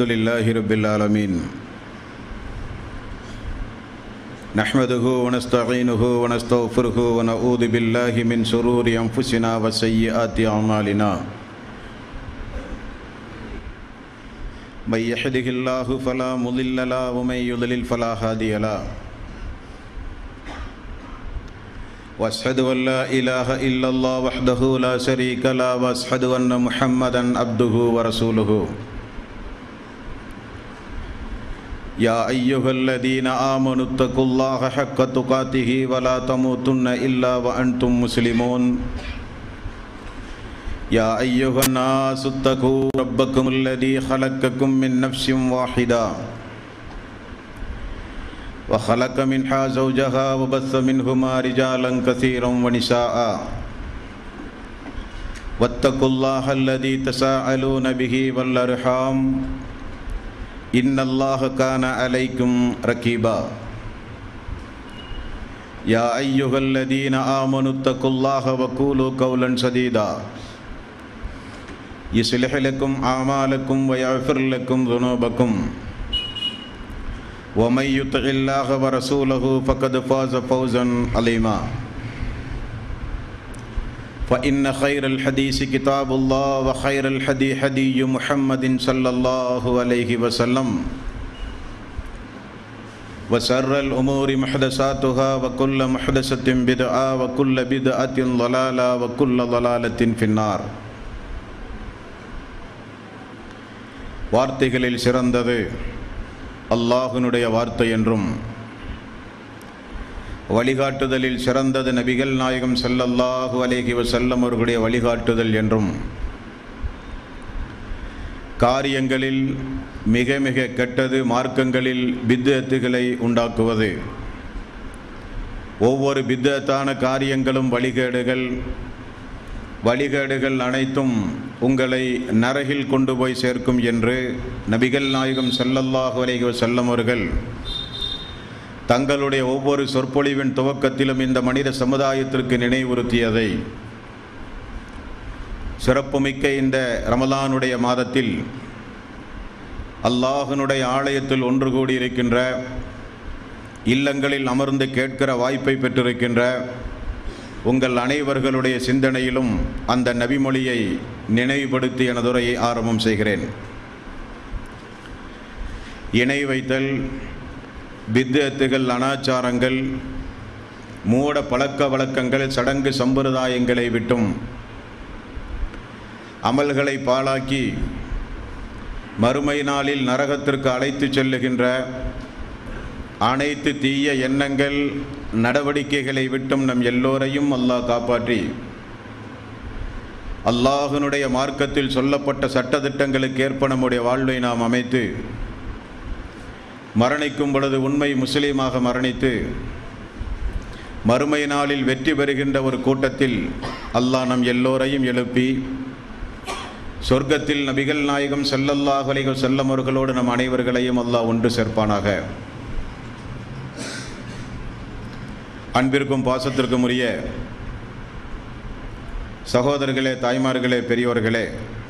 لله رب العالمين نحمده ونستعينه ونستغفره ونعوذ بالله من شرور أنفسنا وسيئات أعمالنا من يهده الله فلا مضل له ومن يضلل فلا هادي له واشهد ان لا اله الا الله وحده لا شريك له واشهد ان محمدا عبده ورسوله يا ايها الذين امنوا اتقوا الله حق تقاته ولا تموتن الا وانتم مسلمون يا ايها الناس اتقوا ربكم الذي خلقكم من نفس واحده وخلق منها زوجها وبث منهما رجالا كثيرا ونساء واتقوا الله الذي تساءلون به والارحام ان الله كان عليكم رقيبا يا ايها الذين امنوا اتقوا الله وقولوا قولا سديدا يصلح لكم اعمالكم ويغفر لكم ذنوبكم ومن يطع الله ورسوله فقد فاز فوزا عظيما فإن خير الحديث كتاب الله وخير الحدي حدي محمد صلى الله عليه وسلم وسر الأمور محدثاتها وكل محدثة بدعة وكل بدعة ضلالة وكل ضلالة في النار வார்த்தைகளில் சிறந்தது அல்லாஹினுடைய வார்த்தை என்றும் வழிகாட்டுதலில் சிறந்தது நபிகள் நாயகம் செல்லல்லாஹு அலேஹி வசல்லம் அவர்களுடைய வழிகாட்டுதல் என்றும் காரியங்களில் மிக மிக கெட்டது மார்க்கங்களில் பித்தத்துகளை உண்டாக்குவது ஒவ்வொரு பித்தத்தான காரியங்களும் வழிகேடுகள் வழிகேடுகள் அனைத்தும் உங்களை நரகில் கொண்டு போய் சேர்க்கும் என்று நபிகள் நாயகம் செல்லல்லாஹு அலைஹி செல்லம் அவர்கள் தங்களுடைய ஒவ்வொரு சொற்பொழிவின் துவக்கத்திலும் இந்த மனித சமுதாயத்திற்கு நினைவுறுத்தியதை சிறப்புமிக்க இந்த ரமலானுடைய மாதத்தில் அல்லாஹனுடைய ஆலயத்தில் ஒன்று கூடியிருக்கின்ற இல்லங்களில் அமர்ந்து கேட்கிற வாய்ப்பை பெற்றிருக்கின்ற உங்கள் அனைவர்களுடைய சிந்தனையிலும் அந்த நபிமொழியை நினைவுபடுத்தி எனதுரையை ஆரம்பம் செய்கிறேன் இணை வைத்தல் பித்தத்துகள் அனாச்சாரங்கள் மூட பழக்க வழக்கங்கள் சடங்கு சம்பிரதாயங்களை விட்டும் அமல்களை பாழாக்கி மறுமை நாளில் நரகத்திற்கு அழைத்து செல்லுகின்ற அனைத்து தீய எண்ணங்கள் நடவடிக்கைகளை விட்டும் நம் எல்லோரையும் அல்லாஹ் காப்பாற்றி அல்லாஹனுடைய மார்க்கத்தில் சொல்லப்பட்ட சட்டத்திட்டங்களுக்கு ஏற்ப நம்முடைய வாழ்வை நாம் அமைத்து மரணிக்கும் பொழுது உண்மை முஸ்லீமாக மரணித்து மறுமை நாளில் வெற்றி பெறுகின்ற ஒரு கூட்டத்தில் அல்லாஹ் நம் எல்லோரையும் எழுப்பி சொர்க்கத்தில் நபிகள் நாயகம் செல்லல்லாஹ் அலைகள் செல்லம் அவர்களோடு நம் அனைவர்களையும் அல்லாஹ் ஒன்று சேர்ப்பானாக அன்பிற்கும் பாசத்திற்கும் உரிய சகோதரர்களே தாய்மார்களே பெரியோர்களே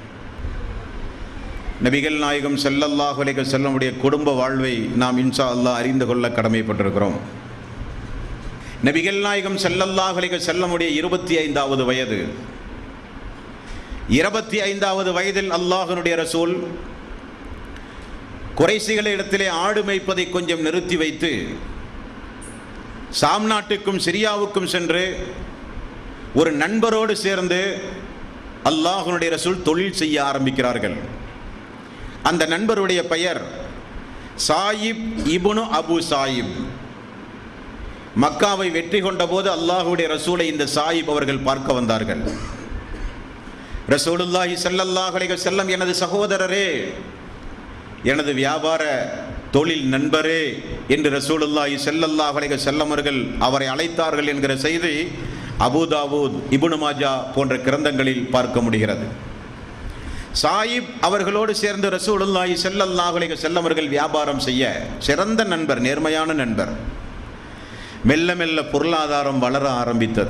நபிகள் நாயகம் செல்லல்லாஹ் அலைகள் செல்லமுடைய குடும்ப வாழ்வை நாம் இன்சா அல்லாஹ் அறிந்து கொள்ள கடமைப்பட்டிருக்கிறோம் நபிகள் நாயகம் செல்லல்லாஹ் அலைகள் செல்லமுடைய இருபத்தி ஐந்தாவது வயது இருபத்தி ஐந்தாவது வயதில் அல்லாஹனுடைய ரசூல் குறைசிகளை இடத்திலே ஆடு மேய்ப்பதை கொஞ்சம் நிறுத்தி வைத்து சாம் நாட்டுக்கும் சிரியாவுக்கும் சென்று ஒரு நண்பரோடு சேர்ந்து அல்லாஹனுடைய ரசூல் தொழில் செய்ய ஆரம்பிக்கிறார்கள் அந்த நண்பருடைய பெயர் சாயிப் இபுனு அபு சாயிப் மக்காவை வெற்றி கொண்ட போது அல்லாஹுடைய ரசூலை இந்த சாயிப் அவர்கள் பார்க்க வந்தார்கள் ரசூலுல்லாஹி சல்லல்லாஹ் அலைஹி செல்லம் எனது சகோதரரே எனது வியாபார தொழில் நண்பரே என்று ரசூலுல்லாஹி செல்லல்லாஹ் அலைஹி செல்லம் அவர்கள் அவரை அழைத்தார்கள் என்கிற செய்தி அபுதாவூத் இபுனு மாஜா போன்ற கிரந்தங்களில் பார்க்க முடிகிறது சாயிப் அவர்களோடு சேர்ந்து ரசூலுல்லாஹி ஸல்லல்லாஹு அலைஹி வஸல்லம் அவர்கள் வியாபாரம் செய்ய சிறந்த நண்பர் நேர்மையான நண்பர் மெல்ல மெல்ல பொருளாதாரம் வளர ஆரம்பித்தது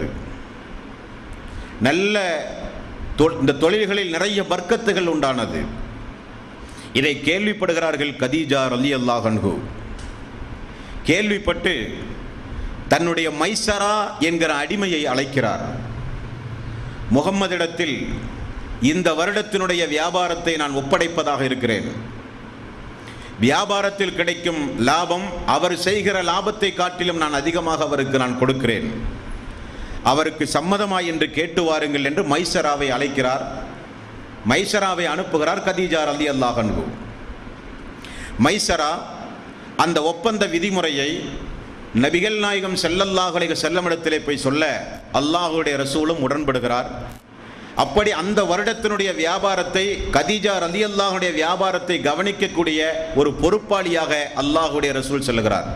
நல்ல தொ- இந்த தொழில்களில் நிறைய வர்க்கத்துகள் உண்டானது இதை கேள்விப்படுகிறார்கள் கதீஜா ரலி அல்லாஹன்ஹு கேள்விப்பட்டு தன்னுடைய மைசரா என்கிற அடிமையை அழைக்கிறார் முகம்மதிடத்தில் இந்த வருடத்தினுடைய வியாபாரத்தை நான் ஒப்படைப்பதாக இருக்கிறேன் வியாபாரத்தில் கிடைக்கும் லாபம் அவர் செய்கிற லாபத்தை காட்டிலும் நான் அதிகமாக அவருக்கு நான் கொடுக்கிறேன் அவருக்கு சம்மதமா என்று கேட்டு வாருங்கள் என்று மைசராவை அழைக்கிறார் மைசராவை அனுப்புகிறார் கதீஜா அலி அல்லாஹன்கு மைசரா அந்த ஒப்பந்த விதிமுறையை நபிகள் நாயகம் செல்லல்லாஹுடைய செல்லமிடத்திலே போய் சொல்ல அல்லாஹுடைய ரசூலும் உடன்படுகிறார் அப்படி அந்த வருடத்தினுடைய வியாபாரத்தை கதீஜா ரலி அல்லாஹுடைய வியாபாரத்தை கவனிக்கக்கூடிய ஒரு பொறுப்பாளியாக அல்லாஹுடைய ரசூல் செல்லுகிறார்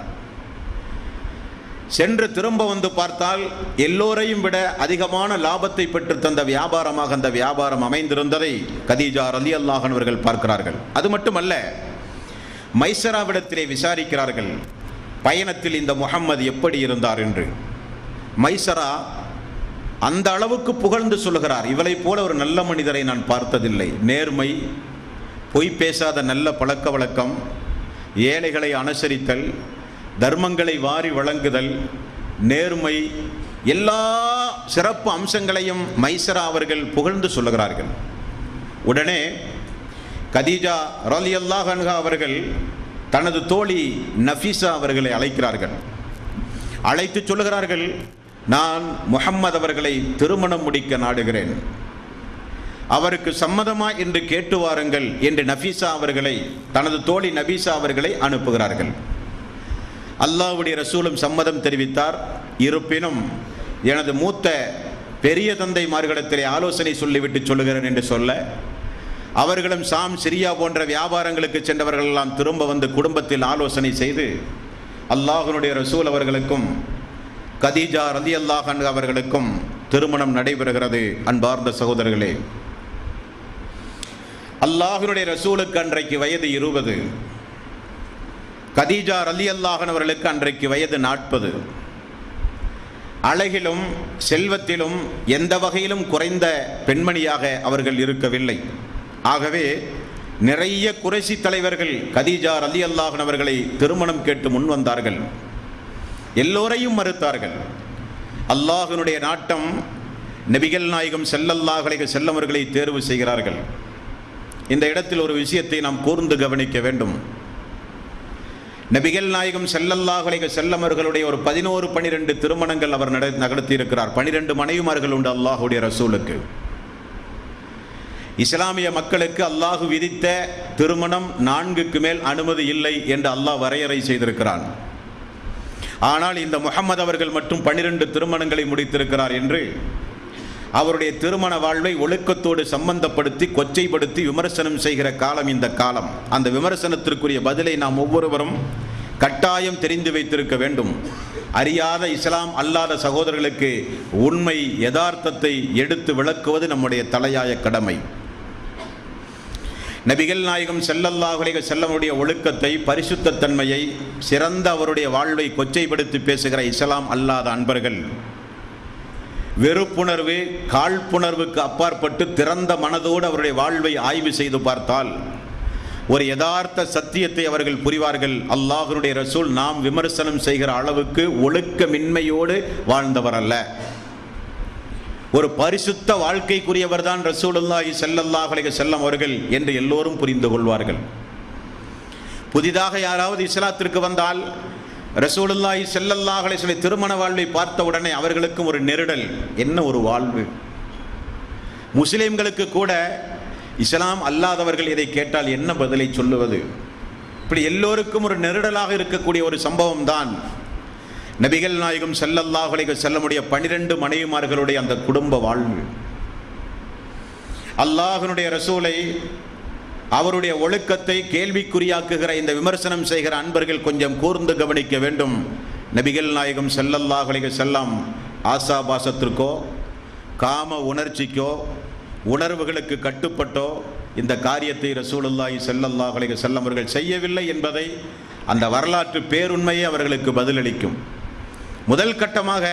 சென்று திரும்ப வந்து பார்த்தால் எல்லோரையும் விட அதிகமான லாபத்தை பெற்று தந்த வியாபாரமாக அந்த வியாபாரம் அமைந்திருந்ததை கதீஜா ரலி அல்லாஹன் அவர்கள் பார்க்கிறார்கள் அது மட்டுமல்ல மைசராவிடத்திலே விசாரிக்கிறார்கள் பயணத்தில் இந்த முகம்மது எப்படி இருந்தார் என்று மைசரா அந்த அளவுக்கு புகழ்ந்து சொல்லுகிறார் இவளை போல ஒரு நல்ல மனிதரை நான் பார்த்ததில்லை நேர்மை பொய் பேசாத நல்ல பழக்க வழக்கம் ஏழைகளை அனுசரித்தல் தர்மங்களை வாரி வழங்குதல் நேர்மை எல்லா சிறப்பு அம்சங்களையும் மைசரா அவர்கள் புகழ்ந்து சொல்லுகிறார்கள் உடனே கதீஜா ரலி அல்லாஹன்ஹா அவர்கள் தனது தோழி நஃபீசா அவர்களை அழைக்கிறார்கள் அழைத்து சொல்லுகிறார்கள் நான் முஹம்மது அவர்களை திருமணம் முடிக்க நாடுகிறேன் அவருக்கு சம்மதமா என்று கேட்டு வாருங்கள் என்று நஃபீசா அவர்களை தனது தோழி நபீசா அவர்களை அனுப்புகிறார்கள் அல்லாஹ்வுடைய ரசூலும் சம்மதம் தெரிவித்தார் இருப்பினும் எனது மூத்த பெரிய தந்தைமார்களிடத்திலே ஆலோசனை சொல்லிவிட்டு சொல்லுகிறேன் என்று சொல்ல அவர்களும் சாம் சிரியா போன்ற வியாபாரங்களுக்கு சென்றவர்கள் எல்லாம் திரும்ப வந்து குடும்பத்தில் ஆலோசனை செய்து அல்லாஹனுடைய ரசூல் அவர்களுக்கும் கதீஜா ரதி அல்லாஹன் அவர்களுக்கும் திருமணம் நடைபெறுகிறது அன்பார்ந்த சகோதரர்களே அல்லாஹனுடைய ரசூலுக்கு அன்றைக்கு வயது இருபது கதீஜா ரலி அல்லாஹன் அவர்களுக்கு அன்றைக்கு வயது நாற்பது அழகிலும் செல்வத்திலும் எந்த வகையிலும் குறைந்த பெண்மணியாக அவர்கள் இருக்கவில்லை ஆகவே நிறைய குறைசி தலைவர்கள் கதீஜா ரலி அல்லாஹன் அவர்களை திருமணம் கேட்டு முன் வந்தார்கள் எல்லோரையும் மறுத்தார்கள் அல்லாஹனுடைய நாட்டம் நபிகள் நாயகம் செல்லல்லாஹலை செல்லவர்களை தேர்வு செய்கிறார்கள் இந்த இடத்தில் ஒரு விஷயத்தை நாம் கூர்ந்து கவனிக்க வேண்டும் நபிகள் நாயகம் செல்லல்லாஹலை செல்லமர்களுடைய ஒரு பதினோரு பனிரெண்டு திருமணங்கள் அவர் நட நடத்தி இருக்கிறார் பனிரெண்டு மனைவிமார்கள் உண்டு அல்லாஹுடைய ரசூலுக்கு இஸ்லாமிய மக்களுக்கு அல்லாஹு விதித்த திருமணம் நான்குக்கு மேல் அனுமதி இல்லை என்று அல்லாஹ் வரையறை செய்திருக்கிறான் ஆனால் இந்த முகமது அவர்கள் மட்டும் பனிரெண்டு திருமணங்களை முடித்திருக்கிறார் என்று அவருடைய திருமண வாழ்வை ஒழுக்கத்தோடு சம்பந்தப்படுத்தி கொச்சைப்படுத்தி விமர்சனம் செய்கிற காலம் இந்த காலம் அந்த விமர்சனத்திற்குரிய பதிலை நாம் ஒவ்வொருவரும் கட்டாயம் தெரிந்து வைத்திருக்க வேண்டும் அறியாத இஸ்லாம் அல்லாத சகோதரர்களுக்கு உண்மை யதார்த்தத்தை எடுத்து விளக்குவது நம்முடைய தலையாய கடமை நபிகள் நாயகம் செல்லல்லாஹுலேக செல்லமுடைய ஒழுக்கத்தை பரிசுத்த தன்மையை சிறந்த அவருடைய வாழ்வை கொச்சைப்படுத்தி பேசுகிற இஸ்லாம் அல்லாத அன்பர்கள் வெறுப்புணர்வு காழ்ப்புணர்வுக்கு அப்பாற்பட்டு திறந்த மனதோடு அவருடைய வாழ்வை ஆய்வு செய்து பார்த்தால் ஒரு யதார்த்த சத்தியத்தை அவர்கள் புரிவார்கள் அல்லாஹனுடைய ரசூல் நாம் விமர்சனம் செய்கிற அளவுக்கு ஒழுக்கமின்மையோடு வாழ்ந்தவர் அல்ல ஒரு பரிசுத்த வாழ்க்கைக்குரியவர் தான் ரசூலுல்லாஹி செல்லல்லாஹுலே செல்லம் அவர்கள் என்று எல்லோரும் புரிந்து கொள்வார்கள் புதிதாக யாராவது இஸ்லாத்திற்கு வந்தால் ரசூலுல்லாஹி செல்லல்லாஹுலே சொல்லி திருமண வாழ்வை பார்த்த உடனே அவர்களுக்கும் ஒரு நெருடல் என்ன ஒரு வாழ்வு முஸ்லிம்களுக்கு கூட இஸ்லாம் அல்லாதவர்கள் இதை கேட்டால் என்ன பதிலை சொல்லுவது இப்படி எல்லோருக்கும் ஒரு நெருடலாக இருக்கக்கூடிய ஒரு சம்பவம் தான் நபிகள் நாயகம் செல்லல்லாஹுலே செல்லமுடைய பனிரெண்டு மனைவிமார்களுடைய அந்த குடும்ப வாழ்வு அல்லாஹனுடைய ரசூலை அவருடைய ஒழுக்கத்தை கேள்விக்குறியாக்குகிற இந்த விமர்சனம் செய்கிற அன்பர்கள் கொஞ்சம் கூர்ந்து கவனிக்க வேண்டும் நபிகள் நாயகம் செல்லல்லாஹுலே செல்லம் ஆசாபாசத்திற்கோ காம உணர்ச்சிக்கோ உணர்வுகளுக்கு கட்டுப்பட்டோ இந்த காரியத்தை ரசூலுல்லாஹி செல்லல்லாஹுலே செல்லம் அவர்கள் செய்யவில்லை என்பதை அந்த வரலாற்று பேருண்மையை அவர்களுக்கு பதிலளிக்கும் முதல் கட்டமாக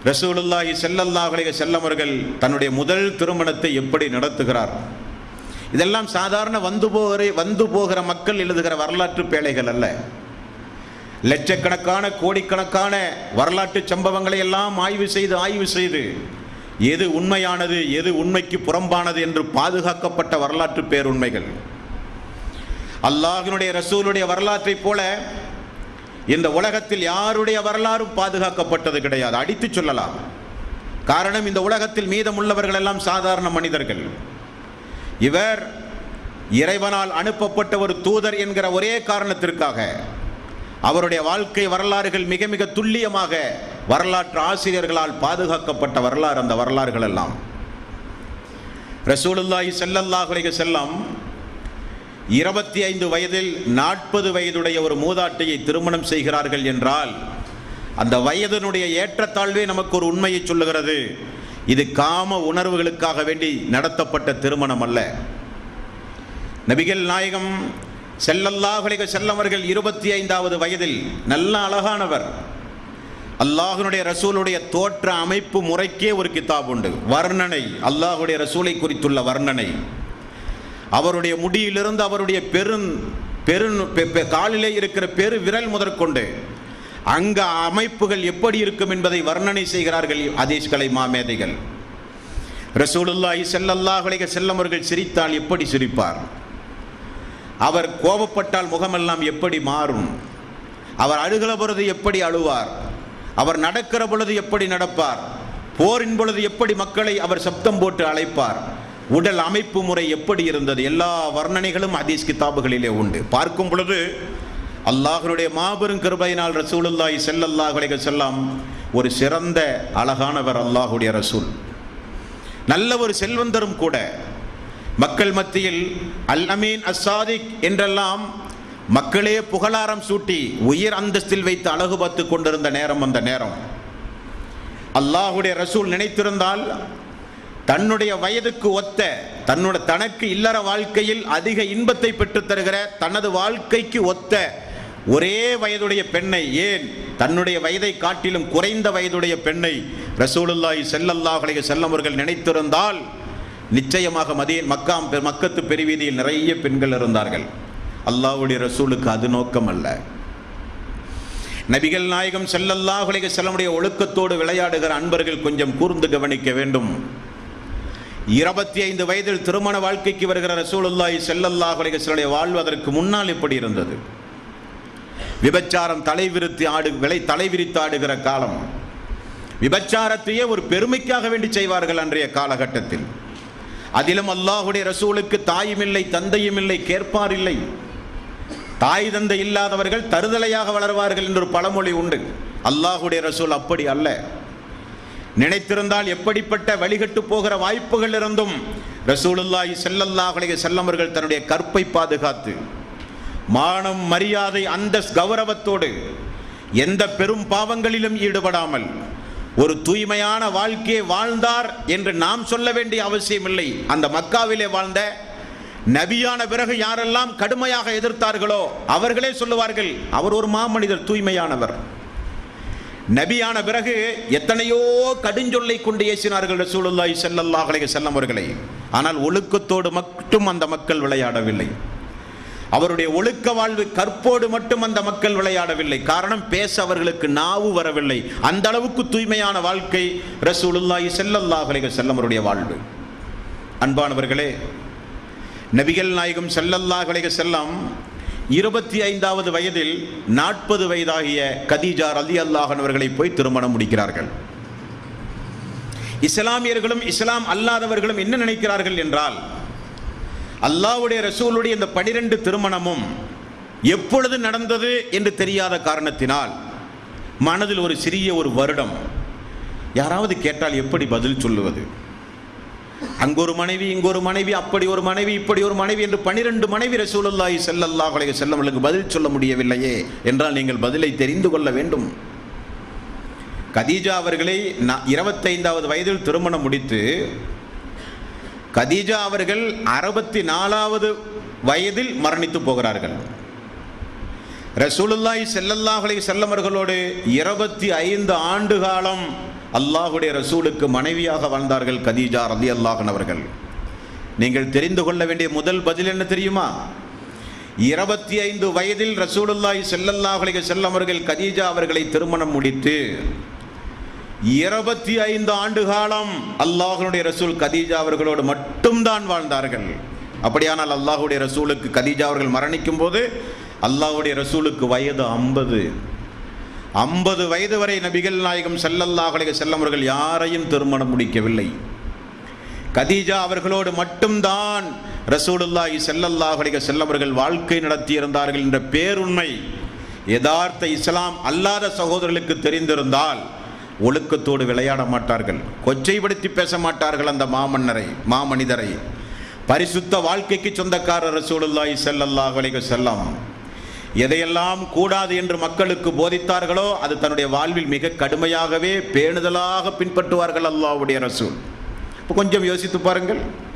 ரசூலுல்லாஹி செல்லல்லாஹுலே செல்லம் அவர்கள் தன்னுடைய முதல் திருமணத்தை எப்படி நடத்துகிறார் இதெல்லாம் சாதாரண வந்து போகிற வந்து போகிற மக்கள் எழுதுகிற வரலாற்று பேழைகள் அல்ல லட்சக்கணக்கான கோடிக்கணக்கான வரலாற்று சம்பவங்களை எல்லாம் ஆய்வு செய்து ஆய்வு செய்து எது உண்மையானது எது உண்மைக்கு புறம்பானது என்று பாதுகாக்கப்பட்ட வரலாற்று பேருண்மைகள் அல்லாஹினுடைய ரசூலுடைய வரலாற்றைப் போல இந்த உலகத்தில் யாருடைய வரலாறும் பாதுகாக்கப்பட்டது கிடையாது அடித்து சொல்லலாம் காரணம் இந்த உலகத்தில் மீதமுள்ளவர்கள் எல்லாம் சாதாரண மனிதர்கள் இவர் இறைவனால் அனுப்பப்பட்ட ஒரு தூதர் என்கிற ஒரே காரணத்திற்காக அவருடைய வாழ்க்கை வரலாறுகள் மிக மிக துல்லியமாக வரலாற்று ஆசிரியர்களால் பாதுகாக்கப்பட்ட வரலாறு அந்த வரலாறுகள் எல்லாம் ரசூலுல்லாஹி ஸல்லல்லாஹு அலைஹி செல்லம் இருபத்தி ஐந்து வயதில் நாற்பது வயதுடைய ஒரு மூதாட்டியை திருமணம் செய்கிறார்கள் என்றால் அந்த வயதினுடைய ஏற்றத்தாழ்வே நமக்கு ஒரு உண்மையை சொல்லுகிறது இது காம உணர்வுகளுக்காக வேண்டி நடத்தப்பட்ட திருமணம் அல்ல நபிகள் நாயகம் செல்லல்லாஹுலிக செல்லவர்கள் இருபத்தி ஐந்தாவது வயதில் நல்ல அழகானவர் அல்லாஹுனுடைய ரசூலுடைய தோற்ற அமைப்பு முறைக்கே ஒரு கிதாப் உண்டு வர்ணனை அல்லாஹுடைய ரசூலை குறித்துள்ள வர்ணனை அவருடைய முடியிலிருந்து அவருடைய பெருந் பெரு காலிலே இருக்கிற பெரு விரல் முதற்கொண்டு அங்க அமைப்புகள் எப்படி இருக்கும் என்பதை வர்ணனை செய்கிறார்கள் அதீஸ்கலை மாமேதைகள் ரசூலுல்லாஹி ஸல்லல்லாஹு அலைஹி வஸல்லம் அவர்கள் சிரித்தால் எப்படி சிரிப்பார் அவர் கோபப்பட்டால் முகமெல்லாம் எப்படி மாறும் அவர் அழுகிற பொழுது எப்படி அழுவார் அவர் நடக்கிற பொழுது எப்படி நடப்பார் போரின் பொழுது எப்படி மக்களை அவர் சப்தம் போட்டு அழைப்பார் உடல் அமைப்பு முறை எப்படி இருந்தது எல்லா வர்ணனைகளும் ஹதீஸ் கிதாபுகளிலே உண்டு பார்க்கும் பொழுது அல்லாஹனுடைய மாபெரும் கிருபையினால் ரசூலுல்லாஹி ஸல்லல்லாஹு அலைஹி வஸல்லம் ஒரு சிறந்த அழகானவர் அல்லாஹுடைய ரசூல் நல்ல ஒரு செல்வந்தரும் கூட மக்கள் மத்தியில் அல் அமீன் அசாதிக் என்றெல்லாம் மக்களே புகழாரம் சூட்டி உயர் அந்தஸ்தில் வைத்து அழகு பார்த்து கொண்டிருந்த நேரம் அந்த நேரம் அல்லாஹுடைய ரசூல் நினைத்திருந்தால் தன்னுடைய வயதுக்கு ஒத்த தன்னுடைய தனக்கு இல்லற வாழ்க்கையில் அதிக இன்பத்தை பெற்றுத் தருகிற தனது வாழ்க்கைக்கு ஒத்த ஒரே வயதுடைய பெண்ணை ஏன் தன்னுடைய வயதை காட்டிலும் குறைந்த வயதுடைய பெண்ணை ரசூலுல்லாஹி ஸல்லல்லாஹு அலைஹி வஸல்லம் அவர்கள் நினைத்திருந்தால் நிச்சயமாக மதிய மக்காம் பெ- மக்கத்து பெருவீதியில் நிறைய பெண்கள் இருந்தார்கள் அல்லாஹ்வுடைய ரசூலுக்கு அது நோக்கம் அல்ல நபிகள் நாயகம் ஸல்லல்லாஹு அலைஹி வஸல்லமுடைய ஒழுக்கத்தோடு விளையாடுகிற அன்பர்கள் கொஞ்சம் கூர்ந்து கவனிக்க வேண்டும் இருபத்தி ஐந்து வயதில் திருமண வாழ்க்கைக்கு வருகிற ரசூலுல்லாஹி ஸல்லல்லாஹு அலைஹி வஸல்லம் வாழ்வதற்கு முன்னால் எப்படி இருந்தது விபச்சாரம் தலைவிரித்து ஆடு விலை தலைவிரித்து ஆடுகிற காலம் விபச்சாரத்தையே ஒரு பெருமைக்காக வேண்டி செய்வார்கள் அன்றைய காலகட்டத்தில் அதிலும் அல்லாஹுடைய ரசூலுக்கு தாயும் இல்லை தந்தையும் இல்லை கேட்பார் இல்லை தாய் தந்தை இல்லாதவர்கள் தருதலையாக வளர்வார்கள் என்று ஒரு பழமொழி உண்டு அல்லாஹுடைய ரசூல் அப்படி அல்ல நினைத்திருந்தால் எப்படிப்பட்ட வழிகட்டு போகிற வாய்ப்புகள் இருந்தும் ரசூலுல்லாஹி ஸல்லல்லாஹு அலைஹி வஸல்லம் அவர்கள் தன்னுடைய கற்பை பாதுகாத்து மானம் மரியாதை அந்த கௌரவத்தோடு எந்த பெரும் பாவங்களிலும் ஈடுபடாமல் ஒரு தூய்மையான வாழ்க்கையை வாழ்ந்தார் என்று நாம் சொல்ல வேண்டிய அவசியமில்லை அந்த மக்காவிலே வாழ்ந்த நபியான பிறகு யாரெல்லாம் கடுமையாக எதிர்த்தார்களோ அவர்களே சொல்லுவார்கள் அவர் ஒரு மாமனிதர் தூய்மையானவர் நபியான பிறகு எத்தனையோ கடுஞ்சொல்லை கொண்டு ஏசினார்கள் ரசூலுல்லாஹி ஸல்லல்லாஹு அலைஹி வஸல்லம் அவர்களை ஆனால் ஒழுக்கத்தோடு மட்டும் அந்த மக்கள் விளையாடவில்லை அவருடைய ஒழுக்க வாழ்வு கற்போடு மட்டும் அந்த மக்கள் விளையாடவில்லை காரணம் பேச அவர்களுக்கு நாவு வரவில்லை அந்த அளவுக்கு தூய்மையான வாழ்க்கை ரசூலுல்லாஹி ஸல்லல்லாஹு அலைஹி வஸல்லம் அவருடைய வாழ்வு அன்பானவர்களே நபிகள் நாயகம் ஸல்லல்லாஹு அலைஹி வஸல்லம் இருபத்தி ஐந்தாவது வயதில் நாற்பது வயதாகிய கதீஜா ரலி அல்லாஹனவர்களை போய் திருமணம் முடிக்கிறார்கள் இஸ்லாமியர்களும் இஸ்லாம் அல்லாதவர்களும் என்ன நினைக்கிறார்கள் என்றால் அல்லாஹ்வுடைய ரசூலுடைய இந்த பனிரெண்டு திருமணமும் எப்பொழுது நடந்தது என்று தெரியாத காரணத்தினால் மனதில் ஒரு சிறிய ஒரு வருடம் யாராவது கேட்டால் எப்படி பதில் சொல்லுவது அங்க ஒரு மனைவி இங்க ஒரு மனைவி அப்படி ஒரு மனைவி இப்படி ஒரு மனைவி என்று பனிரெண்டு மனைவி ரசூலுல்லாஹி ஸல்லல்லாஹு அலைஹி வஸல்லம் பதில் சொல்ல முடியவில்லையே என்றால் நீங்கள் பதிலை தெரிந்து கொள்ள வேண்டும் கதீஜா அவர்களை நா- இருபத்தைந்தாவது வயதில் திருமணம் முடித்து கதீஜா அவர்கள் அறுபத்தி நாலாவது வயதில் மரணித்து போகிறார்கள் ரசூலுல்லாஹி ஸல்லல்லாஹு அலைஹி வஸல்லம் அவர்களோடு இருபத்தி ஐந்து ஆண்டு காலம் அல்லாஹுடைய ரசூலுக்கு மனைவியாக வாழ்ந்தார்கள் கதீஜா ரலியல்லாஹு அவர்கள் நீங்கள் தெரிந்து கொள்ள வேண்டிய முதல் பதில் என்ன தெரியுமா இருபத்தி ஐந்து வயதில் ரசூலுல்லாஹி ஸல்லல்லாஹு அலைஹி வஸல்லம் அவர்கள் கதீஜா அவர்களை திருமணம் முடித்து இருபத்தி ஐந்து ஆண்டு காலம் அல்லாஹ்வுடைய ரசூல் கதீஜா அவர்களோடு மட்டும்தான் வாழ்ந்தார்கள் அப்படியானால் அல்லாஹ்வுடைய ரசூலுக்கு கதீஜா அவர்கள் மரணிக்கும் போது அல்லாஹ்வுடைய ரசூலுக்கு வயது ஐம்பது ஐம்பது வயது வரை நபிகள் நாயகம் ஸல்லல்லாஹு அலைஹி வஸல்லம் அவர்கள் யாரையும் திருமணம் முடிக்கவில்லை கதீஜா அவர்களோடு மட்டும்தான் ரசூலுல்லாஹி ஸல்லல்லாஹு அலைஹி வஸல்லம் அவர்கள் வாழ்க்கை நடத்தியிருந்தார்கள் என்ற பேருண்மை யதார்த்த இஸ்லாம் அல்லாத சகோதரர்களுக்கு தெரிந்திருந்தால் ஒழுக்கத்தோடு விளையாட மாட்டார்கள் கொச்சைப்படுத்தி பேச மாட்டார்கள் அந்த மாமன்னரை மாமனிதரை பரிசுத்த வாழ்க்கைக்கு சொந்தக்காரர் ரசூலுல்லாஹி ஸல்லல்லாஹு அலைஹி வஸல்லம் எதையெல்லாம் கூடாது என்று மக்களுக்கு போதித்தார்களோ அது தன்னுடைய வாழ்வில் மிக கடுமையாகவே பேணுதலாக பின்பற்றுவார்கள் அல்லாஹ்வுடைய ரசூல் இப்போ கொஞ்சம் யோசித்து பாருங்கள்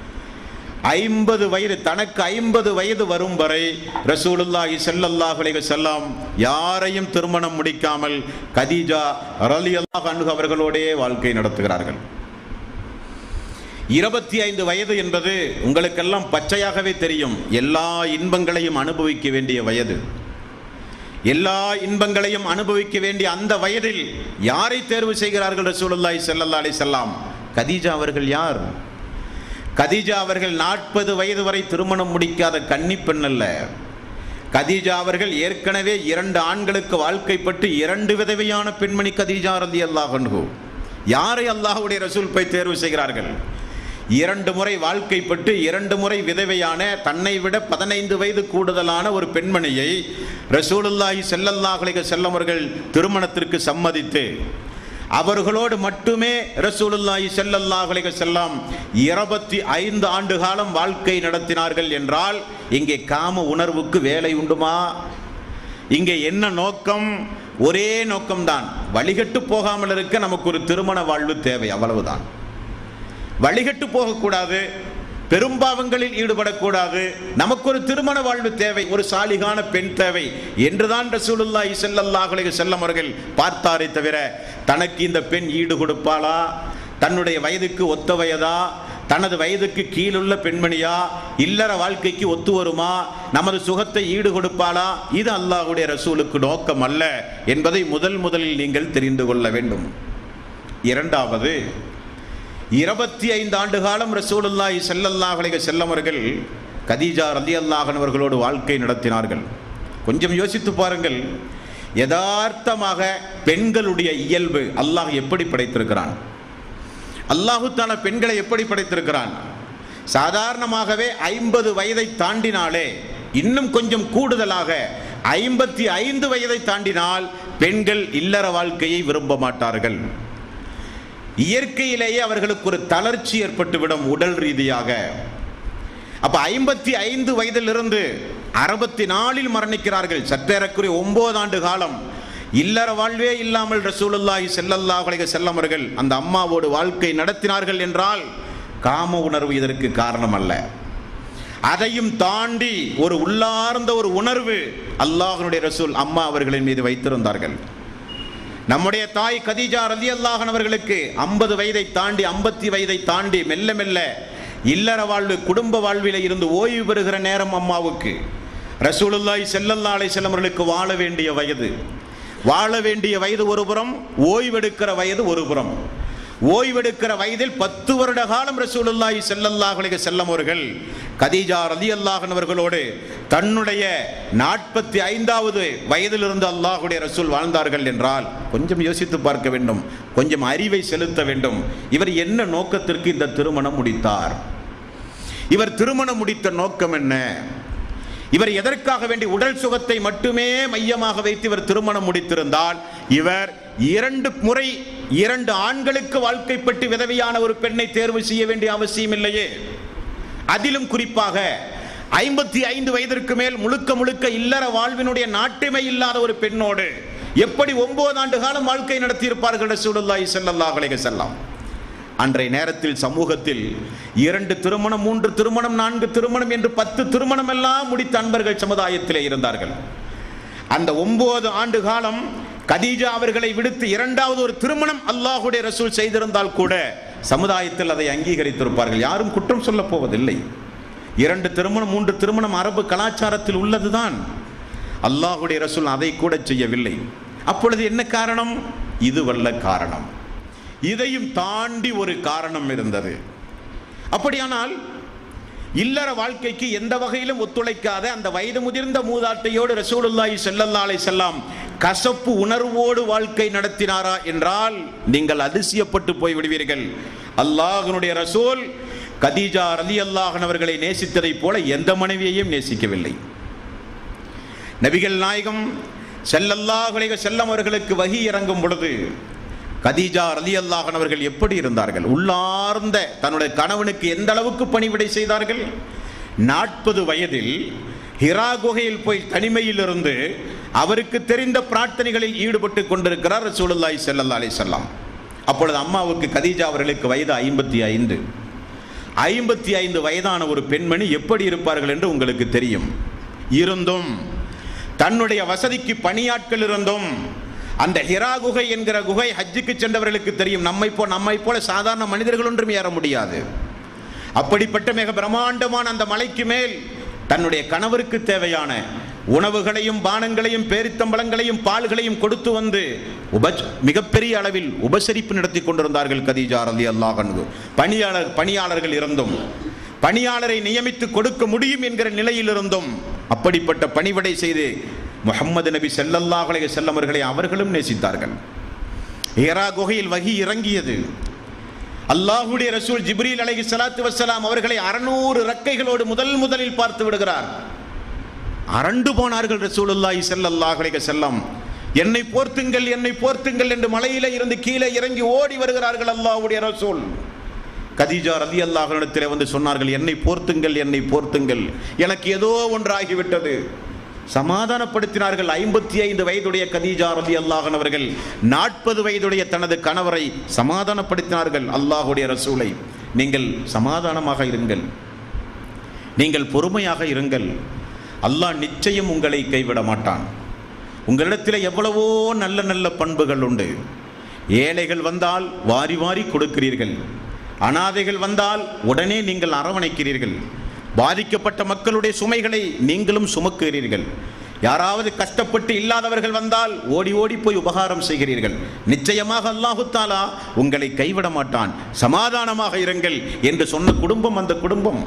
ஐம்பது வயது தனக்கு ஐம்பது வயது வரும் வரை ரசூலுல்லாஹி ஸல்லல்லாஹு அலைஹி வஸல்லம் யாரையும் திருமணம் முடிக்காமல் கதீஜா ரலியல்லாஹு அன்ஹு அவர்களோடே வாழ்க்கை நடத்துகிறார்கள் இருபத்தி ஐந்து வயது என்பது உங்களுக்கெல்லாம் பச்சையாகவே தெரியும் எல்லா இன்பங்களையும் அனுபவிக்க வேண்டிய வயது எல்லா இன்பங்களையும் அனுபவிக்க வேண்டிய அந்த வயதில் யாரை தேர்வு செய்கிறார்கள் ரசூலுல்லாஹி ஸல்லல்லாஹு அலைஹி வஸல்லம் கதீஜா அவர்கள் யார் கதீஜா அவர்கள் நாற்பது வயது வரை திருமணம் முடிக்காத கன்னி பெண் அல்ல கதீஜா அவர்கள் ஏற்கனவே இரண்டு ஆண்களுக்கு வாழ்க்கைப்பட்டு இரண்டு விதவையான பெண்மணி கதீஜா ரதி அல்லாஹ் யாரை அல்லாஹ்வுடைய ரசூல் போய் தேர்வு செய்கிறார்கள் இரண்டு முறை வாழ்க்கைப்பட்டு இரண்டு முறை விதவையான தன்னை விட பதினைந்து வயது கூடுதலான ஒரு பெண்மணியை ரசூலுல்லாஹி ஸல்லல்லாஹு அலைஹி வஸல்லம் அவர்கள் திருமணத்திற்கு சம்மதித்து அவர்களோடு மட்டுமே ரசூலுல்லாஹி ஸல்லல்லாஹு அலைஹி வஸல்லம் இருபத்தி ஐந்து ஆண்டு காலம் வாழ்க்கை நடத்தினார்கள் என்றால் இங்கே காம உணர்வுக்கு வேலை உண்டுமா இங்கே என்ன நோக்கம் ஒரே நோக்கம்தான் வழிகட்டு போகாமல் இருக்க நமக்கு ஒரு திருமண வாழ்வு தேவை அவ்வளவுதான் வழிகட்டு போகக்கூடாது பெரும்பாவங்களில் ஈடுபடக்கூடாது நமக்கு ஒரு திருமண வாழ்வு தேவை ஒரு சாலிகான பெண் தேவை என்றுதான் ரசூலுல்லாஹி ஸல்லல்லாஹு அலைஹி வஸல்லம் அவர்கள் பார்த்தாரே தவிர தனக்கு இந்த பெண் ஈடு கொடுப்பாளா தன்னுடைய வயதுக்கு ஒத்த வயதா தனது வயதுக்கு கீழுள்ள பெண்மணியா இல்லற வாழ்க்கைக்கு ஒத்து வருமா நமது சுகத்தை ஈடு கொடுப்பாளா இது அல்லாஹ்வுடைய ரசூலுக்கு நோக்கம் அல்ல என்பதை முதல் முதலில் நீங்கள் தெரிந்து கொள்ள வேண்டும் இரண்டாவது இருபத்தி ஐந்து ஆண்டு காலம் ரசூலுல்லாஹி ஸல்லல்லாஹு அலைஹி வஸல்லம் அவர்கள் கதீஜா ரலியல்லாஹு அன்ஹா அவர்களோடு வாழ்க்கை நடத்தினார்கள் கொஞ்சம் யோசித்து பாருங்கள் யதார்த்தமாக பெண்களுடைய இயல்பு அல்லாஹ் எப்படி படைத்திருக்கிறான் அல்லாஹு தாலா பெண்களை எப்படி படைத்திருக்கிறான் சாதாரணமாகவே ஐம்பது வயதை தாண்டினாலே இன்னும் கொஞ்சம் கூடுதலாக ஐம்பத்தி ஐந்து வயதை தாண்டினால் பெண்கள் இல்லற வாழ்க்கையை விரும்ப மாட்டார்கள் இயற்கையிலேயே அவர்களுக்கு ஒரு தளர்ச்சி ஏற்பட்டுவிடும் உடல் ரீதியாக அப்ப ஐம்பத்தி ஐந்து வயதிலிருந்து அறுபத்தி நாலில் மரணிக்கிறார்கள் சற்றேறக்குரிய ஒன்பது ஆண்டு காலம் இல்லற வாழ்வே இல்லாமல் ரசூலுல்லாஹி ஸல்லல்லாஹு அலைஹி வஸல்லம் அவர்கள் அந்த அம்மாவோடு வாழ்க்கை நடத்தினார்கள் என்றால் காம உணர்வு இதற்கு காரணம் அல்ல அதையும் தாண்டி ஒரு உள்ளார்ந்த ஒரு உணர்வு அல்லாஹ்வுடைய ரசூல் அம்மா அவர்களின் மீது வைத்திருந்தார்கள் நம்முடைய தாய் கதீஜா ரதி அல்லாஹன் அவர்களுக்கு ஐம்பது வயதை தாண்டி ஐம்பத்தி வயதை தாண்டி மெல்ல மெல்ல இல்லற வாழ்வு குடும்ப வாழ்வில இருந்து ஓய்வு பெறுகிற நேரம் அம்மாவுக்கு ரசூலுல்லாஹி ஸல்லல்லாஹு அலைஹி வஸல்லம் அவர்களுக்கு வாழ வேண்டிய வயது வாழ வேண்டிய வயது ஒருபுறம் ஓய்வெடுக்கிற வயது ஒருபுறம் ஓய்வெடுக்கிற வயதில் பத்து வருட காலம் ரசூலுல்லாஹி ஸல்லல்லாஹு அலைஹி வஸல்லம் அவர்கள் கதீஜா ரலியல்லாஹு அவர்களோடு தன்னுடைய நாற்பத்தி ஐந்தாவது வயதிலிருந்து அல்லாஹுடைய ரசூல் வாழ்ந்தார்கள் என்றால் கொஞ்சம் யோசித்து பார்க்க வேண்டும் கொஞ்சம் அறிவை செலுத்த வேண்டும் இவர் என்ன நோக்கத்திற்கு இந்த திருமணம் முடித்தார் இவர் திருமணம் முடித்த நோக்கம் என்ன இவர் எதற்காக வேண்டி உடல் சுகத்தை மட்டுமே மையமாக வைத்து இவர் திருமணம் முடித்திருந்தால் இவர் இரண்டு முறை இரண்டு ஆண்களுக்கு வாழ்க்கைப்பட்டு விதவியான ஒரு பெண்ணை தேர்வு செய்ய வேண்டிய அவசியம் இல்லையே அதிலும் குறிப்பாக ஐம்பத்தி ஐந்து வயதிற்கு மேல் முழுக்க முழுக்க இல்லற வாழ்வினுடைய நாட்டுமை இல்லாத ஒரு பெண்ணோடு எப்படி ஒன்பது ஆண்டு காலம் வாழ்க்கை நடத்தியிருப்பார்கள் ரசூலுல்லாஹி ஸல்லல்லாஹு அலைஹி வஸல்லம் அன்றைய நேரத்தில் சமூகத்தில் இரண்டு திருமணம் மூன்று திருமணம் நான்கு திருமணம் என்று பத்து திருமணம் எல்லாம் முடித்த அன்பர்கள் சமுதாயத்திலே இருந்தார்கள் அந்த ஒன்பது ஆண்டு காலம் கதீஜா அவர்களை விடுத்து இரண்டாவது ஒரு திருமணம் அல்லாஹுடைய ரசூல் செய்திருந்தால் கூட சமுதாயத்தில் அதை அங்கீகரித்திருப்பார்கள் யாரும் குற்றம் சொல்லப் போவதில்லை இரண்டு திருமணம் மூன்று திருமணம் அரபு கலாச்சாரத்தில் உள்ளதுதான் அல்லாஹுடைய ரசூல் அதை கூட செய்யவில்லை அப்பொழுது என்ன காரணம் இதுவல்ல காரணம் இதையும் தாண்டி ஒரு காரணம் இருந்தது அப்படியானால் இல்லற வாழ்க்கைக்கு எந்த வகையிலும் ஒத்துழைக்காத அந்த வயது முதிர்ந்த மூதாட்டையோடு ரசூலுல்லாஹி ஸல்லல்லாஹு அலைஹி வஸல்லம் கசப்பு உணர்வோடு வாழ்க்கை நடத்தினாரா என்றால் நீங்கள் அதிசயப்பட்டு போய் விடுவீர்கள் அல்லாஹ்வினுடைய ரசூல் கதீஜா ரலியல்லாஹு அவர்களை நேசித்ததைப் போல எந்த மனைவியையும் நேசிக்கவில்லை நபிகள் நாயகம் ஸல்லல்லாஹு அலைஹி வஸல்லம் அவர்களுக்கு வஹி இறங்கும் பொழுது கதீஜா ரலியல்லாஹு அவர்கள் எப்படி இருந்தார்கள் உள்ளார்ந்த தன்னுடைய கணவனுக்கு எந்த அளவுக்கு பணிவிடை செய்தார்கள் நாற்பது வயதில் ஹிரா குகையில் போய் தனிமையில் இருந்து அவருக்கு தெரிந்த பிரார்த்தனைகளில் ஈடுபட்டு கொண்டிருக்கிறார் ரசூலுல்லாஹி ஸல்லல்லாஹு அலைஹி வஸல்லம் அப்பொழுது அம்மாவுக்கு கதீஜா அவர்களுக்கு வயது ஐம்பத்தி ஐந்து ஐம்பத்தி ஐந்து வயதான ஒரு பெண்மணி எப்படி இருப்பார்கள் என்று உங்களுக்கு தெரியும் இருந்தும் தன்னுடைய வசதிக்கு பணியாட்கள் இருந்தும் அந்த ஹிரா குகை என்கிற குகை ஹஜ்ஜுக்கு சென்றவர்களுக்கு தெரியும் நம்மை போ நம்மை போல சாதாரண மனிதர்கள் ஒன்றும் ஏற முடியாது அப்படிப்பட்ட மிக பிரம்மாண்டமான அந்த மலைக்கு மேல் தன்னுடைய கணவருக்கு தேவையான உணவுகளையும் பானங்களையும் பேரித்தம்பளங்களையும் பால்களையும் கொடுத்து வந்து உபச் மிகப்பெரிய அளவில் உபசரிப்பு நடத்தி கொண்டிருந்தார்கள் கதீஜா ரலி அல்லாஹ் பணியாளர் பணியாளர்கள் இருந்தும் பணியாளரை நியமித்து கொடுக்க முடியும் என்கிற நிலையில் இருந்தும் அப்படிப்பட்ட பணிவிடை செய்து முகம்மது நபி ஸல்லல்லாஹு அலைஹி வஸல்லம் அவர்களை அவர்களும் நேசித்தார்கள் ஹீரா குகையில் வகி இறங்கியது அல்லாஹுடைய ரசூல் ஜிப்ரீல் அலைஹி ஸலாத்து வஸ்ஸலாம் அவர்களை அறநூறு ரக்கைகளோடு முதல் முதலில் பார்த்து விடுகிறார் அரண்டு போனார்கள் ரசூலுல்லாஹி ஸல்லல்லாஹு அலைஹி வஸல்லம் என்னை போர்த்துங்கள் என்னை போர்த்துங்கள் என்று மலையிலே இருந்து கீழே இறங்கி ஓடி வருகிறார்கள் அல்லாஹ்வுடைய ரசூல் கதீஜா ரதி அல்லாஹிடத்தில் வந்து சொன்னார்கள் என்னை போர்த்துங்கள் என்னை போர்த்துங்கள் எனக்கு ஏதோ ஒன்றாகிவிட்டது சமாதானப்படுத்தினார்கள் ஐம்பத்தி ஐந்து வயதுடைய கதீஜா ரதி அல்லாஹன் அவர்கள் நாற்பது வயதுடைய தனது கணவரை சமாதானப்படுத்தினார்கள் அல்லாஹுடைய ரசூலை நீங்கள் சமாதானமாக இருங்கள் நீங்கள் பொறுமையாக இருங்கள் அல்லாஹ் நிச்சயம் உங்களை கைவிட மாட்டான் உங்களிடத்தில் எவ்வளவோ நல்ல நல்ல பண்புகள் உண்டு ஏழைகள் வந்தால் வாரி வாரி கொடுக்கிறீர்கள் அனாதைகள் வந்தால் உடனே நீங்கள் அரவணைக்கிறீர்கள் பாதிக்கப்பட்ட மக்களுடைய சுமைகளை நீங்களும் சுமக்கிறீர்கள் யாராவது கஷ்டப்பட்டு இல்லாதவர்கள் வந்தால் ஓடி ஓடி போய் உபகாரம் செய்கிறீர்கள் நிச்சயமாக அல்லாஹு தாலா உங்களை கைவிட மாட்டான் சமாதானமாக இருங்கள் என்று சொன்ன குடும்பம் அந்த குடும்பம்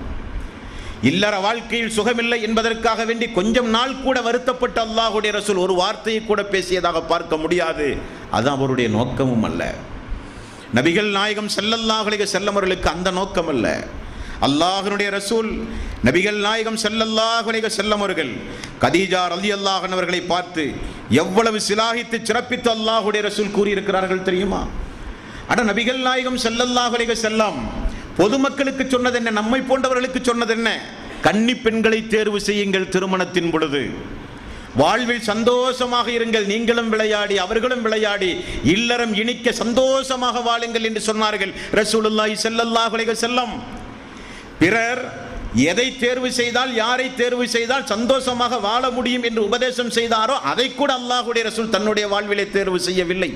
இல்லற வாழ்க்கையில் சுகமில்லை என்பதற்காக வேண்டி கொஞ்சம் நாள் கூட வருத்தப்பட்ட அல்லாஹுடைய ரசூல் ஒரு வார்த்தையை கூட பேசியதாக பார்க்க முடியாது அது அவருடைய நோக்கமும் அல்ல நபிகள் நாயகம் செல்லல்லாஹுடைய செல்லமர்களுக்கு அந்த நோக்கம் அல்ல அல்லாஹனுடைய ரசூல் நபிகள் நாயகம் செல்லல்லாஹுடைய செல்லமர்கள் கதீஜா ரலி அல்லாஹன் அவர்களை பார்த்து எவ்வளவு சிலாகித்து சிறப்பித்து அல்லாஹுடைய ரசூல் கூறியிருக்கிறார்கள் தெரியுமா அட நபிகள் நாயகம் செல்லல்லாஹுடைய செல்லம் பொதுமக்களுக்கு சொன்னது என்ன நம்மை போன்றவர்களுக்கு சொன்னது என்ன கன்னி பெண்களை தேர்வு செய்யுங்கள் திருமணத்தின் பொழுது வாழ்வில் சந்தோஷமாக இருங்கள் நீங்களும் விளையாடி அவர்களும் விளையாடி இல்லறம் இனிக்க சந்தோஷமாக வாழுங்கள் என்று சொன்னார்கள் ரசூலுல்லாஹி ஸல்லல்லாஹு அலைஹி வஸல்லம் பிறர் எதை தேர்வு செய்தால் யாரை தேர்வு செய்தால் சந்தோஷமாக வாழ முடியும் என்று உபதேசம் செய்தாரோ அதை கூட அல்லாஹுடைய ரசூல் தன்னுடைய வாழ்விலே தேர்வு செய்யவில்லை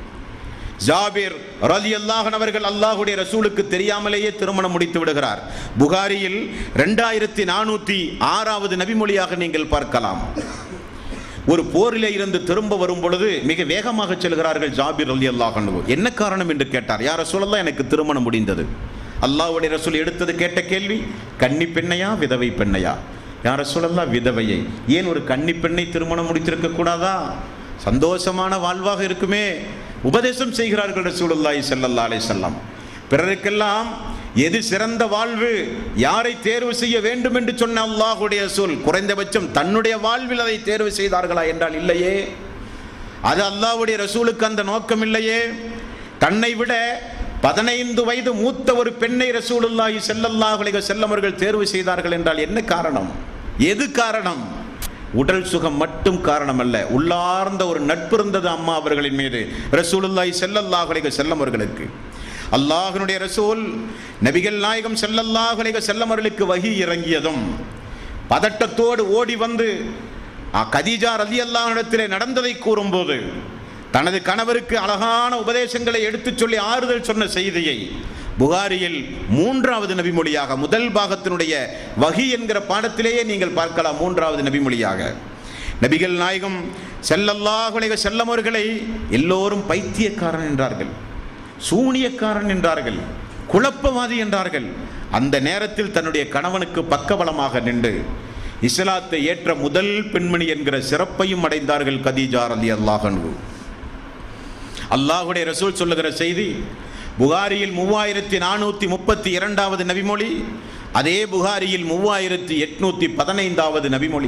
ஜாபிர் ரலி அல்லாஹன் அவர்கள் அல்லாஹுடைய ரசூலுக்கு தெரியாமலேயே திருமணம் முடித்து விடுகிறார் புகாரியில் ரெண்டாயிரத்தி நானூற்றி ஆறாவது நபிமொழியாக நீங்கள் பார்க்கலாம் ஒரு போரிலே இருந்து திரும்ப வரும் பொழுது மிக வேகமாக செல்கிறார்கள் ஜாபிர் அலி அல்லாஹன் என்ன காரணம் என்று கேட்டார் யார சொல்லலாம் எனக்கு திருமணம் முடிந்தது அல்லாஹ்வுடைய ரசூல் எடுத்தது கேட்ட கேள்வி கன்னி பெண்ணையா விதவை பெண்ணையா யார சொல்லலாம் விதவையை ஏன் ஒரு கன்னி பெண்ணை திருமணம் முடித்திருக்க கூடாதா சந்தோஷமான வாழ்வாக இருக்குமே உபதேசம் செய்கிறார்கள் ரசூலுல்லாஹி ஸல்லல்லாஹு அலைஹி வஸல்லம் பிறருக்கெல்லாம் எது சிறந்த வாழ்வு யாரை தேர்வு செய்ய வேண்டும் என்று சொன்ன அல்லாஹுடைய சொல் குறைந்தபட்சம் தன்னுடைய வாழ்வில் அதை தேர்வு செய்தார்களா என்றால் இல்லையே அது அல்லாஹ்வுடைய ரசூலுக்கு அந்த நோக்கம் இல்லையே தன்னை விட பதினைந்து வயது மூத்த ஒரு பெண்ணை ரசூலுல்லாஹி ஸல்லல்லாஹு அலைஹி வஸல்லம் அவர்கள் தேர்வு செய்தார்கள் என்றால் என்ன காரணம் எது காரணம் உடல் சுகம் மட்டும் காரணம் அல்ல உள்ளார்ந்த ஒரு நட்பு இருந்தது அம்மா அவர்களின் மீது ரசூலுல்லாஹி ஸல்லல்லாஹு அலைஹி வஸல்லம் அவர்களுக்கு அல்லாஹ்வினுடைய ரசூல் நபிகள் நாயகம் ஸல்லல்லாஹு அலைஹி வஸல்லம் அவர்களுக்கு வஹி இறங்கியதும் பதட்டத்தோடு ஓடி வந்து அ, கதீஜா ரலியல்லாஹு இடத்திலே நடந்ததை கூறும்போது தனது கணவருக்கு அழகான உபதேசங்களை எடுத்துச் சொல்லி ஆறுதல் சொன்ன செய்தியை புகாரியில் மூன்றாவது நபிமொழியாக முதல் பாகத்தினுடைய வகி என்கிற பாடத்திலேயே நீங்கள் பார்க்கலாம் மூன்றாவது நபிமொழியாக நபிகள் நாயகம் செல்லல்லாஹுடைய செல்லமவர்களை எல்லோரும் பைத்தியக்காரன் என்றார்கள் சூனியக்காரன் என்றார்கள் குழப்பவாதி என்றார்கள் அந்த நேரத்தில் தன்னுடைய கணவனுக்கு பக்கபலமாக நின்று இஸ்லாத்தை ஏற்ற முதல் பெண்மணி என்கிற சிறப்பையும் அடைந்தார்கள் கதீஜா அலி அல்லாஹன்கு அல்லாஹுடைய ரசூல் சொல்லுகிற செய்தி புகாரியில் மூவாயிரத்தி நானூற்றி முப்பத்தி இரண்டாவது நபிமொழி அதே புகாரியில் மூவாயிரத்தி எட்நூத்தி பதினைந்தாவது நபிமொழி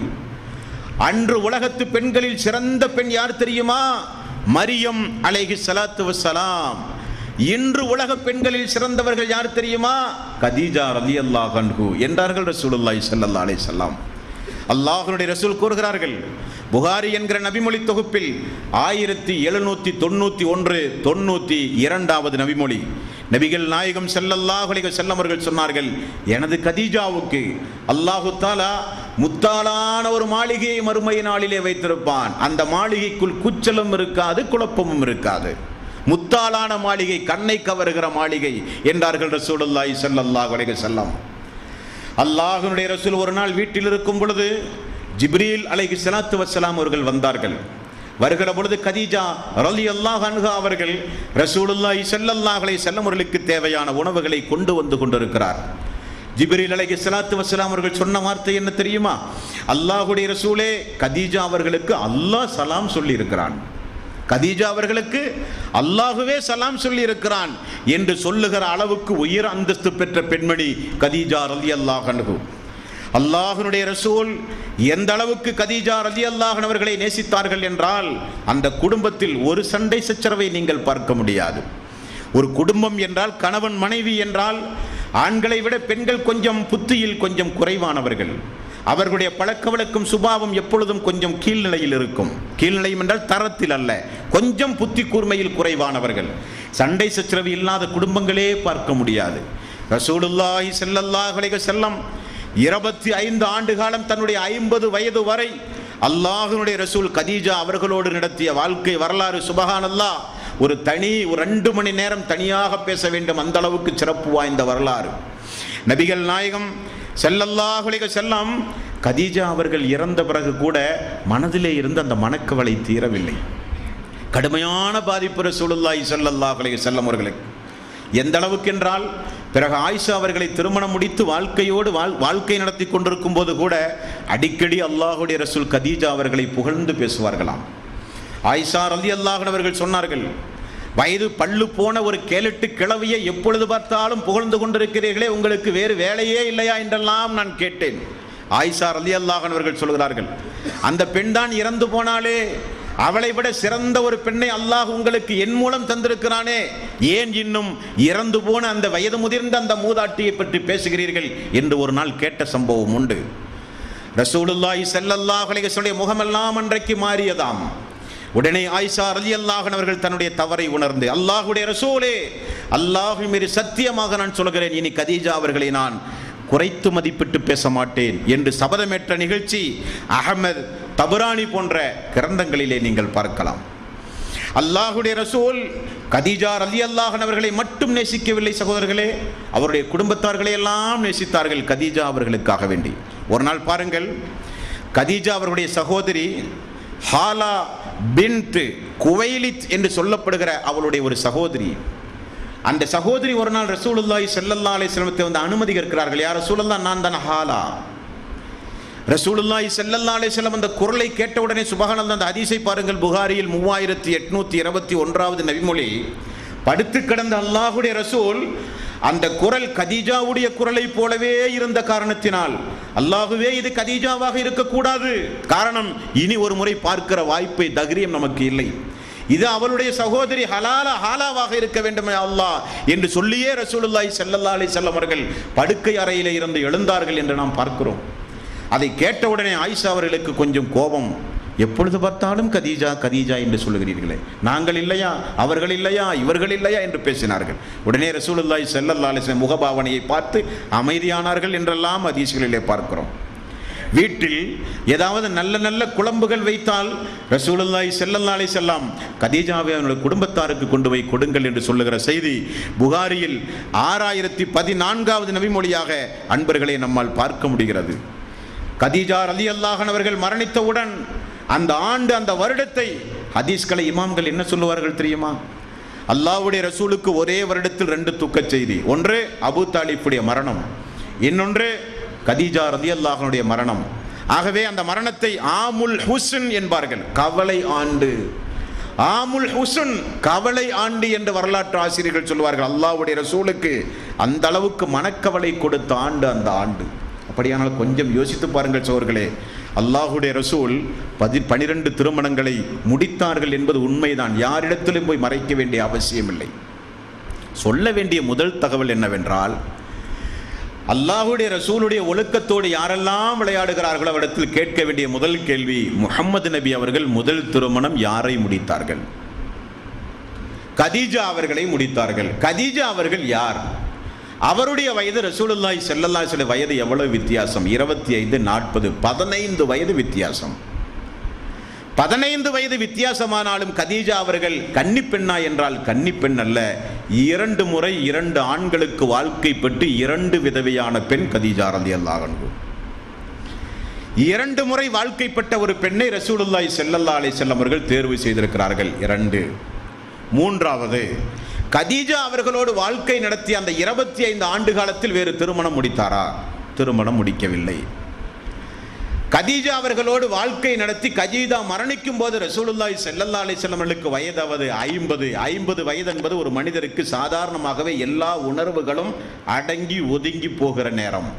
அன்று உலகத்து பெண்களில் சிறந்த பெண் யார் தெரியுமா மரியம் அலைஹி ஸலாத்து வஸ்ஸலாம் இன்று உலக பெண்களில் சிறந்தவர்கள் யார் தெரியுமா கதீஜா ரலியல்லாஹு அன்ஹு என்றார்கள் ரசூலுல்லாஹி ஸல்லல்லாஹு அலைஹி வஸல்லம் அல்லாஹ்வுடைய ரசூல் கூறுகிறார்கள் புகாரி என்கிற நபிமொழி தொகுப்பில் ஆயிரத்தி எழுநூத்தி தொண்ணூத்தி ஒன்று தொண்ணூத்தி இரண்டாவது நபிமொழி நபிகள் நாயகம் ஸல்லல்லாஹு அலைஹி வஸல்லம் அவர்கள் சொன்னார்கள் எனது கதீஜாவுக்கு அல்லாஹு தாலா முத்தாலான ஒரு மாளிகையை மறுமை நாளிலே வைத்திருப்பான் அந்த மாளிகைக்குள் கூச்சலும் இருக்காது குழப்பமும் இருக்காது முத்தாலான மாளிகை கண்ணை கவருகிற மாளிகை என்றார்கள் ரசூலுல்லாஹி ஸல்லல்லாஹு அலைஹி வஸல்லம் அல்லாஹ்வுடைய ரசூல் ஒரு நாள் வீட்டில் இருக்கும் பொழுது ஜிப்ரீல் அலைஹி ஸலாத்து வஸ்ஸலாம் அவர்கள் வந்தார்கள் வருகிற பொழுது கதீஜா ரலி அல்லாஹ் அன்ஹா அவர்கள் ரசூலுல்லாஹி ஸல்லல்லாஹு அலைஹி வஸல்லம் அவர்களுக்கு தேவையான உணவுகளை கொண்டு வந்து கொண்டிருக்கிறார் ஜிப்ரீல் அலைஹி ஸலாத்து வஸ்ஸலாம் அவர்கள் சொன்ன வார்த்தை என்ன தெரியுமா அல்லாஹ்வுடைய ரசூலே கதீஜா அவர்களுக்கு அல்லாஹ் சலாம் சொல்லி இருக்கிறான் கதீஜா அவர்களுக்கு அல்லாஹுவே சலாம் சொல்லி இருக்கிறான் என்று சொல்லுகிற அளவுக்கு உயர் அந்தஸ்து பெற்ற பெண்மணி கதீஜா ரலி அல்லாஹ் அல்லாஹனுடைய ரசூல் எந்த அளவுக்கு கதீஜா ரலி அல்லாஹன் அவர்களை நேசித்தார்கள் என்றால் அந்த குடும்பத்தில் ஒரு சண்டை சச்சரவை நீங்கள் பார்க்க முடியாது ஒரு குடும்பம் என்றால் கணவன் மனைவி என்றால் ஆண்களை விட பெண்கள் கொஞ்சம் புத்தியில் கொஞ்சம் குறைவானவர்கள் அவர்களுடைய பழக்க வழக்கம் சுபாவம் எப்பொழுதும் கொஞ்சம் கீழ்நிலையில் இருக்கும் கீழ்நிலையும் என்றால் தரத்தில் அல்ல கொஞ்சம் புத்தி கூர்மையில் குறைவானவர்கள் சண்டை சச்சரவு இல்லாத குடும்பங்களே பார்க்க முடியாது ரசூலுல்லாஹி ஸல்லல்லாஹு அலைஹி வஸல்லம் இருபத்தி ஐந்து ஆண்டு காலம் தன்னுடைய ஐம்பது வயது வரை அல்லாஹ்வுடைய ரசூல் கதீஜா அவர்களோடு நடத்திய வாழ்க்கை வரலாறு சுபஹானல்லா ஒரு தனி ஒரு ரெண்டு மணி நேரம் தனியாக பேச வேண்டும் அந்த அளவுக்கு சிறப்பு வாய்ந்த வரலாறு நபிகள் நாயகம் செல்லல்லாஹுலிக செல்லம் கதீஜா அவர்கள் இறந்த பிறகு கூட மனதிலே இருந்த அந்த மனக்கவலை தீரவில்லை கடுமையான பாதிப்பு ரசூலுல்லாஹி ஸல்லல்லாஹு அலைஹி வஸல்லம் அவர்களுக்கு எந்த அளவுக்கு என்றால் பிறகு ஆயிஷா அவர்களை திருமணம் முடித்து வாழ்க்கையோடு வாழ் வாழ்க்கை நடத்தி கொண்டிருக்கும் போது கூட அடிக்கடி அல்லாஹுடைய ரசூல் கதீஜா அவர்களை புகழ்ந்து பேசுவார்களாம் ஆயிஷா ரலி அல்லாஹன் அவர்கள் சொன்னார்கள் வயது பல்லு போன ஒரு கேலட்டு கிழவியை எப்பொழுது பார்த்தாலும் புகழ்ந்து கொண்டிருக்கிறீர்களே உங்களுக்கு வேறு வேலையே இல்லையா என்றெல்லாம் நான் கேட்டேன் ஆயிஷா ரலி அல்லாஹன் அவர்கள் சொல்கிறார்கள் அந்த பெண் தான் இறந்து போனாலே அவளை விட சிறந்த ஒரு பெண்ணை அல்லாஹ் உங்களுக்கு என் மூலம் தந்திருக்கிறானே ஏன் இன்னும் இறந்து போன அந்த வயது முதிர்ந்த அந்த மூதாட்டியை பற்றி பேசுகிறீர்கள் என்று ஒரு நாள் கேட்ட சம்பவம் உண்டு ரசூலுல்லாஹி ஸல்லல்லாஹு அலைஹி வஸல்லம் முகமெல்லாம் அன்றைக்கு மாறியதாம் உடனே ஆயிஷா ரலி அல்லாஹன் அவர்கள் தன்னுடைய தவறை உணர்ந்து அல்லாஹுடைய ரசூலே அல்லாஹு மீறி சத்தியமாக நான் சொல்கிறேன் இனி கதீஜா அவர்களை நான் குறைத்து மதிப்பிட்டு பேச மாட்டேன் என்று சபதமேற்ற நிகழ்ச்சி அகமது தபுரானி போன்ற கிரந்தங்களிலே நீங்கள் பார்க்கலாம் அல்லாஹுடைய ரசூல் கதீஜா ரலி அல்லாஹன் அவர்களை மட்டும் நேசிக்கவில்லை சகோதரர்களே அவருடைய குடும்பத்தார்களை எல்லாம் நேசித்தார்கள் கதீஜா அவர்களுக்காக வேண்டி ஒரு நாள் பாருங்கள் கதீஜா அவர்களுடைய சகோதரி ஹாலா பின்ட் குவைலித் என்று சொல்லப்படுகிற அவளுடைய ஒரு சகோதரி அந்த சகோதரி ஒரு நாள் ரசூலுல்லாஹி ஸல்லல்லாஹு அலைஹி வஸல்லத்தை வந்து அனுமதி கேட்கிறார்கள் யார் ரசூலுல்லாஹ் நான் தான் ஹாலா ரசூலுல்லாஹி ஸல்லல்லாஹு அலைஹி வஸல்லம் அந்த குரலை கேட்ட உடனே சுபஹானல்லாஹ் அந்த ஹதீஸை பாருங்கள் புகாரியில் மூவாயிரத்தி எட்நூத்தி இருபத்தி ஒன்றாவது நபிமொழி படுத்து கிடந்த அல்லாஹுடைய ரசூல் அந்த குரல் கதீஜாவுடைய குரலை போலவே இருந்த காரணத்தினால் அல்லாஹுவே இது கதீஜாவாக இருக்கக்கூடாது காரணம் இனி ஒரு முறை பார்க்கிற வாய்ப்பை தகிரியம் நமக்கு இல்லை இது அவளுடைய சகோதரி ஹலாலா ஹாலாவாக இருக்க வேண்டுமே அல்லாஹ் என்று சொல்லியே ரசூலுல்லாஹி ஸல்லல்லாஹு அலைஹி வஸல்லம் அவர்கள் படுக்கை அறையிலே இருந்து எழுந்தார்கள் என்று நாம் பார்க்கிறோம் அதை கேட்டவுடனே ஆயிஷா அவர்களுக்கு கொஞ்சம் கோபம் எப்பொழுது பார்த்தாலும் கதீஜா கதீஜா என்று சொல்லுகிறீர்களே நாங்கள் இல்லையா அவர்கள் இல்லையா இவர்கள் இல்லையா என்று பேசினார்கள் உடனே ரசூலுல்லாஹி ஸல்லல்லாஹு அலைஹி வஸல்லம் முகபாவனையை பார்த்து அமைதியானார்கள் என்றெல்லாம் ஹதீஸ்களிலே பார்க்கிறோம் வீட்டில் ஏதாவது நல்ல நல்ல குழம்புகள் வைத்தால் ரசூலுல்லாஹி ஸல்லல்லாஹு அலைஹி செல்லாம் கதீஜாவை அவனுடைய குடும்பத்தாருக்கு கொண்டு போய் கொடுங்கள் என்று சொல்லுகிற செய்தி புகாரியில் ஆறாயிரத்தி பதினான்காவது நபிமொழியாக அன்பர்களை நம்மால் பார்க்க முடிகிறது கதீஜா ரலி அல்லாஹன் அவர்கள் மரணித்தவுடன் அந்த ஆண்டு அந்த வருடத்தை ஹதீஸ்களை இமாம்கள் என்ன சொல்லுவார்கள் தெரியுமா அல்லாஹ்வுடைய ரசூலுக்கு ஒரே வருடத்தில் ரெண்டு துக்கச் செய்தி ஒன்று அபு தாலிப்புடைய மரணம் இன்னொன்று கதீஜா ரதி அல்லாஹனுடைய மரணம் ஆகவே அந்த மரணத்தை ஆமுல் ஹுசன் என்பார்கள் கவலை ஆண்டு ஆமுல் ஹுசன் கவலை ஆண்டு என்று வரலாற்று ஆசிரியர்கள் சொல்வார்கள் அல்லாஹ்வுடைய ரசூலுக்கு அந்த அளவுக்கு மனக்கவலை கொடுத்த ஆண்டு அந்த ஆண்டு அப்படியானால் கொஞ்சம் யோசித்து பாருங்கள் சோர்களே அல்லாஹுடைய ரசூல் பதி பனிரெண்டு திருமணங்களை முடித்தார்கள் என்பது உண்மைதான் யாரிடத்திலும் போய் மறைக்க வேண்டிய அவசியமில்லை சொல்ல வேண்டிய முதல் தகவல் என்னவென்றால் அல்லாஹுடைய ரசூலுடைய ஒழுக்கத்தோடு யாரெல்லாம் விளையாடுகிறார்களோ அவரிடத்தில் கேட்க வேண்டிய முதல் கேள்வி முகம்மது நபி அவர்கள் முதல் திருமணம் யாரை முடித்தார்கள் கதீஜா அவர்களை முடித்தார்கள் கதீஜா அவர்கள் யார் அவருடைய வயது ரசூலுல்லாஹி ஸல்லல்லாஹு அலைஹி வஸல்லம் வயது எவ்வளவு வித்தியாசம் இருபத்தி ஐந்து நாற்பது பதினைந்து வயது வித்தியாசம் பதினைந்து வயது வித்தியாசமானாலும் கதீஜா அவர்கள் கன்னிப்பெண்ணா என்றால் கன்னிப்பெண் அல்ல இரண்டு முறை இரண்டு ஆண்களுக்கு வாழ்க்கை பெற்று இரண்டு விதவையான பெண் கதீஜா ரதி அல்லாஹன்கு இரண்டு முறை வாழ்க்கைப்பட்ட ஒரு பெண்ணை ரசூலுல்லாஹி ஸல்லல்லாஹு அலைஹி வஸல்லம் அவர்கள் தேர்வு செய்திருக்கிறார்கள் இரண்டு மூன்றாவது கதீஜா அவர்களோடு வாழ்க்கை நடத்திய அந்த இருபத்தி ஐந்து ஆண்டு காலத்தில் வேறு திருமணம் முடித்தாரா திருமணம் முடிக்கவில்லை கதீஜா அவர்களோடு வாழ்க்கை நடத்தி கதீஜா மரணிக்கும் போது ரசூலுல்லாஹி ஸல்லல்லாஹு அலைஹி வஸல்லம் அவர்களுக்கு வயதாவது ஐம்பது ஐம்பது வயது என்பது ஒரு மனிதருக்கு சாதாரணமாகவே எல்லா உணர்வுகளும் அடங்கி ஒதுங்கி போகிற நேரம்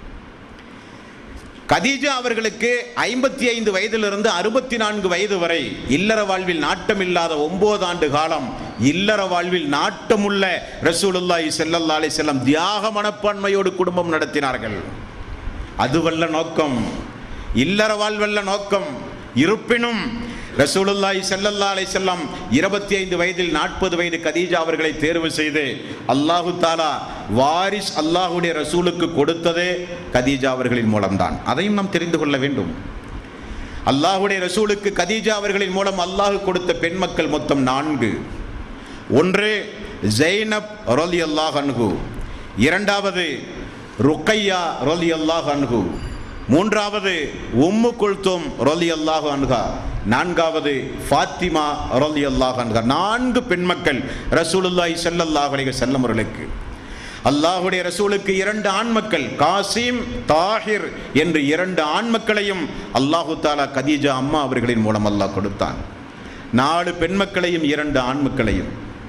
கதீஜா அவர்களுக்கு ஐம்பத்தி ஐந்து வயதிலிருந்து அறுபத்தி நான்கு வயது வரை இல்லற வாழ்வில் நாட்டமில்லாத ஒன்பது ஆண்டு காலம் இல்லற வாழ்வில் நாட்டமுள்ள ரசூலுல்லாஹி ஸல்லல்லாஹு அலைஹி வஸல்லம் தியாக மனப்பான்மையோடு குடும்பம் நடத்தினார்கள் அதுவல்ல நோக்கம் இல்லற வாழ்வல்ல நோக்கம் இருப்பினும் ரசூலுல்லாஹி ஸல்லல்லாஹு அலைஹி வஸல்லம் இருபத்தி ஐந்து வயதில் நாற்பது வயது கதீஜா அவர்களை தேர்வு செய்து அல்லாஹு தாலா வாரிஸ் அல்லாஹுடைய ரசூலுக்கு கொடுத்ததே கதீஜா அவர்களின் மூலம்தான் அதையும் நாம் தெரிந்து கொள்ள வேண்டும் அல்லாஹுடைய ரசூலுக்கு கதீஜா அவர்களின் மூலம் அல்லாஹ் கொடுத்த பெண் மக்கள் மொத்தம் நான்கு ஒன்று ஜெய்னப் ரொலி அல்லாஹ் அன்ஹு இரண்டாவது ருக்கையா ரொலி அல்லாஹ் அன்ஹு மூன்றாவது உம்மு குல்தும் ரொலி அல்லாஹு அன்ஹா நான்காவது ஃபாத்திமா ரொலி அல்லாஹ் அன்ஹா நான்கு பெண்மக்கள் ரசூலுல்லாஹி ஸல்லல்லாஹு அலைஹி வஸல்லம் அவர்களுக்கு அல்லாஹுடைய ரசூலுக்கு இரண்டு ஆண் மக்கள் காசிம் தாஹிர் என்று இரண்டு ஆண் மக்களையும் அல்லாஹு தாலா கதீஜா அம்மா அவர்களின் மூலம் அல்லாஹ் கொடுத்தான் நாலு பெண் மக்களையும் இரண்டு ஆண் மக்களையும்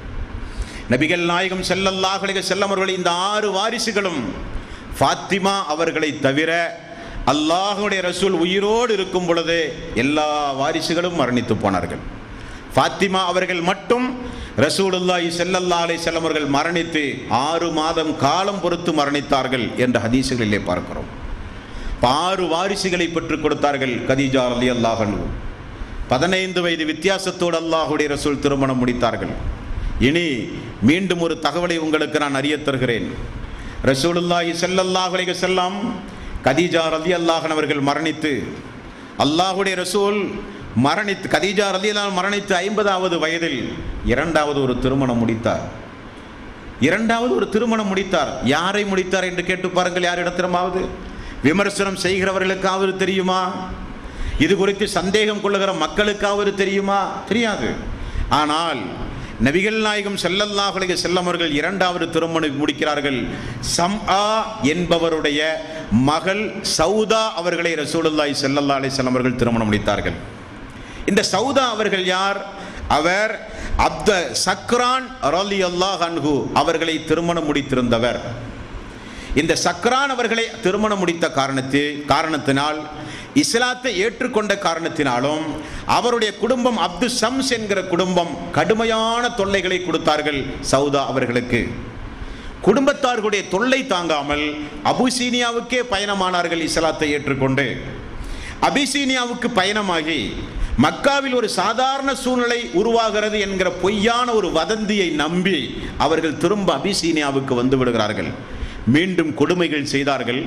நபிகள் நாயகம் ஸல்லல்லாஹு அலைஹி வஸல்லம் அவர்கள் இந்த ஆறு வாரிசுகளும் ஃபாத்திமா அவர்களை தவிர அல்லாஹுடைய ரசூல் உயிரோடு இருக்கும் பொழுது எல்லா வாரிசுகளும் மரணித்து போனார்கள் ஃபாத்திமா அவர்கள் மட்டும் ரசூலுல்லாஹி ஸல்லல்லாஹு அலைஹி வஸல்லம் அவர்கள் மரணித்து ஆறு மாதம் காலம் பொறுத்து மரணித்தார்கள் என்ற ஹதீசுகளிலே பார்க்கிறோம் இப்ப ஆறு வாரிசுகளை பெற்றுக் கொடுத்தார்கள் கதீஜா ரலி அல்லாஹனு பதினைந்து வயது வித்தியாசத்தோடு அல்லாஹுடைய ரசூல் திருமணம் முடித்தார்கள் இனி மீண்டும் ஒரு தகவலை உங்களுக்கு நான் அறியத் தருகிறேன் ரசூலுல்லாஹி ஸல்லல்லாஹு அலைஹி வஸல்லம் கதீஜா ரலி அல்லாஹன் அவர்கள் மரணித்து அல்லாஹுடைய ரசூல் மரணித்து கதீஜா ரலி அல்லாஹ் மரணித்து ஐம்பதாவது வயதில் இரண்டாவது ஒரு திருமணம் முடித்தார் இரண்டாவது ஒரு திருமணம் முடித்தார் யாரை முடித்தார் என்று கேட்டு பாருங்கள் யாரிடத்திலுமாவது விமர்சனம் செய்கிறவர்களுக்காவது தெரியுமா இது குறித்து சந்தேகம் கொள்ளுகிற மக்களுக்காவது தெரியுமா தெரியாது ஆனால் நபிகள் நாயகம் ஸல்லல்லாஹு அலைஹி வஸல்லம் அவர்கள் இரண்டாவது திருமணம் முடிக்கிறார்கள் சம்ஆ என்பவருடைய மகள் சௌதா அவர்களை ரசூலுல்லாஹி ஸல்லல்லாஹு அலைஹி வஸல்லம் அவர்கள் திருமணம் முடித்தார்கள் இந்த சௌதா அவர்கள் யார் அவர் அப்த சக்ரான் ரலி அல்லாஹ் அன்ஹு அவர்களை திருமணம் முடித்திருந்தவர் இந்த சக்ரான் அவர்களை திருமணம் முடித்த காரணத்து காரணத்தினால் இஸ்லாத்தை ஏற்றுக்கொண்ட காரணத்தினாலும் அவருடைய குடும்பம் அப்து சம்ஸ் என்கிற குடும்பம் கடுமையான தொல்லைகளை கொடுத்தார்கள் சௌதா அவர்களுக்கு குடும்பத்தார்களுடைய தொல்லை தாங்காமல் அபுசீனியாவுக்கே பயணமானார்கள் இஸ்லாத்தை ஏற்றுக்கொண்டு அபிசீனியாவுக்கு பயணமாகி மக்காவில் ஒரு சாதாரண சூழ்நிலை உருவாகிறது என்கிற பொய்யான ஒரு வதந்தியை நம்பி அவர்கள் திரும்ப அபிசீனியாவுக்கு வந்து விடுகிறார்கள் மீண்டும் கொடுமைகள் செய்தார்கள்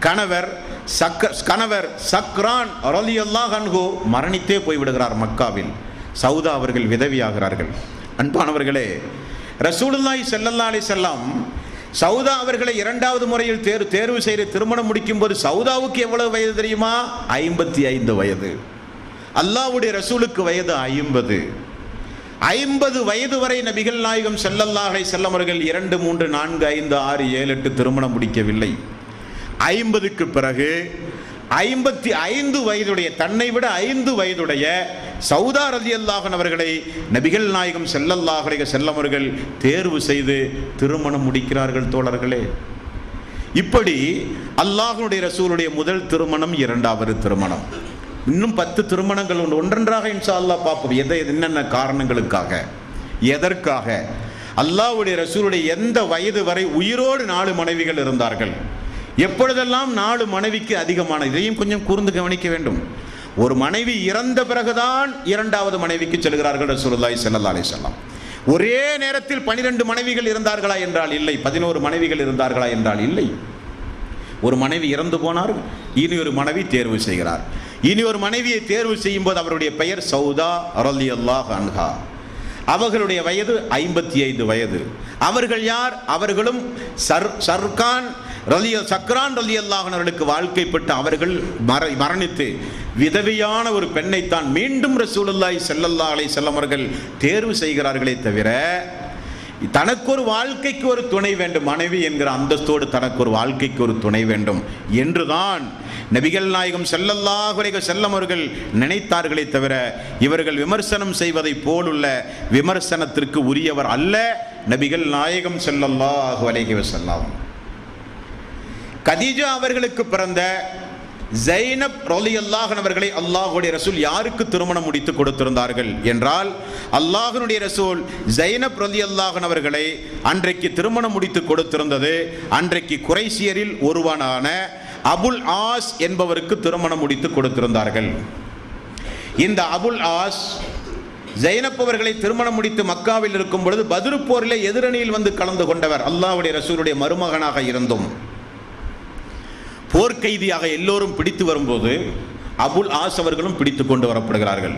கணவர் சக்க கணவர் சக்ரான் ரலியல்லாஹு அன்ஹு மரணித்தே போய்விடுகிறார் மக்காவில் சவுதா அவர்கள் விதவியாகிறார்கள் அன்பானவர்களே ரசூலுல்லாஹி ஸல்லல்லாஹு அலைஹி வஸல்லம் சவுதா அவர்களை இரண்டாவது முறையில் தேர்வு தேர்வு செய்து திருமணம் முடிக்கும் போது சவுதாவுக்கு எவ்வளவு வயது தெரியுமா ஐம்பத்தி ஐந்து வயது அல்லாஹ்வுடைய ரசூலுக்கு வயது ஐம்பது ஐம்பது வயது வரை நபிகள் நாயகம் செல்லல்லாஹை செல்லவர்கள் இரண்டு மூன்று நான்கு ஐந்து ஆறு ஏழு எட்டு திருமணம் முடிக்கவில்லை ஐம்பதுக்கு பிறகு ஐம்பத்தி ஐந்து வயதுடைய தன்னை விட ஐந்து வயதுடைய சவுதா ரதி அல்லாஹன் அவர்களை நபிகள் நாயகம் செல்லல்லாஹுடைய செல்லவர்கள் தேர்வு செய்து திருமணம் முடிக்கிறார்கள் தோழர்களே இப்படி அல்லாஹனுடைய ரசூலுடைய முதல் திருமணம் இரண்டாவது திருமணம் இன்னும் பத்து திருமணங்கள் உண்டு ஒன்றொன்றாக இன்ஷா அல்லாஹ் பார்ப்போம் எதை என்னென்ன காரணங்களுக்காக எதற்காக அல்லாஹ்வுடைய ரசூலுடைய எந்த வயது வரை உயிரோடு நாலு மனைவிகள் இருந்தார்கள் எப்பொழுதெல்லாம் நாலு மனைவிக்கு அதிகமான இதையும் கொஞ்சம் கூர்ந்து கவனிக்க வேண்டும் ஒரு மனைவி இறந்த பிறகுதான் இரண்டாவது மனைவிக்கு செல்கிறார்கள் ரசூலுல்லாஹி ஸல்லல்லாஹு அலைஹி வஸல்லம் ஒரே நேரத்தில் பனிரெண்டு மனைவிகள் இருந்தார்களா என்றால் இல்லை பதினோரு மனைவிகள் இருந்தார்களா என்றால் இல்லை ஒரு மனைவி இறந்து போனார் இனி ஒரு மனைவி தேர்வு செய்கிறார் இனி ஒரு மனைவியை தேர்வு செய்யும் போது அவருடைய பெயர் சௌதா ரலி அல்லாஹ் அன்ஹா அவர்களுடைய வயது ஐம்பத்தி ஐந்து வயது அவர்கள் யார் அவர்களும் சர் சர்கான் ரலிய சக்ரான் ரலி அல்லாஹனர்களுக்கு வாழ்க்கைப்பட்டு அவர்கள் மர மரணித்து விதவையான ஒரு பெண்ணைத்தான் மீண்டும் ரசூலுல்லாஹி ஸல்லல்லாஹு அலைஹி வஸல்லம் அவர்கள் தேர்வு செய்கிறார்களே தவிர தனக்கு ஒரு வாழ்க்கைக்கு ஒரு துணை வேண்டும் மனைவி என்கிற அந்தஸ்தோடு தனக்கு ஒரு வாழ்க்கைக்கு ஒரு துணை வேண்டும் என்றுதான் நபிகள் நாயகம் செல்லல்லாஹுடைய செல்லம் அவர்கள் நினைத்தார்களே தவிர இவர்கள் விமர்சனம் செய்வதை போலுள்ள விமர்சனத்திற்கு உரியவர் அல்ல நபிகள் நாயகம் செல்லல்லாஹு அலைஹி வஸல்லம் கதீஜா அவர்களுக்கு பிறந்த ஜைனப் ரொலி அல்லாஹன் அவர்களை அல்லாஹுடைய ரசூல் யாருக்கு திருமணம் முடித்து கொடுத்திருந்தார்கள் என்றால் அல்லாஹனுடைய ரசூல் ஜைனப் ரொலி அல்லாஹன் அவர்களை அன்றைக்கு திருமணம் முடித்து கொடுத்திருந்தது அன்றைக்கு குறைசியரில் ஒருவனான அபுல் ஆஸ் என்பவருக்கு திருமணம் முடித்து கொடுத்திருந்தார்கள் இந்த அபுல் ஆஸ் ஜைனப் அவர்களை திருமணம் முடித்து மக்காவில் இருக்கும் பொழுது பதிரு போரிலே எதிரணியில் வந்து கலந்து கொண்டவர் அல்லாஹ்வுடைய ரசூலுடைய மருமகனாக இருந்தும் போர்க்கைதியாக எல்லோரும் பிடித்து வரும்போது அபுல் ஆஸ் அவர்களும் பிடித்து கொண்டு வரப்படுகிறார்கள்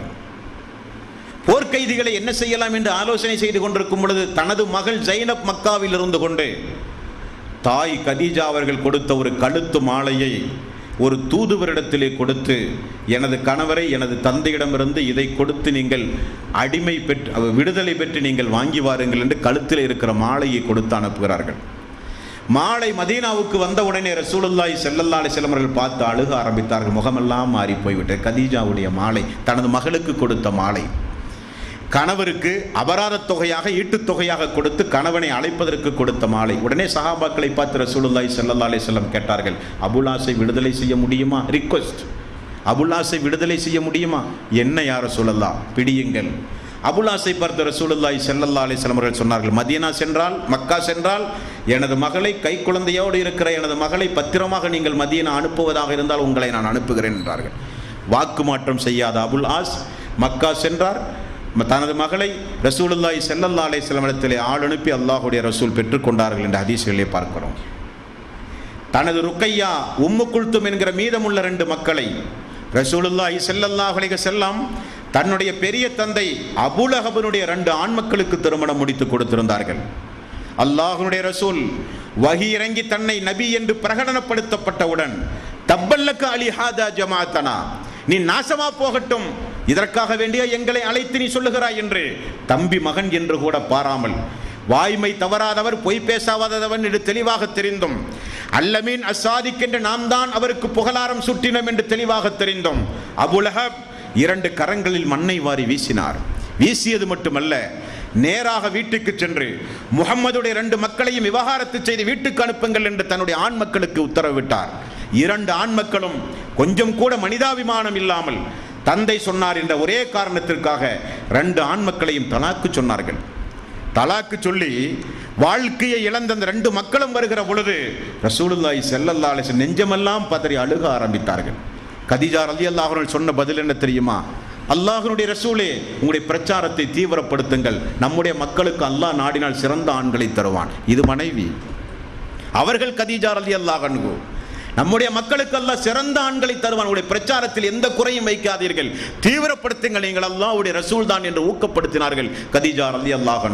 போர்க்கைதிகளை என்ன செய்யலாம் என்று ஆலோசனை செய்து கொண்டிருக்கும் பொழுது தனது மகள் ஜைனப் மக்காவில் இருந்து கொண்டு தாய் கதீஜா அவர்கள் கொடுத்த ஒரு கழுத்து மாலையை ஒரு தூதுவரிடத்திலே கொடுத்து எனது கணவரை எனது தந்தையிடமிருந்து இதை கொடுத்து நீங்கள் அடிமை பெற்று விடுதலை பெற்று நீங்கள் வாங்கி வாருங்கள் என்று கழுத்தில் இருக்கிற மாலையை கொடுத்து அனுப்புகிறார்கள் மாலை மதீனாவுக்கு வந்த உடனே ரசூலுல்லாஹி ஸல்லல்லாஹு அலைஹி வஸல்லம் அவர்கள் பார்த்து அழுக ஆரம்பித்தார்கள் முகமெல்லாம் மாறி போய்விட்டது கதீஜாவுடைய மாலை தனது மகளுக்கு கொடுத்த மாலை கணவருக்கு அபராத தொகையாக ஈட்டுத் தொகையாக கொடுத்து கணவனை அழைப்பதற்கு கொடுத்த மாலை உடனே சஹாபாக்களை பார்த்து ரசூலுல்லாஹி ஸல்லல்லாஹு அலைஹி வஸல்லம் கேட்டார்கள் அபுலாஸை விடுதலை செய்ய முடியுமா ரிக்வெஸ்ட் அபுல்லாஸை விடுதலை செய்ய முடியுமா என்ன யார சொல்லலாம் பிடியுங்கள் அபுலாசை பார்த்த ரசூலுல்லாஹி ஸல்லல்லாஹு அலைஹி வஸல்லம் அவர்கள் சொன்னார்கள் மதீனா சென்றால் மக்கா சென்றால் எனது மகளை கை குழந்தையோடு இருக்கிற எனது மகளை பத்திரமாக நீங்கள் மதீனா அனுப்புவதாக இருந்தால் உங்களை நான் அனுப்புகிறேன் என்றார்கள் வாக்கு மாற்றம் செய்யாத அபுல் ஆஸ் மக்கா சென்றார் ம- தனது மகளை ரசூலுல்லாஹி ஸல்லல்லாஹு அலைஹி வஸல்லம் இடத்திலே ஆள் அனுப்பி அல்லாஹ்வுடைய ரசூல் பெற்றுக்கொண்டார்கள் என்ற ஹதீஸ்களிலே பார்க்கிறோம் தனது ருக்கையா உம்மு குல்தும் என்கிற மீதமுள்ள ரெண்டு மக்களை ரசூலுல்லாஹி ஸல்லல்லாஹு அலைஹி வஸல்லம் தன்னுடைய பெரிய தந்தை அபுலஹபனுடைய ரெண்டு ஆண் மக்களுக்கு திருமணம் முடித்து கொடுத்திருந்தார்கள் அல்லாஹ்வுடைய ரசூல் வஹி இறங்கி தன்னை நபி என்று பிரகடனப்படுத்தப்பட்டவுடன் தப்பல்லக்கு அலி ஹாதா ஜமாத்தனா நீ நாசமா போகட்டும் இதற்காக வேண்டிய எங்களை அழைத்து நீ சொல்லுகிறாய் என்று தம்பி மகன் என்று கூட பாராமல் வாய்மை தவறாதவர் பொய் பேசாதவன் என்று தெளிவாக தெரிந்தும் அல்லமீன் அசாதிக் என்று நாம் தான் அவருக்கு புகழாரம் சுட்டினோம் என்று தெளிவாக தெரிந்தும் அபுலஹப் இரண்டு கரங்களில் மண்ணை வாரி வீசினார் வீசியது மட்டுமல்ல நேராக வீட்டுக்கு சென்று முகம்மதுடைய இரண்டு மக்களையும் விவகாரத்து செய்து வீட்டுக்கு அனுப்புங்கள் என்று தன்னுடைய ஆண் மக்களுக்கு உத்தரவிட்டார் இரண்டு ஆண் மக்களும் கொஞ்சம் கூட மனிதாபிமானம் இல்லாமல் தந்தை சொன்னார் என்ற ஒரே காரணத்திற்காக ரெண்டு ஆண் மக்களையும் தலாக்கு சொன்னார்கள் தலாக்கு சொல்லி வாழ்க்கையை இழந்த அந்த ரெண்டு மக்களும் வருகிற பொழுது ரசூலுல்லாஹி ஸல்லல்லாஹு அலைஹி வஸல்லம் நெஞ்சமெல்லாம் பதறி அழுக ஆரம்பித்தார்கள் கதீஜா ரலியல்லாஹு அன்ஹா சொன்ன பதில் என்ன தெரியுமா அல்லாஹ்வுடைய ரசூலே உங்களுடைய பிரச்சாரத்தை தீவிரப்படுத்துங்கள் நம்முடைய மக்களுக்கு அல்லாஹ் நாடினால் சிறந்த ஆண்களை தருவான் இது மனைவி அவர்கள் கதீஜா ரலியல்லாஹு அன்ஹு நம்முடைய மக்களுக்கு அல்லாஹ் சிறந்த ஆண்களை தருவான் உங்களுடைய பிரச்சாரத்தில் எந்த குறையும் வைக்காதீர்கள் தீவிரப்படுத்துங்கள் நீங்கள் அல்லாஹ்வுடைய ரசூல் தான் என்று ஊக்கப்படுத்தினார்கள் கதீஜா ரலி அல்லாஹ்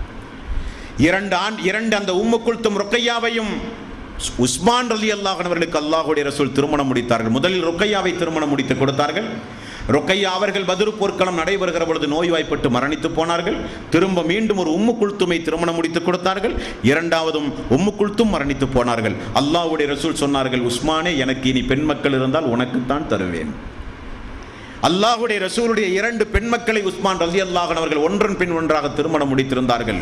இரண்டு ஆண் இரண்டு அந்த உம்மு குல்தும் ருக்கையாவையும் உஸ்மான் ரலி அல்லாஹ் அவர்களுக்கு அல்லாஹுடைய ரசூல் திருமணம் முடித்தார்கள் முதலில் ருக்கையாவை திருமணம் முடித்து கொடுத்தார்கள் ருக்கையா அவர்கள் பதிரு போர்க்களம் நடைபெறுகிற பொழுது நோய்வாய்ப்பட்டு மரணித்து போனார்கள் திரும்ப மீண்டும் ஒரு உம்மு குல்துமை திருமணம் முடித்து கொடுத்தார்கள் இரண்டாவதும் உம்மு குல்தும் மரணித்து போனார்கள் அல்லாஹ்வுடைய ரசூல் சொன்னார்கள் உஸ்மானே எனக்கு இனி பெண் மக்கள் இருந்தால் உனக்குத்தான் தருவேன் அல்லாஹ்வுடைய ரசூலுடைய இரண்டு பெண் மக்களை உஸ்மான் ரலி அல்லாஹன் அவர்கள் ஒன்றன் பின் ஒன்றாக திருமணம் முடித்திருந்தார்கள்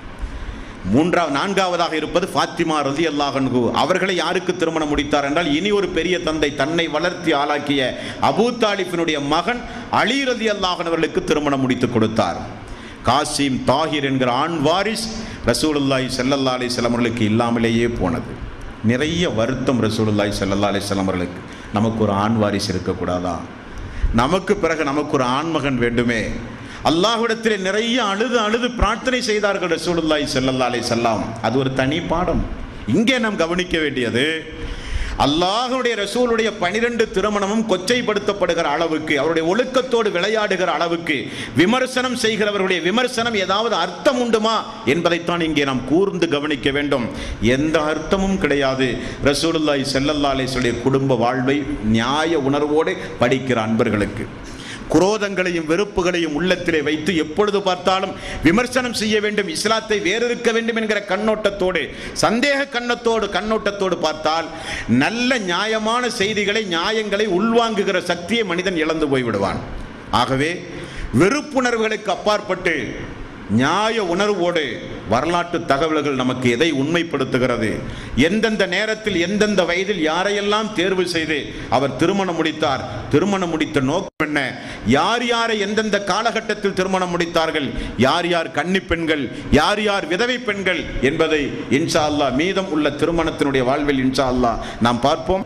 மூன்றாவது நான்காவதாக இருப்பது ஃபாத்திமா ரதி அல்லாஹன்கு அவர்களை யாருக்கு திருமணம் முடித்தார் என்றால் இனி ஒரு பெரிய தந்தை தன்னை வளர்த்தி ஆளாக்கிய அபூ தாலிஃபினுடைய மகன் அலி ரதி அல்லாஹன் அவர்களுக்கு திருமணம் முடித்து கொடுத்தார் காசிம் தாஹிர் என்கிற ஆண் வாரிஸ் ரசூலுல்லாஹி ஸல்லல்லாஹு அலைஹி வஸல்லம் அவர்களுக்கு இல்லாமலேயே போனது நிறைய வருத்தம் ரசூலுல்லாஹி ஸல்லல்லாஹு அலைஹி வஸல்லம் அவர்களுக்கு நமக்கு ஒரு ஆண் வாரிசு இருக்கக்கூடாதா நமக்கு பிறகு நமக்கு ஒரு ஆண்மகன் வேண்டுமே அல்லாஹ்விடத்திலே நிறைய அழுது அழுது பிரார்த்தனை செய்தார்கள் ரசூலுல்லாஹி ஸல்லல்லாஹு அலைஹி வஸல்லம் அது ஒரு தனி பாடம் இங்கே நாம் கவனிக்க வேண்டியது அல்லாஹ்வுடைய ரசூலுடைய பனிரெண்டு திருமணமும் கொச்சைப்படுத்தப்படுகிற அளவுக்கு அவருடைய ஒழுக்கத்தோடு விளையாடுகிற அளவுக்கு விமர்சனம் செய்கிறவர்களுடைய விமர்சனம் ஏதாவது அர்த்தம் உண்டுமா என்பதைத்தான் இங்கே நாம் கூர்ந்து கவனிக்க வேண்டும் எந்த அர்த்தமும் கிடையாது ரசூலுல்லாஹி ஸல்லல்லாஹு அலைஹி வஸல்லம் குடும்ப வாழ்வை நியாய உணர்வோடு படிக்கிற அன்பர்களுக்கு குரோதங்களையும் வெறுப்புகளையும் உள்ளத்திலே வைத்து எப்பொழுது பார்த்தாலும் விமர்சனம் செய்ய வேண்டும் இஸ்லாத்தை வேறறுக்க வேண்டும் என்கிற கண்ணோட்டத்தோடு சந்தேக கண்ணத்தோடு கண்ணோட்டத்தோடு பார்த்தால் நல்ல நியாயமான செய்திகளை நியாயங்களை உள்வாங்குகிற சக்தியை மனிதன் இழந்து போய்விடுவான் ஆகவே வெறுப்புணர்வுகளுக்கு அப்பாற்பட்டு நியாய உணர்வோடு வரலாற்று தகவல்கள் நமக்கு எதை உண்மைப்படுத்துகிறது எந்தெந்த நேரத்தில் எந்தெந்த வயதில் யாரையெல்லாம் தேர்வு செய்து அவர் திருமணம் முடித்தார் திருமணம் முடித்த நோக்கம் என்ன யார் யாரை எந்தெந்த காலகட்டத்தில் திருமணம் முடித்தார்கள் யார் யார் கன்னி பெண்கள் யார் யார் விதவை பெண்கள் என்பதை இன்ஷா அல்லாஹ் மீதம் உள்ள திருமணத்தினுடைய வாழ்வில் இன்ஷா அல்லாஹ் நாம் பார்ப்போம்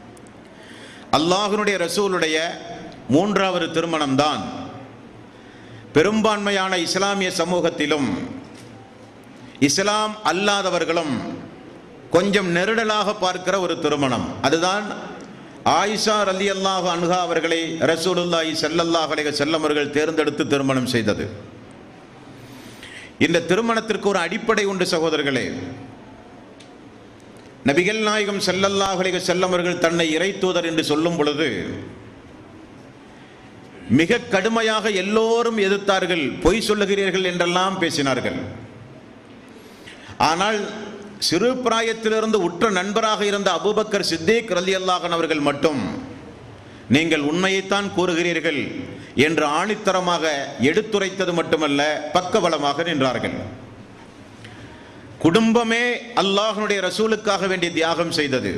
அல்லாஹ்வினுடைய ரசூலுடைய மூன்றாவது திருமணம் தான் பெரும்பான்மையான இஸ்லாமிய சமூகத்திலும் இஸ்லாம் அல்லாதவர்களும் கொஞ்சம் நெருடலாக பார்க்கிற ஒரு திருமணம் அதுதான் ஆயிஷா ரலி அல்லாஹு அன்ஹா அவர்களை ரசூலுல்லாஹி ஸல்லல்லாஹு அலைஹி வஸல்லம் அவர்கள் தேர்ந்தெடுத்து திருமணம் செய்தது இந்த திருமணத்திற்கு ஒரு அடிப்படை உண்டு சகோதரர்களே நபிகள் நாயகம் ஸல்லல்லாஹு அலைஹி வஸல்லம் அவர்கள் தன்னை இறை தூதர் என்று சொல்லும் பொழுது மிக கடுமையாக எல்லோரும் எதிர்த்தார்கள் பொய் சொல்லுகிறீர்கள் என்றெல்லாம் பேசினார்கள் ஆனால் சிறு பிராயத்திலிருந்து உற்ற நண்பராக இருந்த அபூபக்கர் சித்திக் ரலி அல்லாஹன் அவர்கள் மட்டும் நீங்கள் உண்மையைத்தான் கூறுகிறீர்கள் என்று ஆணித்தரமாக எடுத்துரைத்தது மட்டுமல்ல பக்கபலமாக நின்றார்கள் குடும்பமே அல்லாஹனுடைய ரசூலுக்காக வேண்டிய தியாகம் செய்தது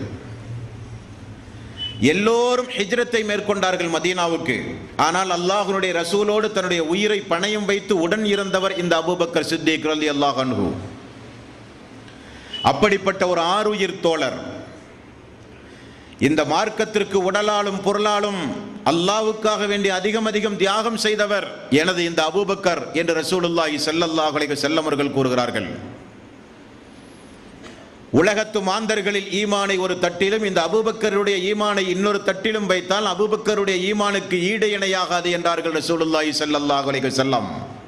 எல்லோரும் ஹிஜ்ரத்தை மேற்கொண்டார்கள் மதீனாவுக்கு ஆனால் அல்லாஹ்வுடைய ரசூலோடு தன்னுடைய உயிரை பணயம் வைத்து உடன் இருந்தவர் இந்த அபூபக்கர் சித்திக் ரலி அல்லாஹ் அன்ஹு அப்படிப்பட்ட ஒரு ஆறுயிர் தோழர் இந்த மார்க்கத்திற்கு உடலாலும் பொருளாலும் அல்லாவுக்காக வேண்டி அதிகம் அதிகம் தியாகம் செய்தவர் எனது இந்த அபூபக்கர் என்று ரசூலுல்லாஹி ஸல்லல்லாஹு அலைஹி வஸல்லம் அவர்கள் கூறுகிறார்கள் உலகத்து மாந்தர்களில் ஈமானை ஒரு தட்டிலும் இந்த அபூபக்கருடைய ஈமானை இன்னொரு தட்டிலும் வைத்தால் அபூபக்கருடைய ஈமானுக்கு ஈடு இணையாகாது என்றார்கள் ரசூலுல்லாஹி ஸல்லல்லாஹு அலைஹி வஸல்லம்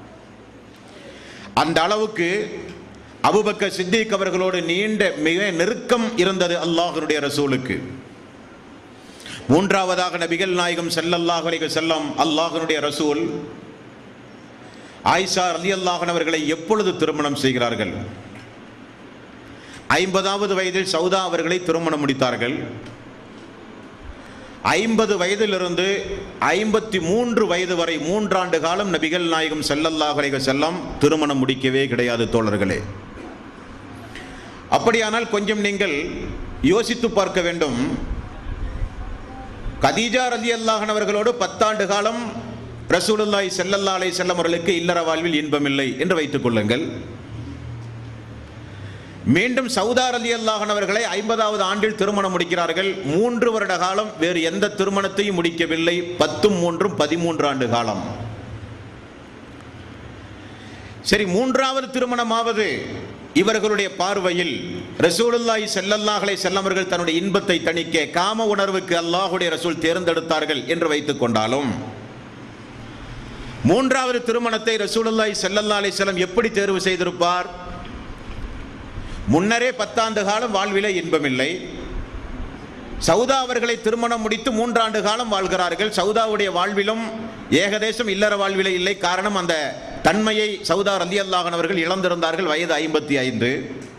அந்த அளவுக்கு அபூபக்கர் சித்திக் அவர்களோடு நீண்ட மிக நெருக்கம் இருந்தது அல்லாஹ்வுடைய ரசூலுக்கு மூன்றாவதாக நபிகள் நாயகம் ஸல்லல்லாஹு அலைஹி வஸல்லம் அல்லாஹ்வுடைய ரசூல் ஆயிஷா ரலியல்லாஹு அவர்களை எப்பொழுது திருமணம் செய்கிறார்கள் ஐம்பதாவது வயதில் சௌதா அவர்களை திருமணம் முடித்தார்கள் ஐம்பது வயதிலிருந்து ஐம்பத்தி மூன்று வயது வரை மூன்றாண்டு காலம் நபிகள் நாயகம் ஸல்லல்லாஹு அலைஹி வஸல்லம் திருமணம் முடிக்கவே கிடையாது தோழர்களே அப்படியானால் கொஞ்சம் நீங்கள் யோசித்து பார்க்க வேண்டும் கதீஜா ரலி அல்லாஹன் அவர்களோடு பத்தாண்டு காலம் ரசூலுல்லாஹி ஸல்லல்லாஹு அலைஹி வஸல்லம் அவர்களுக்கு இல்லற வாழ்வில் இன்பமில்லை என்று வைத்துக் கொள்ளுங்கள் மீண்டும் சவுதார் அலி அல்லாஹன் அவர்களை ஐம்பதாவது ஆண்டில் திருமணம் முடிக்கிறார்கள் மூன்று வருட காலம் வேறு எந்த திருமணத்தையும் முடிக்கவில்லை பத்தும் மூன்றும் பதிமூன்று ஆண்டு காலம் சரி மூன்றாவது திருமணமாவது இவர்களுடைய பார்வையில் ரசூலுல்லாஹி ஸல்லல்லாஹு அலைஹி வஸல்லம் அவர்கள் தன்னுடைய இன்பத்தை தணிக்க காம உணர்வுக்கு அல்லாஹ்வுடைய ரசூல் தேர்ந்தெடுத்தார்கள் என்று வைத்துக் கொண்டாலும் மூன்றாவது திருமணத்தை ரசூலுல்லாஹி ஸல்லல்லாஹு அலைஹி வஸல்லம் எப்படி தேர்வு செய்திருப்பார் முன்னரே பத்தாண்டு காலம் வாழ்விலே இன்பமில்லை சவுதா அவர்களை திருமணம் முடித்து மூன்றாண்டு காலம் வாழ்கிறார்கள் சவுதாவுடைய வாழ்விலும் ஏகதேசம் இல்லற வாழ்விலே இல்லை காரணம் அந்த தன்மையை சவுதா ரலி அல்லாஹன் அவர்கள் இழந்திருந்தார்கள் வயது ஐம்பத்தி ஐந்து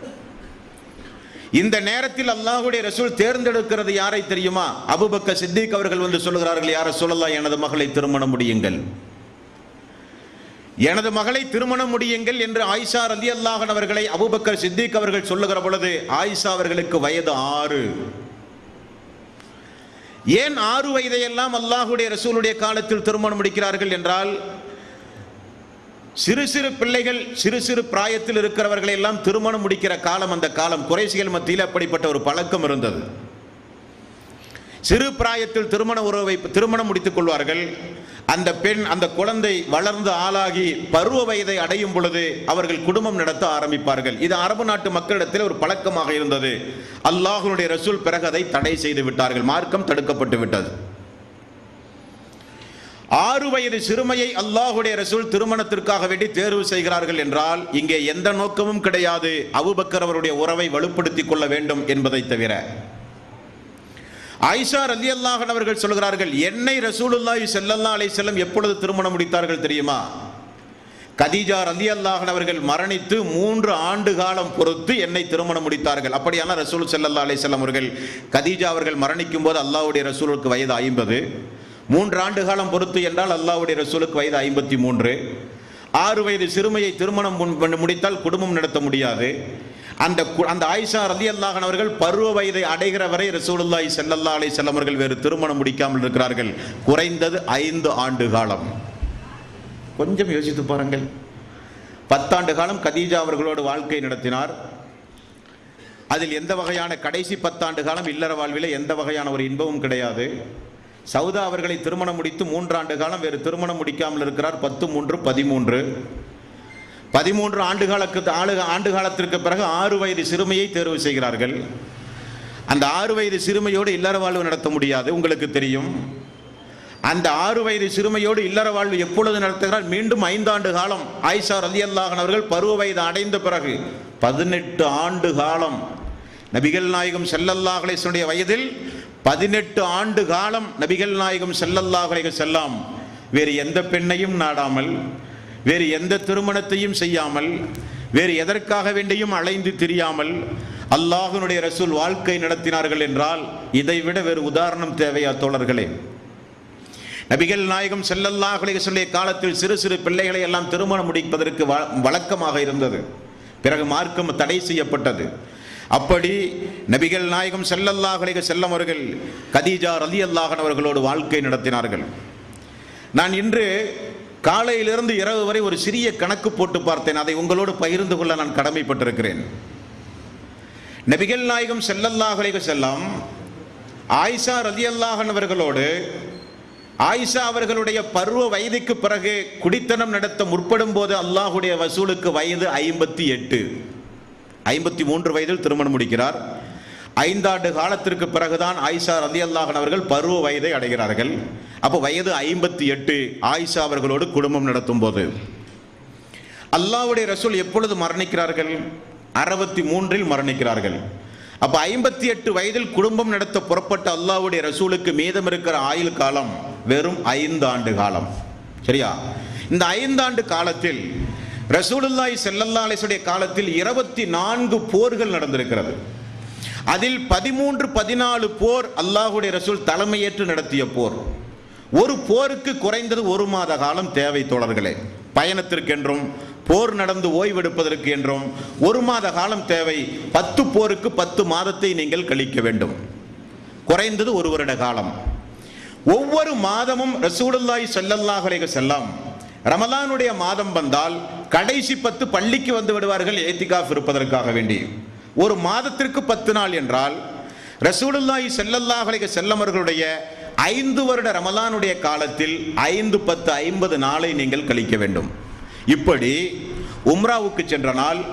இந்த நேரத்தில் அல்லாஹுடைய ரசூல் தேர்ந்தெடுக்கிறது யாரை தெரியுமா அபுபக்க சித்திக் அவர்கள் வந்து சொல்லுகிறார்கள் யார சொல்லலாம் எனது மகளை திருமணம் முடியுங்கள் எனது மகளை திருமணம் முடியுங்கள் என்று ஆயிஷா ரலி அல்லாஹன் அவர்களை அபுபக்கர் சித்திக் அவர்கள் சொல்லுகிற பொழுது ஆயிஷா அவர்களுக்கு வயது ஆறு ஏன் ஆறு வயதையெல்லாம் அல்லாஹுடைய ரசூலுடைய காலத்தில் திருமணம் முடிக்கிறார்கள் என்றால் சிறு சிறு பிள்ளைகள் சிறு சிறு பிராயத்தில் இருக்கிறவர்களை எல்லாம் திருமணம் முடிக்கிற காலம் அந்த காலம் குறைசிகள் மத்தியில் அப்படிப்பட்ட ஒரு பழக்கம் இருந்தது சிறு பிராயத்தில் திருமண உறவை திருமணம் முடித்துக் கொள்வார்கள் அந்த பெண் அந்த குழந்தை வளர்ந்து ஆளாகி பருவ வயதை அடையும் பொழுது அவர்கள் குடும்பம் நடத்த ஆரம்பிப்பார்கள் இது அரபு நாட்டு மக்களிடத்தில் ஒரு பழக்கமாக இருந்தது அல்லாஹுடைய ரசூல் பிறகு அதை தடை செய்து விட்டார்கள் மார்க்கம் தடுக்கப்பட்டு விட்டது ஆறு வயது சிறுமையை அல்லாஹுடைய ரசூல் திருமணத்திற்காக வேண்டி தேர்வு செய்கிறார்கள் என்றால் இங்கே எந்த நோக்கமும் கிடையாது அபுபக்கர் அவருடைய உறவை வலுப்படுத்திக் கொள்ள வேண்டும் என்பதை தவிர ஆயிஷா ரலி அல்லாஹன் அவர்கள் சொல்கிறார்கள் என்னை ரசூலுல்லாஹி ஸல்லல்லாஹு அலைஹி வஸல்லம் எப்பொழுது திருமணம் முடித்தார்கள் தெரியுமா கதீஜா ரலி அல்லாஹன் அவர்கள் மரணித்து மூன்று ஆண்டு காலம் பொறுத்து என்னை திருமணம் முடித்தார்கள் அப்படியான ரசூல் ஸல்லல்லாஹு அலைஹி வஸல்லம் அவர்கள் கதீஜா அவர்கள் மரணிக்கும் போது அல்லாஹ்வுடைய ரசூலுக்கு வயது ஐம்பது மூன்று ஆண்டு காலம் பொறுத்து என்றால் அல்லாஹ்வுடைய ரசூலுக்கு வயது ஐம்பத்தி மூன்று ஆறு வயது சிறுமையை திருமணம் முன்- பண்ண முடித்தால் குடும்பம் நடத்த முடியாது அந்த கு- அந்த ஆயிஷா ரலி அல்லாஹன் அவர்கள் பருவ வயதை அடைகிற வரை ரசூலுல்லாஹி ஸல்லல்லாஹு அலைஹி வஸல்லம் அவர்கள் வேறு திருமணம் முடிக்காமல் இருக்கிறார்கள் குறைந்தது ஐந்து ஆண்டு காலம் கொஞ்சம் யோசித்து பாருங்கள் பத்தாண்டு காலம் கதீஜா அவர்களோடு வாழ்க்கை நடத்தினார் அதில் எந்த வகையான கடைசி பத்தாண்டு காலம் இல்லற வாழ்வில் எந்த வகையான ஒரு இன்பமும் கிடையாது சவுதா அவர்களை திருமணம் முடித்து மூன்றாண்டு காலம் வேறு திருமணம் முடிக்காமல் இருக்கிறார் பத்து மூன்று பதிமூன்று பதிமூன்று ஆண்டு காலத்துக்கு ஆளு ஆண்டு காலத்திற்கு பிறகு ஆறு வயது சிறுமியை தேர்வு செய்கிறார்கள் அந்த ஆறு வயது சிறுமியோடு இல்லற வாழ்வு நடத்த முடியாது உங்களுக்கு தெரியும் அந்த ஆறு வயது சிறுமியோடு இல்லற வாழ்வு எப்பொழுது நடத்துகிறார் மீண்டும் ஐந்தாண்டு காலம் ஆயிஷா ரலி அல்லாஹன் அவர்கள் பருவ வயது அடைந்த பிறகு பதினெட்டு ஆண்டு காலம் நபிகள் நாயகம் ஸல்லல்லாஹு அலைஹி வஸல்லம் வயதில் பதினெட்டு ஆண்டு காலம் நபிகள் நாயகம் ஸல்லல்லாஹு அலைஹி செல்லாம் வேறு எந்த பெண்ணையும் நாடாமல் வேறு எந்த திருமணத்தையும் செய்யாமல் வேறு எதற்காக வேண்டியும் அலைந்து திரியாமல் அல்லாஹ்வினுடைய ரசூல் வாழ்க்கை நடத்தினார்கள் என்றால் இதைவிட வேறு உதாரணம் தேவையா தோழர்களே நபிகள் நாயகம் ஸல்லல்லாஹு அலைஹி வஸல்லம் காலத்தில் சிறு சிறு பிள்ளைகளை எல்லாம் திருமணம் முடிப்பதற்கு வ- வழக்கமாக இருந்தது பிறகு மார்க்கம் தடை செய்யப்பட்டது அப்படி நபிகள் நாயகம் ஸல்லல்லாஹு அலைஹி வஸல்லம் அவர்கள் கதீஜா ரலியல்லாஹு அவர்களோடு வாழ்க்கை நடத்தினார்கள் நான் இன்று காலையிலிருந்து இரவு வரை ஒரு சிறிய கணக்கு போட்டு பார்த்தேன் அதை உங்களோடு பகிர்ந்து கொள்ள நான் கடமைப்பட்டிருக்கிறேன் நபிகள் நாயகம் ஸல்லல்லாஹு அலைஹி வஸல்லம் ஆயிஷா ரலியல்லாஹு அவர்களோடு ஆயிஷா அவர்களுடைய பருவ வயதுக்கு பிறகு குடித்தனம் நடத்த முற்படும் போது அல்லாஹுடைய வசூலுக்கு வயது ஐம்பத்தி எட்டு ஐம்பத்தி மூன்று வயதில் திருமணம் முடிக்கிறார் ஐந்தாண்டு காலத்திற்கு பிறகுதான் ஆயிஷா ரதி அல்லாஹன் அவர்கள் பருவ வயதை அடைகிறார்கள் அப்போ வயது ஐம்பத்தி எட்டு ஆயிஷா அவர்களோடு குடும்பம் நடத்தும் போது அல்லாஹ்வுடைய ரசூல் எப்பொழுது மரணிக்கிறார்கள் அறுபத்தி மூன்றில் மரணிக்கிறார்கள் அப்ப ஐம்பத்தி எட்டு வயதில் குடும்பம் நடத்த புறப்பட்ட அல்லாஹ்வுடைய ரசூலுக்கு மீதம் இருக்கிற ஆயுள் காலம் வெறும் ஐந்து ஆண்டு காலம் சரியா இந்த ஐந்தாண்டு காலத்தில் ரசூலுல்லாஹி ஸல்லல்லாஹு அலைஹி வஸல்லம் காலத்தில் இருபத்தி நான்கு போர்கள் நடந்திருக்கிறது அதில் பதிமூன்று பதினாலு போர் அல்லாஹ்வுடைய ரசூல் தலைமையேற்று நடத்திய போர் ஒரு போருக்கு குறைந்தது ஒரு மாத காலம் தேவை தோழர்களே பயணத்திற்கென்றும் போர் நடந்து ஓய்வெடுப்பதற்கு என்றும் ஒரு மாத காலம் தேவை பத்து போருக்கு பத்து மாதத்தை நீங்கள் கழிக்க வேண்டும் குறைந்தது ஒரு வருட காலம் ஒவ்வொரு மாதமும் ரசூலுல்லாஹி ஸல்லல்லாஹு அலைஹி வஸல்லம் ரமலானுடைய மாதம் வந்தால் கடைசி பத்து பள்ளிக்கு வந்து விடுவார்கள் ஏத்திகாஃப் இருப்பதற்காக வேண்டி ஒரு மாதத்திற்கு பத்து நாள் என்றால் ரசூலுல்லாஹி ஸல்லல்லாஹு அலைஹி வஸல்லம் அவர்களுடைய ஐந்து வருட ரமலானுடைய காலத்தில் ஐந்து பத்து ஐம்பது நாளை நீங்கள் கழிக்க வேண்டும் இப்படி உம்ராவுக்கு சென்ற நாள்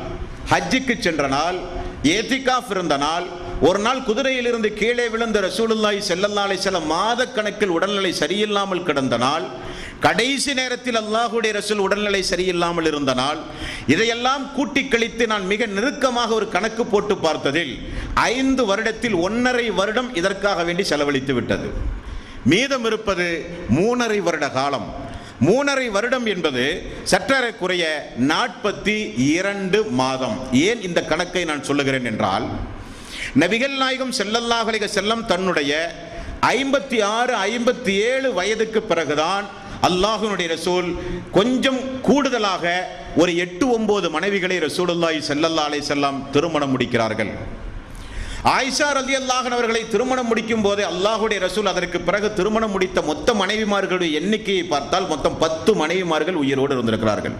ஹஜ்ஜுக்கு சென்ற நாள் ஏத்திகாஃப் இருந்த நாள் ஒரு நாள் குதிரையிலிருந்து கீழே விழுந்த ரசூலுல்லாஹி ஸல்லல்லாஹு அலைஹி வஸல்லம் மாத கணக்கில் உடல்நிலை சரியில்லாமல் கிடந்த நாள் கடைசி நேரத்தில் அல்லாஹுடைய ரசூல் உடல்நிலை சரியில்லாமல் இருந்த நாள் இதையெல்லாம் கூட்டி கழித்து நான் மிக நெருக்கமாக ஒரு கணக்கு போட்டு பார்த்ததில் ஐந்து வருடத்தில் ஒன்றரை வருடம் இதற்காக வேண்டி செலவழித்து விட்டது மீதம் இருப்பது மூணரை வருட காலம் மூணரை வருடம் என்பது சற்றேறக்குறைய நாற்பத்தி இரண்டு மாதம் ஏன் இந்த கணக்கை நான் சொல்லுகிறேன் என்றால் நபிகள் நாயகம் ஸல்லல்லாஹு அலைஹி செல்லம் தன்னுடைய ஐம்பத்தி ஆறு ஐம்பத்தி ஏழு வயதுக்கு பிறகுதான் அல்லாஹ்வினுடைய ரசூல் கொஞ்சம் கூடுதலாக ஒரு எட்டு ஒன்பது மனைவிகளை ரசூலுல்லாஹி ஸல்லல்லாஹு அலைஹி செல்லம் திருமணம் முடிக்கிறார்கள் ஆயிஷா ரதி அல்லாஹன் அவர்களை திருமணம் முடிக்கும் போது அல்லாஹுடைய ரசூல் அதற்கு பிறகு திருமணம் முடித்த மொத்த மனைவிமார்களுடைய எண்ணிக்கையை பார்த்தால் மொத்தம் பத்து மனைவிமார்கள் உயிரோடு இருந்திருக்கிறார்கள்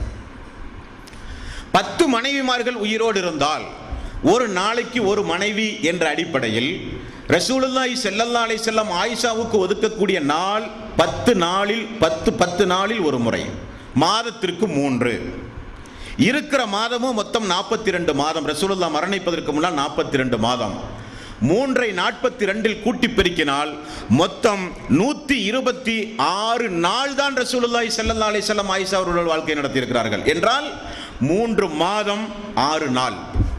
பத்து மனைவிமார்கள் உயிரோடு இருந்தால் ஒரு நாளைக்கு ஒரு மனைவி என்ற அடிப்படையில் ரசூலுல்லாஹி ஸல்லல்லாஹு அலைஹி வஸல்லம் ஆயிஷாவுக்கு ஒதுக்கக்கூடிய நாள் பத்து நாளில் பத்து பத்து நாளில் ஒரு முறை மாதத்திற்கு மூன்று இருக்கிற மாதமும் மொத்தம் நாற்பத்தி ரெண்டு மாதம் ரசூலுல்லா மரணிப்பதற்கு முன்னால் நாற்பத்தி ரெண்டு மாதம் மூன்றை நாற்பத்தி ரெண்டில் கூட்டி பெருக்கினால் மொத்தம் நூத்தி இருபத்தி ஆறு நாள் தான் ரசூலுல்லாஹி ஸல்லல்லாஹு அலைஹி வஸல்லம் ஆயிஷா அவர்கள் வாழ்க்கை நடத்தியிருக்கிறார்கள் என்றால் மூன்று மாதம் ஆறு நாள்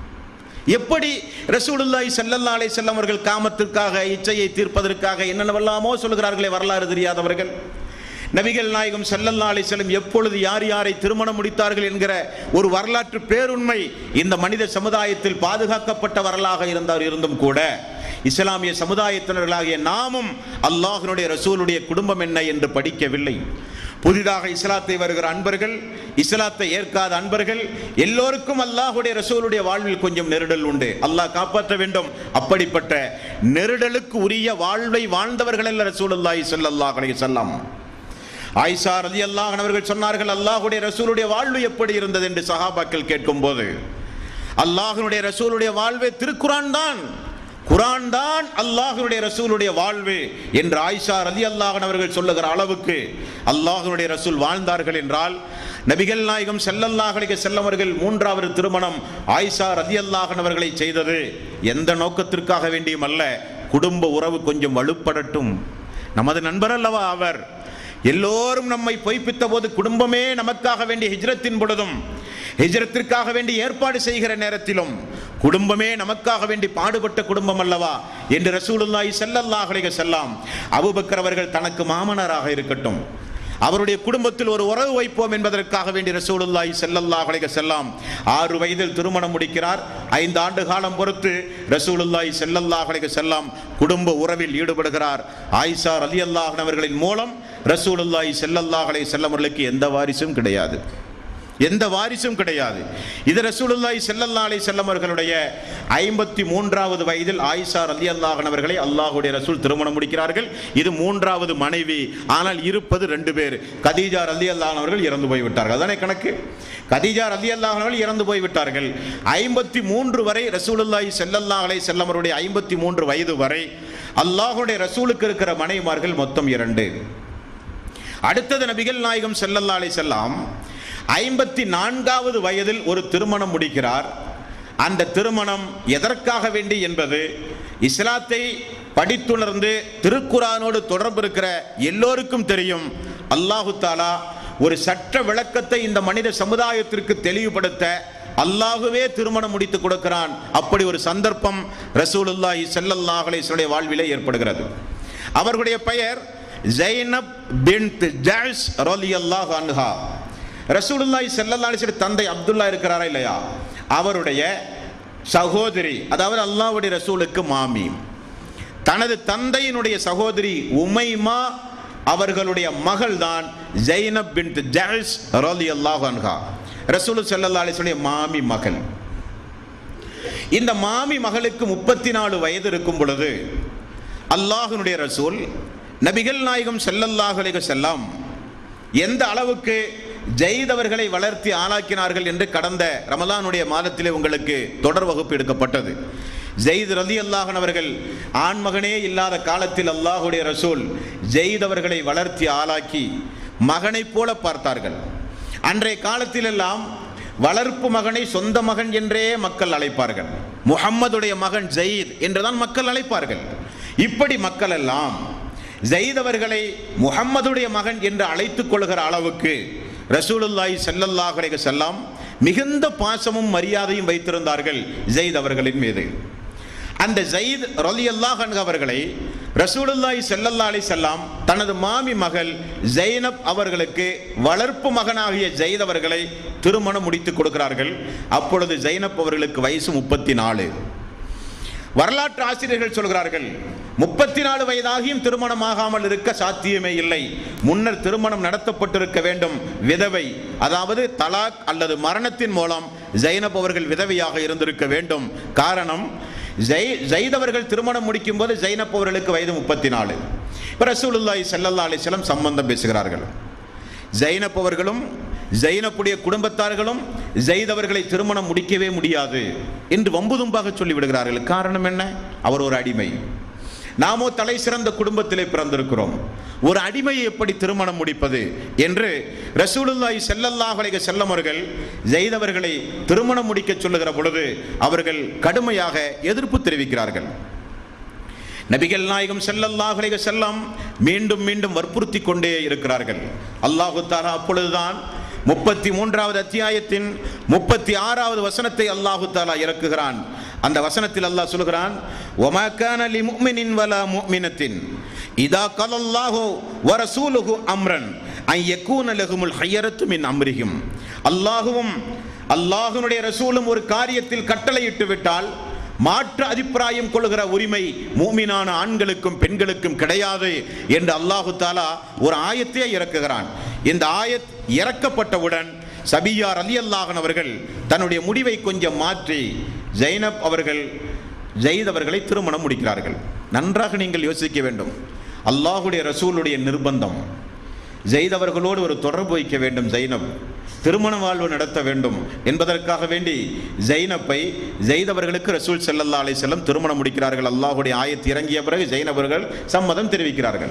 எப்படி ரசூலுல்லாஹி ஸல்லல்லாஹு அலைஹி வஸல்லம் அவர்கள் காமத்திற்காக இச்சையை தீர்ப்பதற்காக என்னென்னவெல்லாமோ சொல்கிறார்களே வரலாறு தெரியாதவர்கள் நபிகள் நாயகம் ஸல்லல்லாஹு அலைஹி வஸல்லம் எப்பொழுது யார் யாரை திருமணம் முடித்தார்கள் என்கிற ஒரு வரலாற்று பேருண்மை இந்த மனித சமுதாயத்தில் பாதுகாக்கப்பட்ட வரலாக இருந்தார் இருந்தும் கூட இஸ்லாமிய சமுதாயத்தினர்களாகிய நாமும் அல்லாஹ்வினுடைய ரசூலுடைய குடும்பம் என்ன என்று படிக்கவில்லை புதிதாக இஸ்லாத்தை வருகிற அன்பர்கள் இஸ்லாத்தை ஏற்காத அன்பர்கள் எல்லோருக்கும் அல்லாஹுடைய ரசூலுடைய வாழ்வில் கொஞ்சம் நெருடல் உண்டு அல்லாஹ் காப்பாற்ற வேண்டும் அப்படிப்பட்ட நெருடலுக்கு உரிய வாழ்வை வாழ்ந்தவர்கள் அல்ல ரசூலுல்லாஹி ஸல்லல்லாஹு அலைஹி வஸல்லம் ஆயிஷா ரலி அல்லாஹ் அவர்கள் சொன்னார்கள் அல்லாஹுடைய ரசூலுடைய வாழ்வு எப்படி இருந்தது என்று சஹாபாக்கள் கேட்கும்போது அல்லாஹ்வுடைய ரசூலுடைய வாழ்வே திருக்குரான் தான் குரான் தான் அல்லாஹ்வுடைய ரசூலுடைய வாழ்வு என்று ஆயிஷா ரலி அல்லாஹன் அவர்கள் சொல்லுகிற அளவுக்கு அல்லாஹ்வுடைய ரசூல் வாழ்ந்தார்கள் என்றால் நபிகள் நாயகம் ஸல்லல்லாஹு அலைஹி வஸல்லம் அவர்கள் மூன்றாவது திருமணம் ஆயிஷா ரலி அல்லாஹன் அவர்களை செய்தது எந்த நோக்கத்திற்காக வேண்டியும் அல்ல குடும்ப உறவு கொஞ்சம் வலுப்படட்டும் நமது நண்பர் அல்லவா அவர் எல்லோரும் நம்மை பொய்ப்பித்த போது குடும்பமே நமக்காக வேண்டிய ஹிஜ்ரத்தின் பொழுதும் ஹிஜ்ரத்திற்காக வேண்டி ஏற்பாடு செய்கிற நேரத்திலும் குடும்பமே நமக்காக வேண்டி பாடுபட்ட குடும்பம் அல்லவா என்று ரசூலுல்லாஹி ஸல்லல்லாஹு அலைஹி வஸல்லம் அபூபக்கர் அவர்கள் தனக்கு மாமனாராக இருக்கட்டும் அவருடைய குடும்பத்தில் ஒரு உறவு வைப்போம் என்பதற்காக வேண்டி ரசூலுல்லாஹி ஸல்லல்லாஹு அலைஹி வஸல்லம் ஆறு வயதில் திருமணம் முடிக்கிறார் ஐந்து ஆண்டு காலம் பொறுத்து ரசூலுல்லாஹி ஸல்லல்லாஹு அலைஹி வஸல்லம் குடும்ப உறவில் ஈடுபடுகிறார் ஆயிஷா ரலியல்லாஹு அவர்களின் மூலம் ரசூலுல்லாஹி ஸல்லல்லாஹு அலைஹி வஸல்லம் அவர்களுக்கு எந்த வாரிசும் கிடையாது எந்த வாரிசும் கிடையாது இது ரசூலுல்லாஹி ஸல்லல்லாஹு அலைஹி வஸல்லம் அவர்களுடைய ஐம்பத்தி மூன்றாவது வயதில் ஆயிஷா ரலியல்லாஹு அவர்களை அல்லாஹ்வுடைய ரசூல் திருமணம் முடிக்கிறார்கள் இது மூன்றாவது மனைவி ஆனால் இருப்பது ரெண்டு பேர் கதீஜா ரலியல்லாஹு அவர்கள் இறந்து போய்விட்டார்கள் அதானே கணக்கு கதீஜா ரலியல்லாஹு அவர்கள் இறந்து போய்விட்டார்கள் ஐம்பத்தி மூன்று வரை ரசூலுல்லாஹி ஸல்லல்லாஹு அலைஹி வஸல்லம் அவருடைய ஐம்பத்தி மூன்று வயது வரை அல்லாஹ்வுடைய ரசூலுக்கு இருக்கிற மனைவிமார்கள் மொத்தம் இரண்டு அடுத்தது நபிகள் நாயகம் ஸல்லல்லாஹு அலைஹி வஸல்லம் ஐம்பத்தி நான்காவது வயதில் ஒரு திருமணம் முடிக்கிறார் அந்த திருமணம் எதற்காக வேண்டி என்பது இஸ்லாத்தை படித்துணர்ந்து திருக்குரானோடு தொடர்பு இருக்கிற எல்லோருக்கும் தெரியும் அல்லாஹு தாலா ஒரு சட்ட விளக்கத்தை இந்த மனித சமுதாயத்திற்கு தெளிவுபடுத்த அல்லாஹுவே திருமணம் முடித்து கொடுக்கிறான் அப்படி ஒரு சந்தர்ப்பம் ரசூலுல்லாஹி ஸல்லல்லாஹு அலைஹி வஸல்லம் வாழ்விலே ஏற்படுகிறது அவர்களுடைய பெயர் ஜைனப் பின்த் ஜாஸ் ரலியல்லாஹு அன்ஹா ரசூலுல்லாஹி ஸல்லல்லாஹு அலைஹி வஸல்லம் தந்தை அப்துல்லா இருக்கிறாரா இல்லையா அவருடைய சகோதரி அதாவது அல்லாஹ்வுடைய ரசூலுக்கு மாமி தனது தந்தையினுடைய சகோதரி உமைமா அவர்களுடைய மகள் தான் ஜைனப் பின்த் ஜாஸ் ரலியல்லாஹு அன்ஹா ரசூல் ஸல்லல்லாஹு அலைஹி வஸல்லம் மாமி மகள் இந்த மாமி மகளுக்கு முப்பத்தி நாலு வயது இருக்கும் பொழுது அல்லாஹ்வினுடைய ரசூல் நபிகள் நாயகம் ஸல்லல்லாஹு அலைஹி வஸல்லம் எந்த அளவுக்கு ஜெயித் அவர்களை வளர்த்தி ஆளாக்கினார்கள் என்று கடந்த ரமலானுடைய மாதத்திலே உங்களுக்கு தொடர் வகுப்பு எடுக்கப்பட்டது ஜெயித் ரதி அல்லாஹன் அவர்கள் ஆண்மகனே இல்லாத காலத்தில் அல்லாஹுடைய ரசூல் ஜெயித் அவர்களை வளர்த்தி ஆளாக்கி மகனைப் போல பார்த்தார்கள் அன்றைய காலத்திலெல்லாம் வளர்ப்பு மகனை சொந்த மகன் என்றே மக்கள் அழைப்பார்கள் முகம்மதுடைய மகன் ஜெயித் என்றுதான் மக்கள் அழைப்பார்கள் இப்படி மக்கள் எல்லாம் ஜெயித் அவர்களை முகம்மதுடைய மகன் என்று அழைத்துக் கொள்கிற அளவுக்கு ரசூலுல்லாஹி ஸல்லல்லாஹு அலைஹி வஸல்லம் மிகுந்த பாசமும் மரியாதையும் வைத்திருந்தார்கள் ஜெயித் அவர்களின் மீது அந்த ஜயீத் ரலியல்லாஹு அன்ஹு அவர்களை ரசூலுல்லாஹி ஸல்லல்லாஹு அலைஹி வஸல்லம் தனது மாமி மகள் ஜைனப் அவர்களுக்கு வளர்ப்பு மகனாகிய ஜெயித் அவர்களை திருமணம் முடித்து கொடுக்கிறார்கள் அப்பொழுது ஜைனப் அவர்களுக்கு வயசு முப்பத்தி நாலு வரலாற்று ஆசிரியர்கள் சொல்கிறார்கள் முப்பத்தி நாலு வயதாகியும் திருமணமாகாமல் இருக்க சாத்தியமே இல்லை முன்னர் திருமணம் நடத்தப்பட்டிருக்க வேண்டும் விதவை அதாவது தலாக் அல்லது மரணத்தின் மூலம் ஜைனப் அவர்கள் விதவையாக இருந்திருக்க வேண்டும் காரணம் ஜெய் ஜெயித் அவர்கள் திருமணம் முடிக்கும் போது ஜைனப் அவர்களுக்கு வயது முப்பத்தி நாலு இப்போ ரசூலுல்லாஹி ஸல்லல்லாஹு அலைஹி வஸல்லம் சம்பந்தம் பேசுகிறார்கள் ஜைனப் அவர்களும் ஜைனப்புடைய குடும்பத்தார்களும் ஜெயித் அவர்களை திருமணம் முடிக்கவே முடியாது என்று வம்புதும்பாக சொல்லிவிடுகிறார்கள் காரணம் என்ன அவர் ஒரு அடிமை நாமோ தலை சிறந்த குடும்பத்திலே பிறந்திருக்கிறோம் ஒரு அடிமையை எப்படி திருமணம் முடிப்பது என்று ரசூலுல்லாஹி ஸல்லல்லாஹு அலைஹி வஸல்லம் அவர்கள் ஜெயித் அவர்களை திருமணம் முடிக்க சொல்லுகிற பொழுது அவர்கள் கடுமையாக எதிர்ப்பு தெரிவிக்கிறார்கள் நபிகள் நாயகம் ஸல்லல்லாஹு அலைஹி வஸல்லம் மீண்டும் மீண்டும் வற்புறுத்தி கொண்டே இருக்கிறார்கள் அல்லாஹு தாலா அப்பொழுதுதான் முப்பத்தி மூன்றாவது அத்தியாயத்தின் முப்பத்தி ஆறாவது வசனத்தை அல்லாஹு தாலா இறக்குகிறான் அந்த வசனத்தில் அல்லாஹ் சொல்கிறான் ஒமா கான லி முஃமினின் வலா முஃமினத்தின் இதா கலல்லாஹு வ ரசூலுஹு அம்ரன் ஐ யக்கூன லஹுமுல் ஹையரத்து மின் அம்ரிஹிம் அல்லாஹுவும் அல்லாஹ்வுடைய ரசூலும் ஒரு காரியத்தில் கட்டளையிட்டு விட்டால் மாற்று அபிப்பிராயம் கொள்கிற உரிமை மூமினான ஆண்களுக்கும் பெண்களுக்கும் கிடையாது என்று அல்லாஹு தாலா ஒரு ஆயத்தையே இறக்குகிறான் இந்த ஆயத் இறக்கப்பட்டவுடன் சபியார் அலி அல்லாஹன் அவர்கள் தன்னுடைய முடிவை கொஞ்சம் மாற்றி ஜைனப் அவர்கள் ஜெயித் அவர்களை திருமணம் முடிக்கிறார்கள் நன்றாக நீங்கள் யோசிக்க வேண்டும் அல்லாஹுடைய ரசூலுடைய நிர்பந்தம் ஜெயித் அவர்களோடு ஒரு தொடர்பு வைக்க வேண்டும் ஜைனப் திருமண வாழ்வு நடத்த வேண்டும் என்பதற்காக வேண்டி ஜைனப்பை ஜெயித் அவர்களுக்கு ரசூல் ஸல்லல்லாஹு அலைஹி வஸல்லம் திருமணம் முடிக்கிறார்கள் அல்லாஹுடைய ஆயத்து இறங்கிய பிறகு ஜெயின் அவர்கள் சம்மதம் தெரிவிக்கிறார்கள்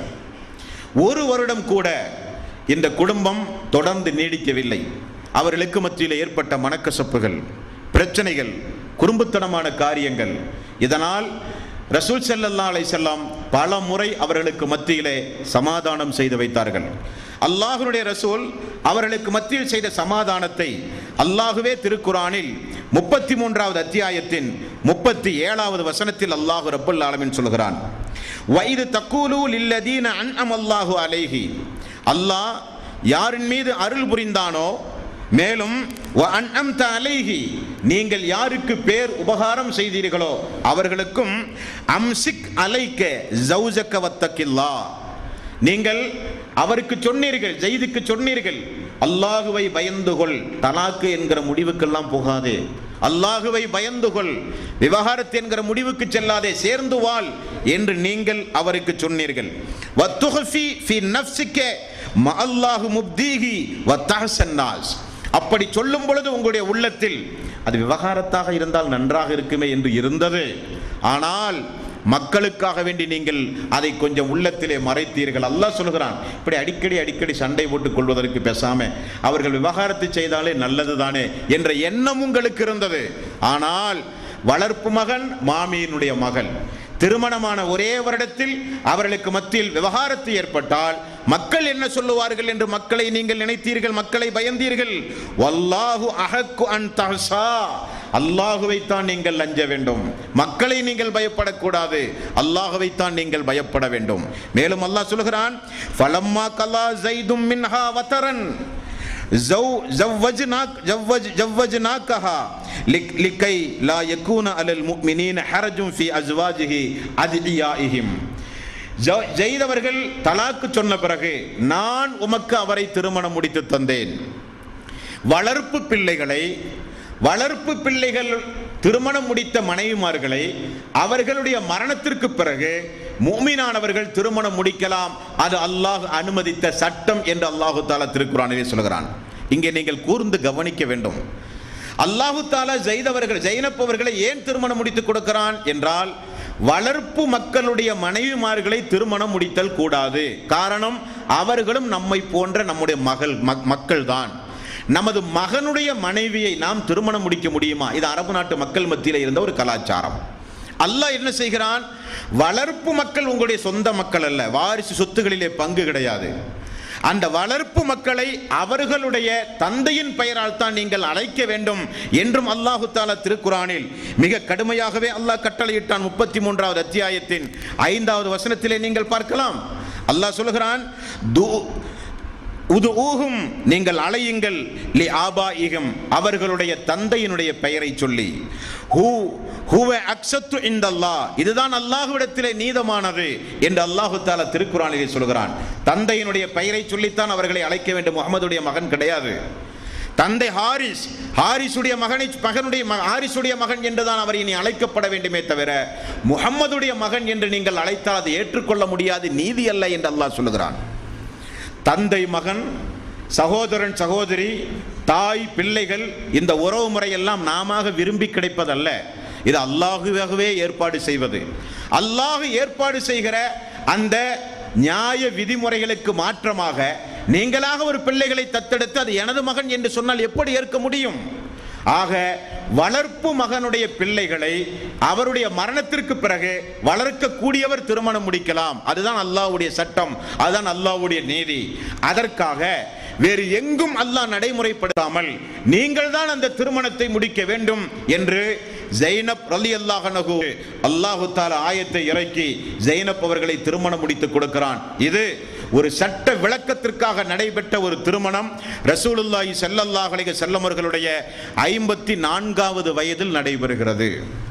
ஒரு வருடம் கூட இந்த குடும்பம் தொடர்ந்து நீடிக்கவில்லை அவர்களுக்கு மத்தியில் ஏற்பட்ட மனக்கசப்புகள் பிரச்சனைகள் குறும்புத்தனமான காரியங்கள் இதனால் ரசூல் ஸல்லல்லாஹு அலைஹி வஸல்லம் பல முறை அவர்களுக்கு மத்தியிலே சமாதானம் செய்து வைத்தார்கள் அல்லாஹ்வுடைய ரசூல் அவர்களுக்கு மத்தியில் செய்த சமாதானத்தை அல்லாஹுவே திருக்குரானில் முப்பத்தி மூன்றாவது அத்தியாயத்தின் முப்பத்தி ஏழாவது வசனத்தில் அல்லாஹு ரப்பல் ஆலமின் சொல்கிறான் வயது தக்கூலு லில்லதீன அன்அம் அல்லாஹு அலைஹி அல்லாஹ் யாரின் மீது அருள் புரிந்தானோ மேலும் வ அன்அம்த அலைஹி நீங்கள் யாருக்கு பேர் உபகாரம் செய்தீர்களோ அவர்களுக்கும் அம்சிக் அலைக்க ஜௌஜக்க வத்தக்கில்லா நீங்கள் அவருக்கு சொன்னீர்கள் ஜெயிதுக்கு சொன்னீர்கள் அல்லாஹுவை பயந்து கொள் தலாக்கு என்கிற முடிவுக்கெல்லாம் போகாதே அல்லாஹுவை பயந்து கொள் விவகாரத்து என்கிற முடிவுக்கு செல்லாதே சேர்ந்து வாழ் என்று நீங்கள் அவருக்கு சொன்னீர்கள் வத்துஹஃபி ஃபி நஃப்ஸிக்க ம அல்லாஹு முப்தீஹி வத்தஹசன்னாஸ் அப்படி சொல்லும் பொழுது உங்களுடைய உள்ளத்தில் அது விவகாரத்தாக இருந்தால் நன்றாக இருக்குமே என்று இருந்தது ஆனால் மக்களுக்காக வேண்டி நீங்கள் அதை கொஞ்சம் உள்ளத்திலே மறைத்தீர்கள் அல்லாஹ் சொல்கிறான் இப்படி அடிக்கடி அடிக்கடி சண்டை போட்டுக் கொள்வதற்கு பேசாம அவர்கள் விவகாரத்தை செய்தாலே நல்லது தானே என்ற எண்ணம் உங்களுக்கு இருந்தது ஆனால் வளர்ப்பு மகன் மாமியினுடைய மகள் திருமணமான ஒரே வருடத்தில் அவர்களுக்கு மத்தியில் விவகாரத்து ஏற்பட்டால் மக்கள் என்ன சொல்லுவார்கள் என்று மக்களை நீங்கள் நினைத்தீர்கள் மக்களை பயந்தீர்கள் வல்லாஹு அஹக்கு அன் தஹ்சா அல்லாஹுவைத்தான் நீங்கள் அஞ்ச வேண்டும் மக்களை நீங்கள் பயப்படக்கூடாது அல்லாஹுவைத்தான் நீங்கள் பயப்பட வேண்டும் மேலும் அல்லாஹ் சொல்கிறான் ஃபலம்மா கலா ஜைதும் மின்ஹா வதரன் زو- زوجناك زوج زوجناكها لك- لكي لا يكون على المؤمنين حرج في ازواجه ادعيائهم ஜ- ஜெயித் அவர்கள் தலாக்கு சொன்ன பிறகு நான் உமக்கு அவரை திருமணம் முடித்து தந்தேன் வளர்ப்பு பிள்ளைகளை வளர்ப்பு பிள்ளைகள் திருமணம் முடித்த மனைவிமார்களை அவர்களுடைய மரணத்திற்கு பிறகு மூமினானவர்கள் திருமணம் முடிக்கலாம் அது அல்லாஹ் அனுமதித்த சட்டம் என்று அல்லாஹு தாலா திருக்குறானிலே சொல்கிறான் இங்கே நீங்கள் கூர்ந்து கவனிக்க வேண்டும் அல்லாஹு தாலா ஜெயிதவர்கள் ஜெயினப் அவர்களை ஏன் திருமணம் முடித்து கொடுக்கிறான் என்றால் வளர்ப்பு மக்களுடைய மனைவிமார்களை திருமணம் முடித்தல் கூடாது காரணம் அவர்களும் நம்மை போன்ற நம்முடைய மகள் மக்கள் தான் நமது மகனுடைய மனைவியை நாம் திருமணம் முடிக்க முடியுமா இது அரபு நாட்டு மக்கள் மத்தியில் இருந்த ஒரு கலாச்சாரம் அல்லாஹ் என்ன செய்கிறான் வளர்ப்பு மக்கள் உங்களுடைய சொந்த மக்கள் அல்ல வாரிசு சொத்துகளிலே பங்கு கிடையாது அந்த வளர்ப்பு மக்களை அவர்களுடைய தந்தையின் பெயரால் தான் நீங்கள் அழைக்க வேண்டும் என்றும் அல்லாஹு தாலா திருக்குறானில் மிக கடுமையாகவே அல்லாஹ் கட்டளையிட்டான் முப்பத்தி மூன்றாவது அத்தியாயத்தின் ஐந்தாவது வசனத்திலே நீங்கள் பார்க்கலாம் அல்லாஹ் சொல்கிறான் "து- உது ஊகும் நீங்கள் அலையுங்கள் லி ஆபாயிகம் அவர்களுடைய தந்தையினுடைய பெயரை சொல்லி ஹூ ஹுவ அக்ஸத்து இந்தல்லா இதுதான் அல்லாஹ்விடத்திலே நீதமானது என்று அல்லாஹு தாலா திருக்குறானிலே சொல்கிறான் தந்தையினுடைய பெயரை சொல்லித்தான் அவர்களை அழைக்க வேண்டும் முகமதுடைய மகன் கிடையாது தந்தை ஹாரிஸ் ஹாரிஸுடைய மகனை மகனுடைய ம- ஹாரிஸுடைய மகன் என்றுதான் அவர் இனி அழைக்கப்பட வேண்டுமே தவிர முகம்மதுடைய மகன் என்று நீங்கள் அழைத்தால் அதை ஏற்றுக்கொள்ள முடியாது நீதி அல்ல என்று அல்லாஹ் சொல்லுகிறான் தந்தை மகன் சகோதரன் சகோதரி தாய் பிள்ளைகள் இந்த உறவு முறையெல்லாம் நாம விரும்பி கிடைப்பதல்ல இது அல்லாஹுவாகவே ஏற்பாடு செய்வது அல்லாஹ் ஏற்பாடு செய்கிற அந்த நியாய விதிமுறைகளுக்கு மாற்றமாக நீங்களாக ஒரு பிள்ளைகளை தத்தெடுத்து அது எனது மகன் என்று சொன்னால் எப்படி ஏற்க முடியும் ஆக வளர்ப்பு மகனுடைய பிள்ளைகளை அவருடைய மரணத்திற்கு பிறகு வளர்க்கக்கூடியவர் திருமணம் முடிக்கலாம் அதுதான் அல்லாஹ்வுடைய சட்டம் அதுதான் அல்லாஹ்வுடைய நீதி அதற்காக வேறு எங்கும் அல்லாஹ் நடைமுறைப்படுத்தாமல் நீங்கள் தான் அந்த திருமணத்தை முடிக்க வேண்டும் என்று ஜைனப் ரலி அல்லாஹனகு அல்லாஹு தாலா ஆயத்தை இறக்கி ஜைனப் அவர்களை திருமணம் முடித்து கொடுக்கிறான் இது ஒரு சட்ட விளக்கத்திற்காக நடைபெற்ற ஒரு திருமணம் ரசூலுல்லாஹி ஸல்லல்லாஹு அலைஹி வஸல்லம் அவர்களுடைய ஐம்பத்தி நான்காவது வயதில் நடைபெறுகிறது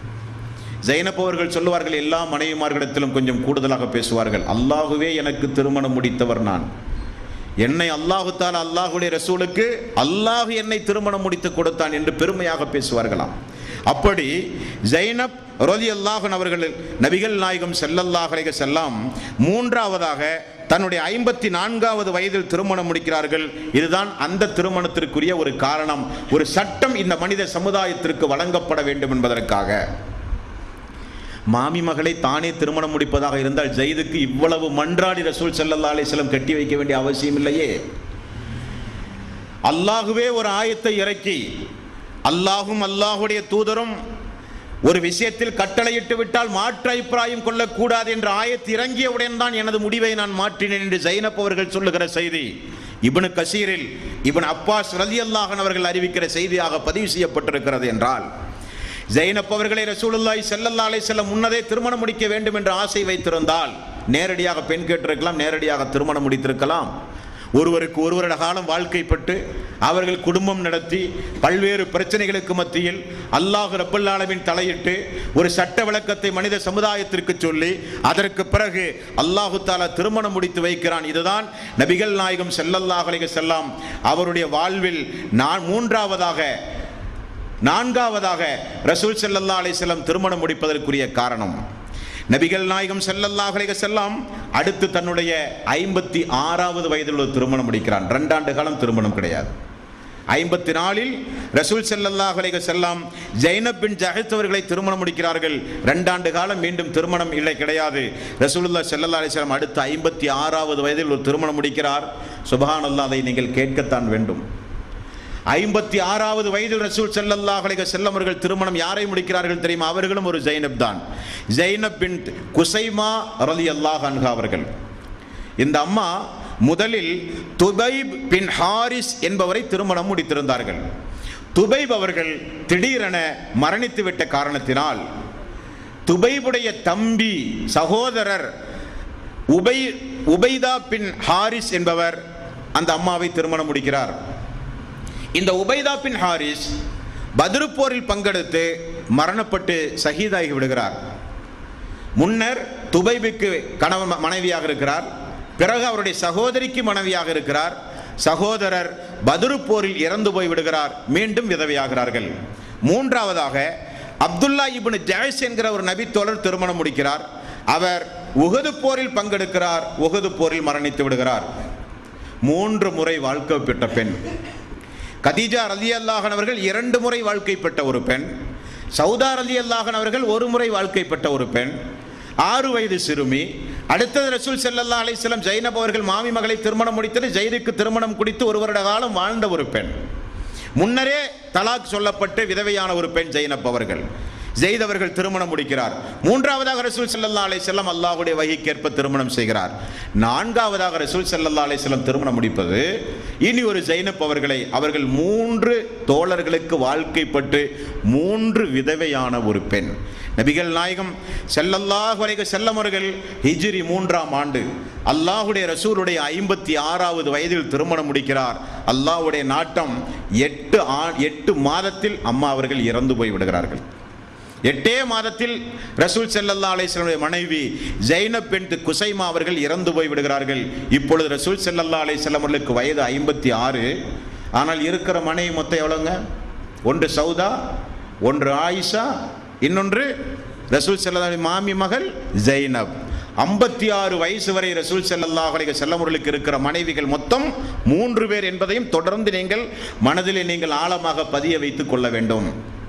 ஜைனப் அவர்கள் சொல்லுவார்கள் எல்லா மனைவிமார்களிடத்திலும் கொஞ்சம் கூடுதலாக பேசுவார்கள் அல்லாஹுவே எனக்கு திருமணம் முடித்தவர் நான் என்னை அல்லாஹு தாலா அல்லாஹுடைய ரசூலுக்கு அல்லாஹ் என்னை திருமணம் முடித்து கொடுத்தான் என்று பெருமையாக பேசுவார்களாம் அப்படி ஜைனப் ரலி அல்லாஹன் அவர்கள் நபிகள் நாயகம் செல்லல்லாஹ் அலைஹி செல்லாம் மூன்றாவதாக தன்னுடைய ஐம்பத்தி நான்காவது வயதில் திருமணம் முடிக்கிறார்கள் இதுதான் அந்த திருமணத்திற்குரிய ஒரு காரணம் ஒரு சட்டம் இந்த மனித சமுதாயத்திற்கு வழங்கப்பட வேண்டும் என்பதற்காக மாமி மகளை தானே திருமணம் முடிப்பதாக இருந்தால் ஜெயிதுக்கு இவ்வளவு மன்றாடி ரசூல் ஸல்லல்லாஹு அலைஹி வஸல்லம் கட்டி வைக்க வேண்டிய அவசியம் இல்லையே அல்லாஹுவே ஒரு ஆயத்தை இறக்கி அல்லாஹும் அல்லாஹுடைய தூதரும் ஒரு விஷயத்தில் கட்டளையிட்டு விட்டால் மாற்று அபிப்பிராயம் கொள்ளக்கூடாது என்ற ஆயத்து இறங்கியவுடன் தான் எனது முடிவை நான் மாற்றினேன் என்று ஜைனப் அவர்கள் சொல்லுகிற செய்தி இப்னு கசீரில் இப்னு அப்பாஸ் ரலியல்லாஹன் அவர்கள் அறிவிக்கிற செய்தியாக பதிவு செய்யப்பட்டிருக்கிறது என்றால் ஜைனப் அவர்களை ரசூலுல்லாஹி ஸல்லல்லாஹு அலைஹி வஸல்லம் முன்னதே திருமணம் முடிக்க வேண்டும் என்ற ஆசை வைத்திருந்தால் நேரடியாக பெண் கேட்டிருக்கலாம் நேரடியாக திருமணம் முடித்திருக்கலாம் ஒருவருக்கு ஒரு வருட காலம் வாழ்க்கைப்பட்டு அவர்கள் குடும்பம் நடத்தி பல்வேறு பிரச்சனைகளுக்கு மத்தியில் அல்லாஹ் ரப்பல் ஆலமீன் தலையிட்டு ஒரு சட்ட விளக்கத்தை மனித சமுதாயத்திற்கு சொல்லி அதற்கு பிறகு அல்லாஹு தாலா திருமணம் முடித்து வைக்கிறான் இதுதான் நபிகள் நாயகம் ஸல்லல்லாஹு அலைஹி வஸல்லம் அவருடைய வாழ்வில் நான் மூன்றாவதாக நான்காவதாக ரசூல் ஸல்லல்லாஹு அலைஹி வஸல்லம் திருமணம் முடிப்பதற்குரிய காரணம் நபிகள் நாயகம் ஸல்லல்லாஹு அலைஹி வஸல்லம் அடுத்து தன்னுடைய ஐம்பத்தி ஆறாவது வயதில் ஒரு திருமணம் முடிக்கிறான் ரெண்டாண்டு காலம் திருமணம் கிடையாது ஐம்பத்தி நாலில் ரசூல் ஸல்லல்லாஹு அலைஹி வஸல்லம் ஜைனப் பின் ஜஹத் அவர்களை திருமணம் முடிக்கிறார்கள் ரெண்டாண்டு காலம் மீண்டும் திருமணம் இல்லை கிடையாது ரசூலுல்லாஹ் ஸல்லல்லாஹு அலைஹி வஸல்லம் அடுத்து ஐம்பத்தி ஆறாவது வயதில் ஒரு திருமணம் முடிக்கிறார் சுபஹானல்லாஹ் அதை நீங்கள் கேட்கத்தான் வேண்டும் ஐம்பத்தி ஆறாவது வயதில் ரசூல் ஸல்லல்லாஹு அலைஹி வஸல்லம் அவர்கள் திருமணம் யாரை முடிக்கிறார்கள் தெரியுமா அவர்களும் ஒரு ஜைனப் தான் ஜைனப் பின் குசைமா ரலியல்லாஹு அன்ஹா அவர்கள் இந்த அம்மா முதலில் துபைப் பின் ஹாரிஸ் என்பவரை திருமணம் முடித்திருந்தார்கள் துபைப் அவர்கள் திடீரென மரணித்து விட்ட காரணத்தினால் துபைபுடைய தம்பி சகோதரர் உபை உபைதா பின் ஹாரிஸ் என்பவர் அந்த அம்மாவை திருமணம் முடிக்கிறார் இந்த உபைதா பின் ஹாரிஸ் பத்ரு போரில் பங்கெடுத்து மரணப்பட்டு ஷஹீதாகி விடுகிறார் முன்னர் துபைபுக்கு கணவன் மனைவியாக இருக்கிறார் பிறகு அவருடைய சகோதரிக்கு மனைவியாக இருக்கிறார் சகோதரர் பத்ரு போரில் இறந்து போய் விடுகிறார் மீண்டும் விதவையாகிறார்கள் மூன்றாவதாக அப்துல்லா இப்னு ஜாய்ஸ் என்கிற ஒரு நபித்தோழர் திருமணம் முடிக்கிறார் அவர் உகது போரில் பங்கெடுக்கிறார் உகது போரில் மரணித்து விடுகிறார் மூன்று முறை வாழ்க்கை பெற்ற பெண் கதீஜா ரலி அல்லாஹன் அவர்கள் இரண்டு முறை வாழ்க்கை பெற்ற ஒரு பெண் சவுதா ரலி அல்லாஹன் அவர்கள் ஒரு முறை வாழ்க்கை பெற்ற ஒரு பெண் ஆறு வயது சிறுமி அடுத்தது ரசூல் செல்லல்லா அலிஸ்லம் ஜைனப் அவர்கள் மாமி மகளை திருமணம் முடித்தது ஜெயிதுக்கு திருமணம் குடித்து ஒரு வருட காலம் வாழ்ந்த ஒரு பெண் முன்னரே தலாக் சொல்லப்பட்டு விதவையான ஒரு பெண் ஜெயினப் அவர்கள் ஜெயித் அவர்கள் திருமணம் முடிக்கிறார் மூன்றாவதாக ரசூல் ஸல்லல்லாஹு அலைஹி வஸல்லம் அல்லாஹ்வுடைய வகைக்கேற்ப திருமணம் செய்கிறார் நான்காவதாக ரசூல் ஸல்லல்லாஹு அலைஹி வஸல்லம் திருமணம் முடிப்பது இனி ஒரு ஜைனப் அவர்களை அவர்கள் மூன்று தோழர்களுக்கு வாழ்க்கைப்பட்டு மூன்று விதவையான ஒரு பெண் நபிகள் நாயகம் ஸல்லல்லாஹு அலைஹி வஸல்லம் அவர்கள் ஹிஜ்ரி மூன்றாம் ஆண்டு அல்லாஹ்வுடைய ரசூலுடைய ஐம்பத்தி ஆறாவது வயதில் திருமணம் முடிக்கிறார் அல்லாஹ்வுடைய நாட்டம் எட்டு ஆ எட்டு மாதத்தில் அம்மா அவர்கள் இறந்து போய் விடுகிறார்கள் எட்டே மாதத்தில் ரசூல் ஸல்லல்லாஹு அலைஹி வஸல்லம் மனைவி ஜைனப் பின் குசைமா அவர்கள் இறந்து போய் விடுகிறார்கள் இப்பொழுது ரசூல் ஸல்லல்லாஹு அலைஹி வஸல்லம் அவர்களுக்கு வயது ஐம்பத்தி ஆறு ஆனால் இருக்கிற மனைவி மொத்தம் எவ்வளோங்க ஒன்று சௌதா ஒன்று ஆயிஷா இன்னொன்று ரசூல் ஸல்லல்லாஹு அலைஹி மாமி மகள் ஜைனப் ஐம்பத்தி ஆறு வயசு வரை ரசூல் ஸல்லல்லாஹு அலைஹி வஸல்லம் அவர்களுக்கு இருக்கிற மனைவிகள் மொத்தம் மூன்று பேர் என்பதையும் தொடர்ந்து நீங்கள் மனதிலே நீங்கள் ஆழமாக பதிய வைத்துக் கொள்ள வேண்டும்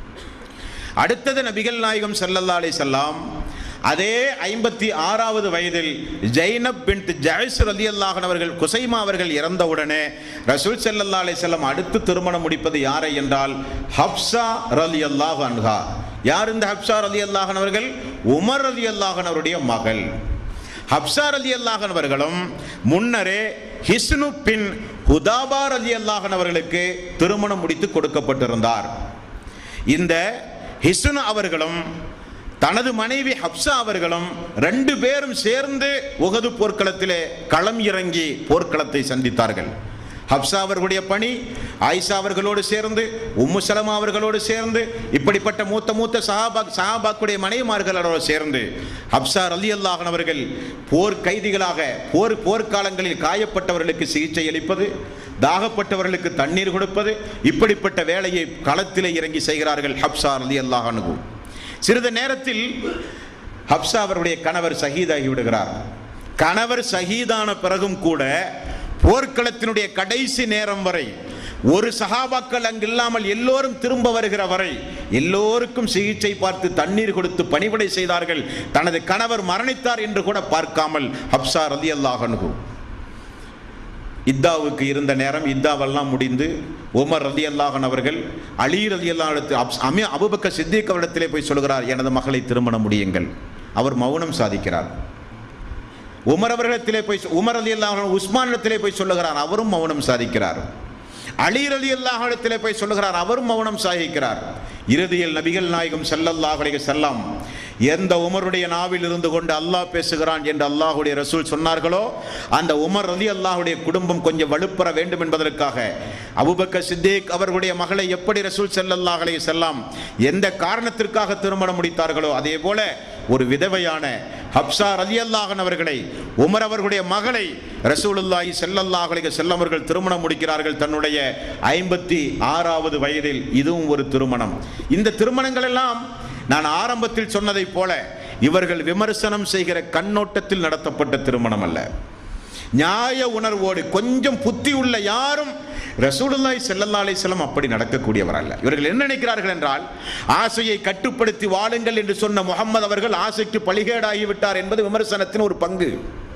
அடுத்தது நபிகள் நாயகம் ஸல்லல்லாஹு அலைஹி வஸல்லம் அதே ஐம்பத்தி ஆறாவது வயதில் ஜைனப் பின்த் ஜைஸ் ரலியல்லாஹு அன்ஹு அவர்கள் குசைமா அவர்கள் இறந்தவுடனே ரசூல் ஸல்லல்லாஹு அலைஹி வஸல்லம் அடுத்து திருமணம் முடிப்பது யாரை என்றால் ஹப்ஸா ரலியல்லாஹு அன்ஹா யார் இந்த ஹப்ஸா ரலியல்லாஹு அன்ஹு அவர்கள் உமர் ரலியல்லாஹு அன்ஹு அவருடைய மகள் ஹப்ஸா ரலியல்லாஹு அன்ஹு அவர்களும் முன்னரே ஹிஸ்னு பின் ஹுதாபா ரலியல்லாஹு அன்ஹு அவர்களுக்கு திருமணம் முடித்து கொடுக்கப்பட்டிருந்தார் இந்த ஹிசுன் அவர்களும் தனது மனைவி ஹப்சா அவர்களும் ரெண்டு பேரும் சேர்ந்து உகது போர்க்களத்திலே களம் இறங்கி போர்க்களத்தை சந்தித்தார்கள் ஹப்சா அவர்களுடைய பணி ஆயிஷா அவர்களோடு சேர்ந்து உம்மு சலமா அவர்களோடு சேர்ந்து இப்படிப்பட்ட மூத்த மூத்த சஹாபா சஹாபாக்குடைய மனைவிமார்களோடு சேர்ந்து ஹப்சா ரலி அல்லாஹன் அவர்கள் போர் கைதிகளாக போர் போர்க்காலங்களில் காயப்பட்டவர்களுக்கு சிகிச்சை அளிப்பது தாகப்பட்டவர்களுக்கு தண்ணீர் கொடுப்பது இப்படிப்பட்ட வேலையை களத்திலே இறங்கி செய்கிறார்கள் ஹப்சா ரலி அல்லாஹனுகு சிறிது நேரத்தில் ஹப்சா அவருடைய கணவர் சஹீதாகி விடுகிறார் கணவர் சஹீதான பிறகும் கூட போர்க்களத்தினுடைய கடைசி நேரம் வரை ஒரு சகாபாக்கள் அங்கு இல்லாமல் எல்லோரும் திரும்ப வருகிற வரை எல்லோருக்கும் சிகிச்சை பார்த்து தண்ணீர் கொடுத்து பணிவிடை செய்தார்கள் தனது கணவர் மரணித்தார் என்று கூட பார்க்காமல் ஹப்சா ரலி அல்லாஹனுகு இத்தாவுக்கு இருந்த நேரம் இத்தாவெல்லாம் முடிந்து உமர் ரதி அல்லாஹன் அவர்கள் அலி ரதி அல்லாஹ் அமி அபுபக்க சித்திக் அவரிடத்திலே போய் சொல்கிறார் எனது மகளை திருமணம் முடியுங்கள் அவர் மௌனம் சாதிக்கிறார் உமர் அவர்களிடத்திலே போய் உமர் அலி அல்லாஹன் உஸ்மானிடத்திலே போய் சொல்லுகிறார் அவரும் மௌனம் சாதிக்கிறார் அலி ரலி அல்லாஹிடத்திலே போய் சொல்லுகிறார் அவரும் மௌனம் சாதிக்கிறார் இறுதியில் நபிகள் நாயகம் ஸல்லல்லாஹு அலைஹி வஸல்லம் எந்த உமருடைய நாவில் இருந்து கொண்டு அல்லாஹ் பேசுகிறான் என்று அல்லாஹுடைய ரசூல் சொன்னார்களோ அந்த உமர் ரலி அல்லாஹுடைய குடும்பம் கொஞ்சம் வலுப்பெற வேண்டும் என்பதற்காக அபுபக்கர் சித்திக் அவர்களுடைய மகளை எப்படி ரசூல் ஸல்லல்லாஹு அலைஹி வஸல்லம் எந்த காரணத்திற்காக திருமணம் முடித்தார்களோ அதே போல ஒரு விதவையான ஹப்சா ரலி அல்லாஹன் அவர்களை உமர் அவர்களுடைய மகளை ரசூலுல்லாஹி ஸல்லல்லாஹு அலைஹி வஸல்லம் அவர்கள் திருமணம் முடிக்கிறார்கள் தன்னுடைய ஐம்பத்தி ஆறாவது வயதில் இதுவும் ஒரு திருமணம் இந்த திருமணங்கள் எல்லாம் நான் ஆரம்பத்தில் சொன்னதைப் போல இவர்கள் விமர்சனம் செய்கிற கண்ணோட்டத்தில் நடத்தப்பட்ட திருமணம் அல்ல நியாய உணர்வோடு கொஞ்சம் புத்தி உள்ள யாரும் ரசூலுல்லாஹி ஸல்லல்லாஹு அலைஹி வஸல்லம் அப்படி நடக்கக்கூடியவர் அல்ல இவர்கள் என்ன நினைக்கிறார்கள் என்றால் ஆசையை கட்டுப்படுத்தி வாழுங்கள் என்று சொன்ன முகம்மது அவர்கள் ஆசைக்கு பலிகேடாகி விட்டார் என்பது விமர்சனத்தின் ஒரு பங்கு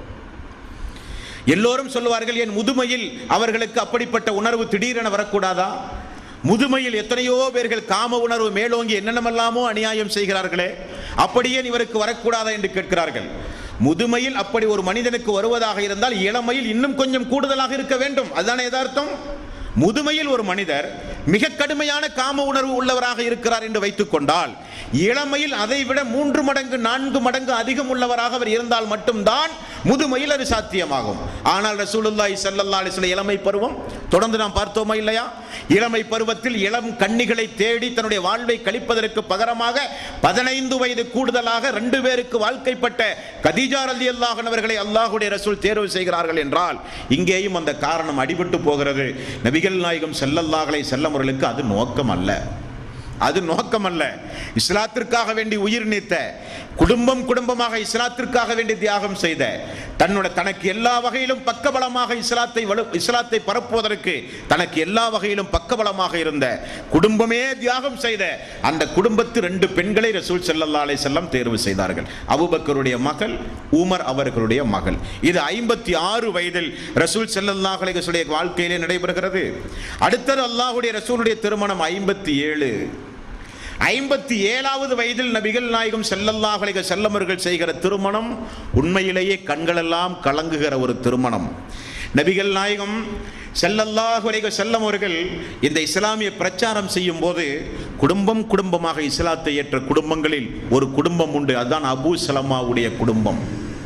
எல்லோரும் சொல்லுவார்கள் என் முதுமையில் அவர்களுக்கு அப்படிப்பட்ட உணர்வு திடீரென வரக்கூடாதா முதுமையில் எத்தனையோ பேர்கள் காம உணர்வு மேலோங்கி என்னென்னமெல்லாமோ அநியாயம் செய்கிறார்களே அப்படியே இவருக்கு வரக்கூடாதா என்று கேட்கிறார்கள் முதுமையில் அப்படி ஒரு மனிதனுக்கு வருவதாக இருந்தால் இளமையில் இன்னும் கொஞ்சம் கூடுதலாக இருக்க வேண்டும் அதுதானே யதார்த்தம் முதுமையில் ஒரு மனிதர் மிக கடுமையான காம உணர்வு உள்ளவராக இருக்கிறார் என்று வைத்துக் கொண்டால் இளமையில் அதை விட மூன்று மடங்கு நான்கு மடங்கு அதிகம் உள்ளவராக அவர் இருந்தால் மட்டும்தான் முதுமையில் அது சாத்தியமாகும் ஆனால் ரசூலுல்லாஹி ஸல்லல்லாஹு அலைஹி வஸல்லம் இளமை பருவம் தொடர்ந்து நாம் பார்த்தோமா இல்லையா இளமை பருவத்தில் இளம் கன்னிகளை தேடி தன்னுடைய வாழ்வை கழிப்பதற்கு பகரமாக பதினைந்து வயது கூடுதலாக ரெண்டு பேருக்கு வாழ்க்கைப்பட்ட கதீஜா ரலியல்லாஹு அவர்களை அல்லாஹ்வுடைய ரசூல் தேர்வு செய்கிறார்கள் என்றால் இங்கேயும் அந்த காரணம் அடிபட்டு போகிறது நபிகள் நாயகம் ஸல்லல்லாஹு அலைஹி வஸல்லம் அவர்களுக்கு அது நோக்கம் அல்ல அது நோக்கம் அல்ல இஸ்லாத்திற்காக வேண்டி உயிர் நீத்த குடும்பம் குடும்பமாக இஸ்லாத்திற்காக வேண்டி தியாகம் செய்த தன்னோட தனக்கு எல்லா வகையிலும் பக்கபலமாக இஸ்லாத்தை வலு இஸ்லாத்தை பரப்புவதற்கு தனக்கு எல்லா வகையிலும் பக்கபலமாக இருந்த குடும்பமே தியாகம் செய்த அந்த குடும்பத்து ரெண்டு பெண்களை ரசூல் ஸல்லல்லாஹு அலைஹி செல்லம் தேர்வு செய்தார்கள் அபூபக்கருடைய மகள் உமர் அவர்களுடைய மகள் இது ஐம்பத்தி ஆறு வயதில் ரசூல் ஸல்லல்லாஹு அலைஹி வஸல்லம் வாழ்க்கையிலே நடைபெறுகிறது அடுத்தது அல்லாஹ்வுடைய ரசூலுடைய திருமணம் ஐம்பத்தி ஏழு ஐம்பத்தி ஏழாவது வயதில் நபிகள் நாயகம் ஸல்லல்லாஹு அலைஹி வஸல்லம் அவர்கள் செய்கிற திருமணம் உண்மையிலேயே கண்களெல்லாம் கலங்குகிற ஒரு திருமணம் நபிகள் நாயகம் ஸல்லல்லாஹு அலைஹி வஸல்லம் அவர்கள் இந்த இஸ்லாமிய பிரச்சாரம் செய்யும் போது குடும்பம் குடும்பமாக இஸ்லாத்தை ஏற்ற குடும்பங்களில் ஒரு குடும்பம் உண்டு அதுதான் அபூ சலமாவுடைய குடும்பம்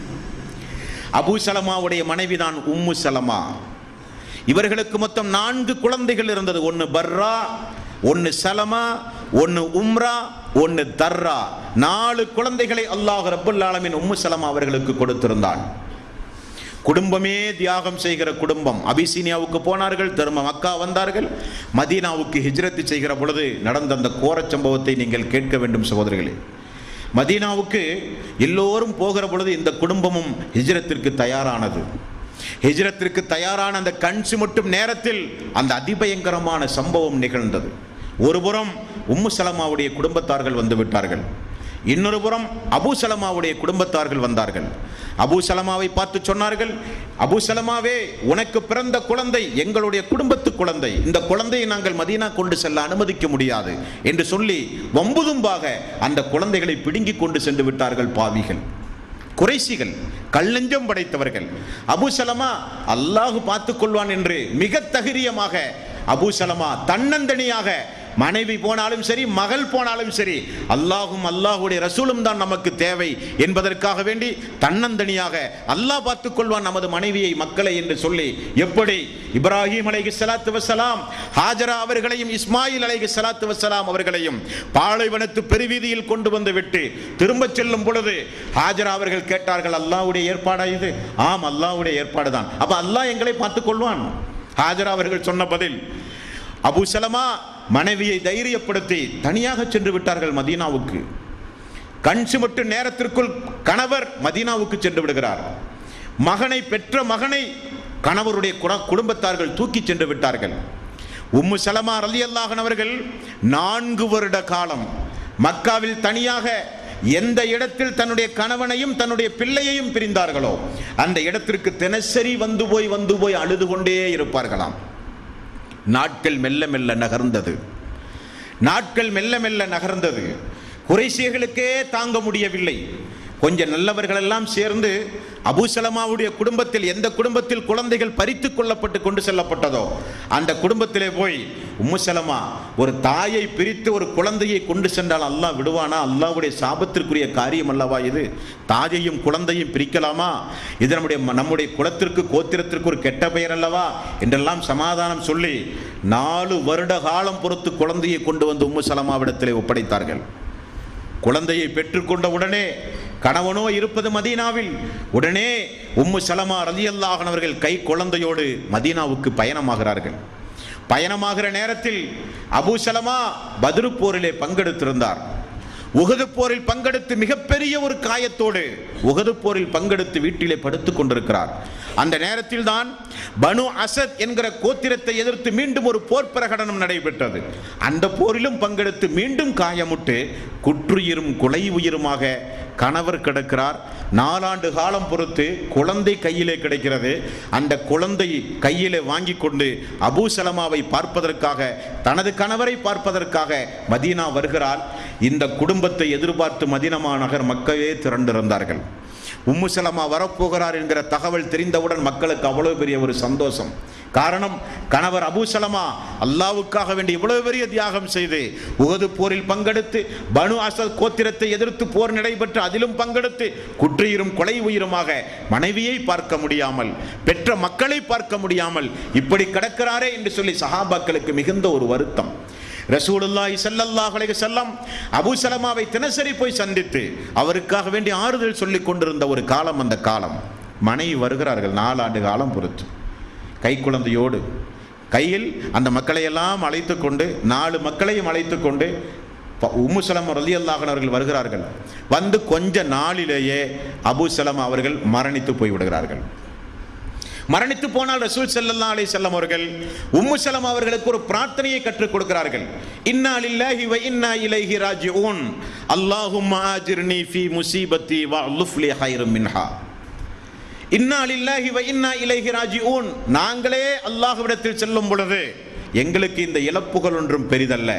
அபூ சலமாவுடைய மனைவிதான் உம்மு சலமா இவர்களுக்கு மொத்தம் நான்கு குழந்தைகள் இருந்தது ஒன்று பர்ரா ஒன்று சலமா ஒன்று உம்ரா ஒன்று தர்ரா நாலு குழந்தைகளை அல்லாஹ் ரப்புல் ஆலமீன் உம்மு சலமா அவர்களுக்கு கொடுத்திருந்தான் குடும்பமே தியாகம் செய்கிற குடும்பம் அபிசீனியாவுக்கு போனார்கள் திரும்ப மக்கா வந்தார்கள் மதீனாவுக்கு ஹிஜ்ரத்து செய்கிற பொழுது நடந்த அந்த கோரச் சம்பவத்தை நீங்கள் கேட்க வேண்டும் சகோதரர்களே மதீனாவுக்கு எல்லோரும் போகிற பொழுது இந்த குடும்பமும் ஹிஜ்ரத்திற்கு தயாரானது ஹிஜ்ரத்திற்கு தயாரான அந்த கண் சிமிட்டும் நேரத்தில் அந்த அதிபயங்கரமான சம்பவம் நிகழ்ந்தது ஒருபுறம் உம்மு சலமாவுடைய குடும்பத்தார்கள் வந்து விட்டார்கள் இன்னொரு புறம் அபூ சலமாவுடைய குடும்பத்தார்கள் வந்தார்கள் அபூ சலமாவை பார்த்து சொன்னார்கள் அபூ சலமாவே உனக்கு பிறந்த குழந்தை எங்களுடைய குடும்பத்து குழந்தை இந்த குழந்தையை நாங்கள் மதீனா கொண்டு செல்ல அனுமதிக்க முடியாது என்று சொல்லி வம்புதும்பாக அந்த குழந்தைகளை பிடுங்கி கொண்டு சென்று விட்டார்கள் பாவிகள் குறைசிகள் கல்லெஞ்சம் படைத்தவர்கள் அபூ சலமா அல்லாஹ் பார்த்துக் கொள்வான் என்று மிக தகிரியமாக அபூ சலமா தன்னந்தனியாக மனைவி போனாலும் சரி மகள் போனாலும் சரி அல்லாஹும் அல்லாஹுடைய ரசூலும் தான் நமக்கு தேவை என்பதற்காக வேண்டி தன்னந்தனியாக அல்லாஹ் பார்த்துக் கொள்வான் நமது மனைவியை மக்களை என்று சொல்லி எப்படி இப்ராஹிம் அலைஹி ஸலாத்து வஸலாம் ஹாஜரா அவர்களையும் இஸ்மாயில் அலைஹி ஸலாத்து வஸலாம் அவர்களையும் பாலைவனத்து பெருவீதியில் கொண்டு வந்து விட்டு திரும்பச் செல்லும் பொழுது ஹாஜரா அவர்கள் கேட்டார்கள் அல்லாஹ்வுடைய ஏற்பாடா இது ஆம் அல்லாஹ்வுடைய ஏற்பாடு தான் அப்ப அல்லாஹ் எங்களை பார்த்துக் கொள்வான் ஹாஜரா அவர்கள் சொன்ன பதில் அபு சலமா மனைவியை தைரியப்படுத்தி தனியாக சென்று விட்டார்கள் மதீனாவுக்கு கண் சிமிட்டு நேரத்திற்குள் கணவர் மதீனாவுக்கு சென்று விடுகிறார் மகனை பெற்ற மகனை கணவருடைய குட- குடும்பத்தார்கள் தூக்கி சென்று விட்டார்கள் உம்மு சலமா ரலி அவர்கள் நான்கு வருட காலம் மக்காவில் தனியாக எந்த இடத்தில் தன்னுடைய கணவனையும் தன்னுடைய பிள்ளையையும் பிரிந்தார்களோ அந்த இடத்திற்கு தினசரி வந்து போய் வந்து போய் அழுது கொண்டே இருப்பார்களாம் நாட்கள் மெல்ல மெல்ல நகர்ந்தது நாட்கள் மெல்ல மெல்ல நகர்ந்தது குறைசியர்களுக்கே தாங்க முடியவில்லை கொஞ்சம் நல்லவர்கள் எல்லாம் சேர்ந்து அபூசலமாவுடைய குடும்பத்தில் எந்த குடும்பத்தில் குழந்தைகள் பறித்து கொள்ளப்பட்டு கொண்டு செல்லப்பட்டதோ அந்த குடும்பத்திலே போய் உம்முசலமா ஒரு தாயை பிரித்து ஒரு குழந்தையை கொண்டு சென்றால் அல்லாஹ் விடுவானா அல்லாஹ்வுடைய சாபத்திற்குரிய காரியம் அல்லவா இது தாயையும் குழந்தையும் பிரிக்கலாமா இது நம்முடைய நம்முடைய குலத்திற்கு கோத்திரத்திற்கு ஒரு கெட்ட பெயர் அல்லவா என்றெல்லாம் சமாதானம் சொல்லி நாலு வருட காலம் பொறுத்து குழந்தையை கொண்டு வந்து உம்மு சலமாவிடத்திலே ஒப்படைத்தார்கள் குழந்தையை பெற்றுக்கொண்ட உடனே கணவனோ இருப்பது மதீனாவில் உடனே உம்மு சலமா ரலியல்லாஹன் அவர்கள் கை குழந்தையோடு மதீனாவுக்கு பயணமாகிறார்கள் பயணமாகிற நேரத்தில் அபூ சலமா பத்ரு போரிலே பங்கெடுத்திருந்தார் உகது போரில் பங்கெடுத்து மிகப்பெரிய ஒரு காயத்தோடு உகது போரில் பங்கெடுத்து வீட்டிலே படுத்துக் கொண்டிருக்கிறார் அந்த நேரத்தில் தான் பனு அசத் என்கிற கோத்திரத்தை எதிர்த்து மீண்டும் ஒரு போர் பிரகடனம் நடைபெற்றது அந்த போரிலும் பங்கெடுத்து மீண்டும் காயமுட்டு குற்றுயிரும் கொலை உயிருமாக கணவர் கிடக்கிறார் நாலாண்டு காலம் பொறுத்து குழந்தை கையிலே கிடைக்கிறது அந்த குழந்தை கையிலே வாங்கி கொண்டு அபூ சலமாவை பார்ப்பதற்காக தனது கணவரை பார்ப்பதற்காக மதீனா வருகிறார் இந்த குடும்பத்தை எதிர்பார்த்து மதீனமா நகர் மக்களே திரண்டிருந்தார்கள் உம்மு சலமா வரப்போகிறார் என்கிற தகவல் தெரிந்தவுடன் மக்களுக்கு அவ்வளவு பெரிய ஒரு சந்தோஷம் காரணம் கணவர் அபூ சலமா அல்லாவுக்காக வேண்டி இவ்வளவு பெரிய தியாகம் செய்து உகது போரில் பங்கெடுத்து பனு அசத் கோத்திரத்தை எதிர்த்து போர் நடைபெற்று அதிலும் பங்கெடுத்து குற்றியிரும் கொலை உயிருமாக மனைவியை பார்க்க முடியாமல் பெற்ற மக்களை பார்க்க முடியாமல் இப்படி கிடக்கிறாரே என்று சொல்லி சஹாபாக்களுக்கு மிகுந்த ஒரு வருத்தம் ரசூலுல்லாஹி ஸல்லல்லாஹு அலைஹி வஸல்லம் அபூ சலமாவை தினசரி போய் சந்தித்து அவருக்காக வேண்டி ஆறுதல் சொல்லிக் கொண்டிருந்த ஒரு காலம் அந்த காலம் மனைவி வருகிறார்கள் நாலாண்டு காலம் பொறுத்து கை குழந்தையோடு கையில் அந்த மக்களை எல்லாம் அழைத்து கொண்டு நாலு மக்களையும் அழைத்து கொண்டு ப- உம்மு சலமா ரலி அவர்கள் வருகிறார்கள் வந்து கொஞ்ச நாளிலேயே அபு சலமா அவர்கள் மரணித்து போய்விடுகிறார்கள் மரணித்து போனால் ரசூல் ஸல்லல்லாஹு அலைஹி வஸல்லம் அவர்கள் உம்மு சலமா அவர்களுக்கு ஒரு பிரார்த்தனையை கற்றுக் கொடுக்கிறார்கள் இன்னா லில்லாஹி வ இன்னா இலைஹி ராஜிஊன் அல்லாஹும்ம ஆஜிர்னி ஃபீ முஸீபத்தி வ அலுஃப்லி ஹைரும் மின்ஹா இன்னா லில்லாஹி வ இன்னா இலைஹி ராஜிஊன் நாங்களே அல்லாஹ்விடத்தில் செல்லும் பொழுது எங்களுக்கு இந்த இழப்புகள் ஒன்றும் பெரிதல்ல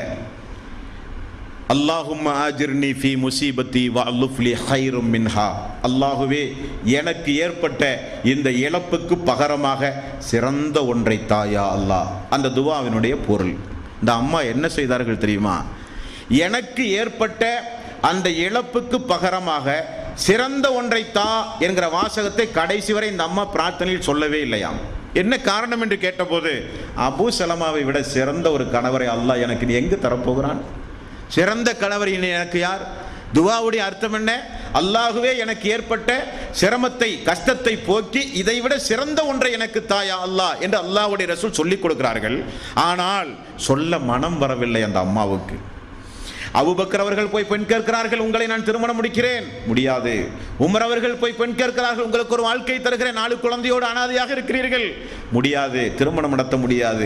அல்லாஹும்ம ஆஜிர்னி ஃபி முசீபத்தி வ அலுஃப்லி ஹைரும் மின்ஹா அல்லாஹுவே எனக்கு ஏற்பட்ட இந்த இழப்புக்கு பகரமாக சிறந்த ஒன்றை தாயா அல்லாஹ் அந்த துவாவினுடைய பொருள் இந்த அம்மா என்ன செய்தார்கள் தெரியுமா எனக்கு ஏற்பட்ட அந்த இழப்புக்கு பகரமாக சிறந்த ஒன்றை தா என்கிற வாசகத்தை கடைசி வரை இந்த அம்மா பிரார்த்தனையில் சொல்லவே இல்லையாம் என்ன காரணம் என்று கேட்டபோது அபூ சலமாவை விட சிறந்த ஒரு கணவரை அல்லாஹ் எனக்கு நீ எங்கு தரப்போகிறான் சிறந்த கணவர் இனி எனக்கு யார் துவாவுடைய அர்த்தம் என்ன அல்லாஹுவே எனக்கு ஏற்பட்ட சிரமத்தை கஷ்டத்தை போக்கி இதைவிட சிறந்த ஒன்றை எனக்கு தாயா அல்லாஹ் என்று அல்லாஹ்வுடைய ரசூல் சொல்லிக் கொடுக்கிறார்கள் ஆனால் சொல்ல மனம் வரவில்லை அந்த அம்மாவுக்கு அபூபக்கர் அவர்கள் போய் பெண் கேட்கிறார்கள் உங்களை நான் திருமணம் முடிக்கிறேன் முடியாது உமர் அவர்கள் போய் பெண் கேட்கிறார்கள் உங்களுக்கு ஒரு வாழ்க்கை தருகிறேன் நாலு குழந்தையோடு அனாதையாக இருக்கிறீர்கள் முடியாது திருமணம் நடத்த முடியாது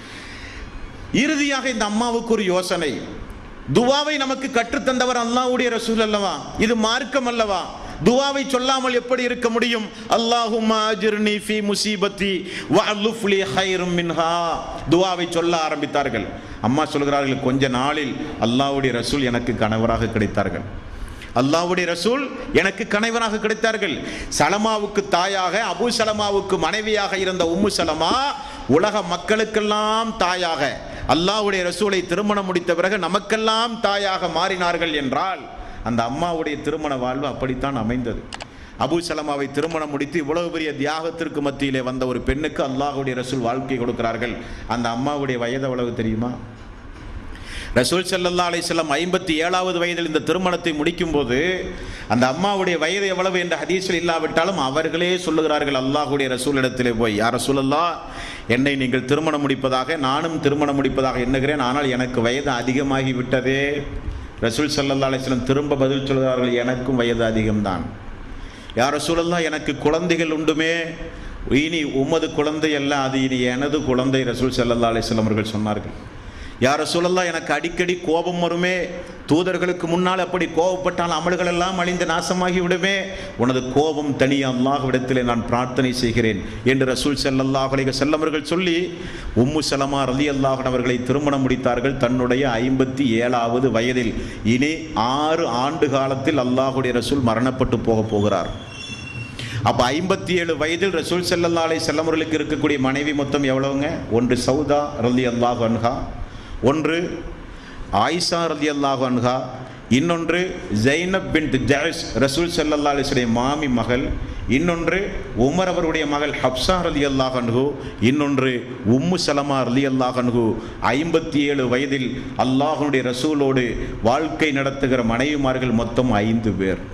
இறுதியாக இந்த அம்மாவுக்கு ஒரு யோசனை துவாவை நமக்கு கற்றுத்தந்தவர் அல்லாஹ்வுடைய ரசூல் அல்லவா இது மார்க்கம் அல்லவா துவாவை சொல்லாமல் எப்படி இருக்க முடியும் அல்லாஹும்ம அஜிர்னி ஃபீ முசீபத்தி வ அலுஃப்லி ஹைரும் மின்ஹா துவாவை சொல்ல ஆரம்பித்தார்கள் அம்மா சொல்கிறார்கள் கொஞ்ச நாளில் அல்லாஹ்வுடைய ரசூல் எனக்கு கணவராக கிடைத்தார்கள் அல்லாஹ்வுடைய ரசூல் எனக்கு கணவராக கிடைத்தார்கள் சலமாவுக்கு தாயாக அபு சலமாவுக்கு மனைவியாக இருந்த உம்மு சலமா உலக மக்களுக்கெல்லாம் தாயாக அல்லாஹ்வுடைய ரசூலை திருமணம் முடித்த பிறகு நமக்கெல்லாம் தாயாக மாறினார்கள் என்றால் அந்த அம்மாவுடைய திருமண வாழ்வு அப்படித்தான் அமைந்தது அபு சலமாவை திருமணம் முடித்து இவ்வளவு பெரிய தியாகத்திற்கு மத்தியிலே வந்த ஒரு பெண்ணுக்கு அல்லாஹ்வுடைய ரசூல் வாழ்க்கை கொடுக்கிறார்கள் அந்த அம்மாவுடைய வயது எவ்வளவு தெரியுமா ரசூல் ஸல்லல்லாஹு அலைஹி வஸல்லம் ஐம்பத்தி ஏழாவது வயதில் இந்த திருமணத்தை முடிக்கும்போது அந்த அம்மாவுடைய வயது எவ்வளவு என்ற ஹதீஸில் இல்லாவிட்டாலும் அவர்களே சொல்லுகிறார்கள் அல்லாஹ்வுடைய ரசூலிடத்திலே போய் யார் ரசூலல்லா என்னை நீங்கள் திருமணம் முடிப்பதாக நானும் திருமணம் முடிப்பதாக எண்ணுகிறேன் ஆனால் எனக்கு வயது அதிகமாகி விட்டதே ரசூல் ஸல்லல்லாஹு அலைஹி வஸல்லம் திரும்ப பதில் சொல்கிறார்கள் எனக்கும் வயது அதிகம்தான் யார் ரசூலல்லா எனக்கு குழந்தைகள் உண்டுமே இனி உமது குழந்தை அல்ல அது இனி எனது குழந்தை ரசூல் ஸல்லல்லாஹு அலைஹி வஸல்லம் அவர்கள் சொன்னார்கள் யார் ரசூலல்லா எனக்கு அடிக்கடி கோபம் வருமே தூதர்களுக்கு முன்னால் அப்படி கோபப்பட்டால் அமல்கள் எல்லாம் அழிந்து நாசமாகி விடுமே உனது கோபம் தனி அல்லாஹ்விடத்திலே நான் பிரார்த்தனை செய்கிறேன் என்று ரசூல் ஸல்லல்லாஹு அலைஹி வஸல்லம் அவர்கள் சொல்லி உம்மு சலமா ரலியல்லாஹு அவர்களை திருமணம் முடித்தார்கள் தன்னுடைய ஐம்பத்தி ஏழாவது வயதில் இனி ஆறு ஆண்டு காலத்தில் அல்லாஹுடைய ரசூல் மரணப்பட்டு போக போகிறார் அப்போ ஐம்பத்தி ஏழு வயதில் ரசூல் ஸல்லல்லாஹு அலைஹி வஸல்லம் அவர்களுக்கு இருக்கக்கூடிய மனைவி மொத்தம் எவ்வளவுங்க ஒன்று சௌதா ரலி அல்லாஹ் அன்ஹா ஒன்று ஆயிஷா ரலி அல்லாஹ் அன்ஹா இன்னொன்று ஜைனப் பின் ஜாயிஸ் ரசூல் ஸல்லல்லாஹு அலைஹி வஸல்லம் மாமி மகள் இன்னொன்று உமர் அவருடைய மகள் ஹப்சா ரலி அல்லாஹ் அன்ஹு இன்னொன்று உம்மு சலமா ரலி அல்லாஹ் அன்ஹு ஐம்பத்தி ஏழு வயதில் அல்லாஹ்வுடைய ரசூலோடு வாழ்க்கை நடத்துகிற மனைவிமார்கள் மொத்தம் ஐந்து பேர்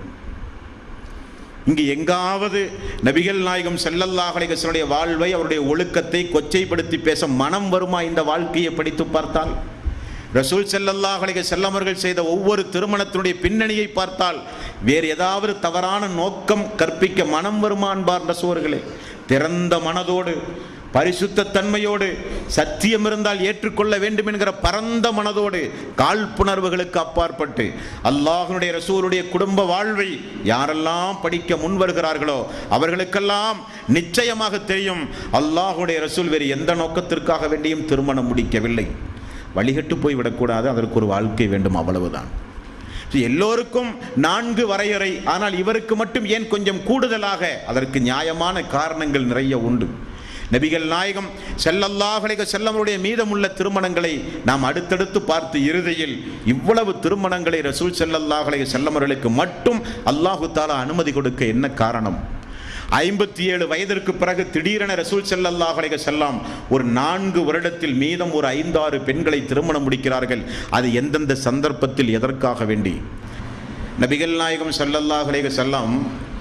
இங்கு எங்காவது நபிகள் நாயகம் ஸல்லல்லாஹு அலைஹி வஸல்லுடைய வாழ்வை அவருடைய ஒழுக்கத்தை கொச்சைப்படுத்தி பேச மனம் வருமா இந்த வாழ்க்கையை படித்து பார்த்தால் ரசூல் ஸல்லல்லாஹு அலைஹி வஸல்லம் அவர்கள் செய்த ஒவ்வொரு திருமணத்தினுடைய பின்னணியை பார்த்தால் வேறு ஏதாவது தவறான நோக்கம் கற்பிக்க மனம் வருமா அன்பார் ரசூர்களே திறந்த மனதோடு பரிசுத்த தன்மையோடு சத்தியம் இருந்தால் ஏற்றுக்கொள்ள வேண்டும் என்கிற பரந்த மனதோடு காழ்ப்புணர்வுகளுக்கு அப்பாற்பட்டு அல்லாஹ்வுடைய ரசூலுடைய குடும்ப வாழ்வை யாரெல்லாம் படிக்க முன் வருகிறார்களோ அவர்களுக்கெல்லாம் நிச்சயமாக தெரியும் அல்லாஹ்வுடைய ரசூல் வேறு எந்த நோக்கத்திற்காக வேண்டியும் திருமணம் முடிக்கவில்லை வழிகட்டு போய் விடக்கூடாது அதற்கு ஒரு வாழ்க்கை வேண்டும் அவ்வளவுதான் எல்லோருக்கும் நான்கு வரையறை ஆனால் இவருக்கு மட்டும் ஏன் கொஞ்சம் கூடுதலாக அதற்கு நியாயமான காரணங்கள் நிறைய உண்டு நபிகள் நாயகம் செல்லல்லாஹலைக செல்லவருடைய மீதமுள்ள திருமணங்களை நாம் அடுத்தடுத்து பார்த்து இறுதியில் இவ்வளவு திருமணங்களை ரசூல் செல்லல்லாஹலைக செல்லமர்களுக்கு மட்டும் அல்லாஹு தாலா அனுமதி கொடுக்க என்ன காரணம் ஐம்பத்தி ஏழு வயதிற்கு பிறகு திடீரென ரசூல் செல்லல்லாஹ் அலைஹி செல்லாம் ஒரு நான்கு வருடத்தில் மீதம் ஒரு ஐந்தாறு பெண்களை திருமணம் முடிக்கிறார்கள் அது எந்தெந்த சந்தர்ப்பத்தில் எதற்காக வேண்டி நபிகள் நாயகம் ஸல்லல்லாஹு அலைஹி செல்லாம்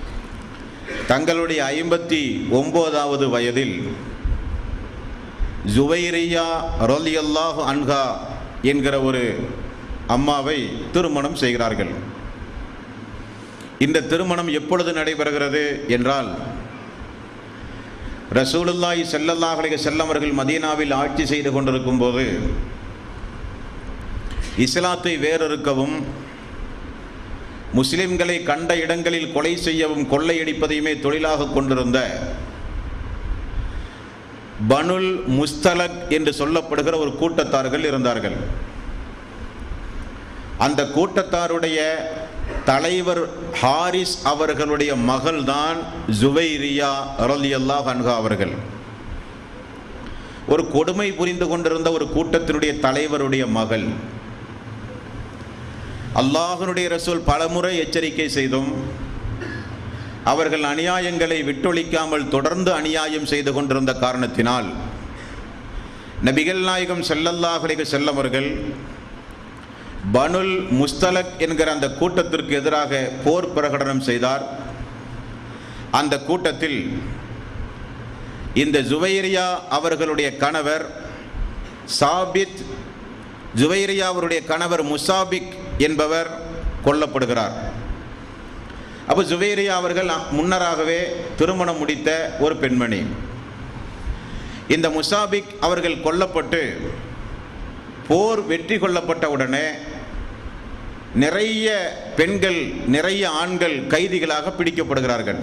தங்களுடைய ஐம்பத்தி ஒன்பதாவது வயதில் ஜுவைரியா ரலியல்லாஹு அன்ஹா என்கிற ஒரு அம்மாவை திருமணம் செய்கிறார்கள் இந்த திருமணம் எப்பொழுது நடைபெறுகிறது என்றால் ரசூலுல்லாஹி ஸல்லல்லாஹு அலைஹி வஸல்லம் அவர்கள் மதீனாவில் ஆட்சி செய்து கொண்டிருக்கும் போது இஸ்லாத்தை வேறறுக்கவும் முஸ்லிம்களை கண்ட இடங்களில் கொலை செய்யவும் கொள்ளையடிப்பதையுமே தொழிலாக கொண்டிருந்த பனுல் முஸ்தலக் என்று சொல்லப்படுகிற ஒரு கூட்டத்தார்கள் இருந்தார்கள் அந்த கூட்டத்தாருடைய தலைவர் ஹாரிஸ் அவர்களுடைய மகள்தான் ஜுவைரியா ரலியல்லாஹு அன்ஹா அவர்கள் ஒரு கொடுமை புரிந்து கொண்டிருந்த ஒரு கூட்டத்தினுடைய தலைவருடைய மகள் அல்லாஹனுடைய ரசூல் பலமுறை எச்சரிக்கை செய்தும் அவர்கள் அநியாயங்களை விட்டொழிக்காமல் தொடர்ந்து அநியாயம் செய்து கொண்டிருந்த காரணத்தினால் நபிகள் நாயகம் செல்லல்லாஹுலேக செல்லவர்கள் பனுல் முஸ்தலக் என்கிற அந்த கூட்டத்திற்கு எதிராக போர் பிரகடனம் செய்தார் அந்த கூட்டத்தில் இந்த ஜுவைரியா அவர்களுடைய கணவர் சாபித் ஜுவைரியா அவருடைய கணவர் முசாபிக் என்பவர் கொல்லப்படுகிறார் அப்போ ஜுவேரியா அவர்கள் முன்னராகவே திருமணம் முடித்த ஒரு பெண்மணி இந்த முசாபிக் அவர்கள் கொல்லப்பட்டு போர் வெற்றி கொள்ளப்பட்ட உடனே நிறைய பெண்கள் நிறைய ஆண்கள் கைதிகளாக பிடிக்கப்படுகிறார்கள்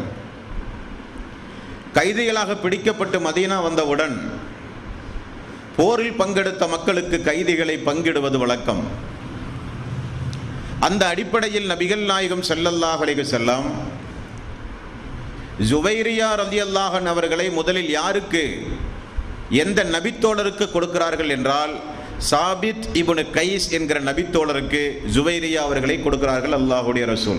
கைதிகளாக பிடிக்கப்பட்டு மதீனா வந்தவுடன் போரில் பங்கெடுத்த மக்களுக்கு கைதிகளை பங்கிடுவது வழக்கம் அந்த அடிப்படையில் நபிகள் நாயகம் ஸல்லல்லாஹு அலைஹி செல்லம் ஜுவைரியா ரலியல்லாஹன் அவர்களை முதலில் யாருக்கு எந்த நபித்தோழருக்கு கொடுக்கிறார்கள் என்றால் சாபித் இப்னு கைஸ் என்கிற நபித்தோழருக்கு ஜுவைரியா அவர்களை கொடுக்கிறார்கள் அல்லாஹுடைய ரசூல்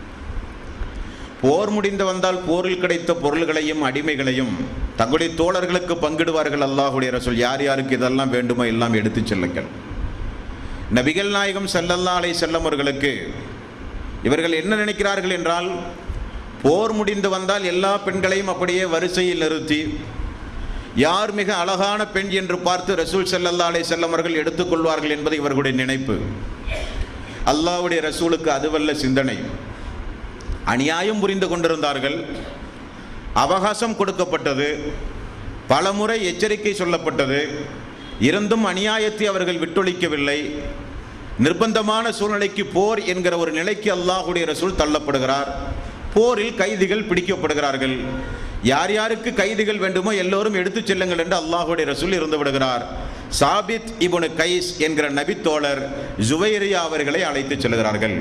போர் முடிந்து வந்தால் போரில் கிடைத்த பொருள்களையும் அடிமைகளையும் தங்களுடைய தோழர்களுக்கு பங்கிடுவார்கள் அல்லாஹுடைய ரசூல் யார் யாருக்கு இதெல்லாம் வேண்டுமோ எல்லாம் எடுத்துச் செல்லுங்கள் நபிகள் நாயகம் ஸல்லல்லாஹு அலைஹி செல்லம் அவர்களுக்கு இவர்கள் என்ன நினைக்கிறார்கள் என்றால் போர் முடிந்து வந்தால் எல்லா பெண்களையும் அப்படியே வரிசையில் நிறுத்தி யார் மிக அழகான பெண் என்று பார்த்து ரசூல் ஸல்லல்லாஹு அலைஹி செல்லம் அவர்கள் எடுத்துக்கொள்வார்கள் என்பது இவர்களுடைய நினைப்பு அல்லாஹ்வுடைய ரசூலுக்கு அதுவல்ல சிந்தனை அநியாயம் புரிந்து கொண்டிருந்தார்கள் அவகாசம் கொடுக்கப்பட்டது பலமுறை எச்சரிக்கை சொல்லப்பட்டது இருந்தும் அநியாயத்தை அவர்கள் விட்டொழிக்கவில்லை நிர்பந்தமான சூழ்நிலைக்கு போர் என்கிற ஒரு நிலைக்கு அல்லாஹுடைய ரசூல் தள்ளப்படுகிறார் போரில் கைதிகள் பிடிக்கப்படுகிறார்கள் யார் யாருக்கு கைதிகள் வேண்டுமோ எல்லோரும் எடுத்துச் செல்லுங்கள் என்று அல்லாஹுடைய ரசூல் இருந்து விடுகிறார் சாபித் இபுனு கைஸ் என்கிற நபித்தோழர் ஜுவைரியா அவர்களை அழைத்துச் செல்கிறார்கள்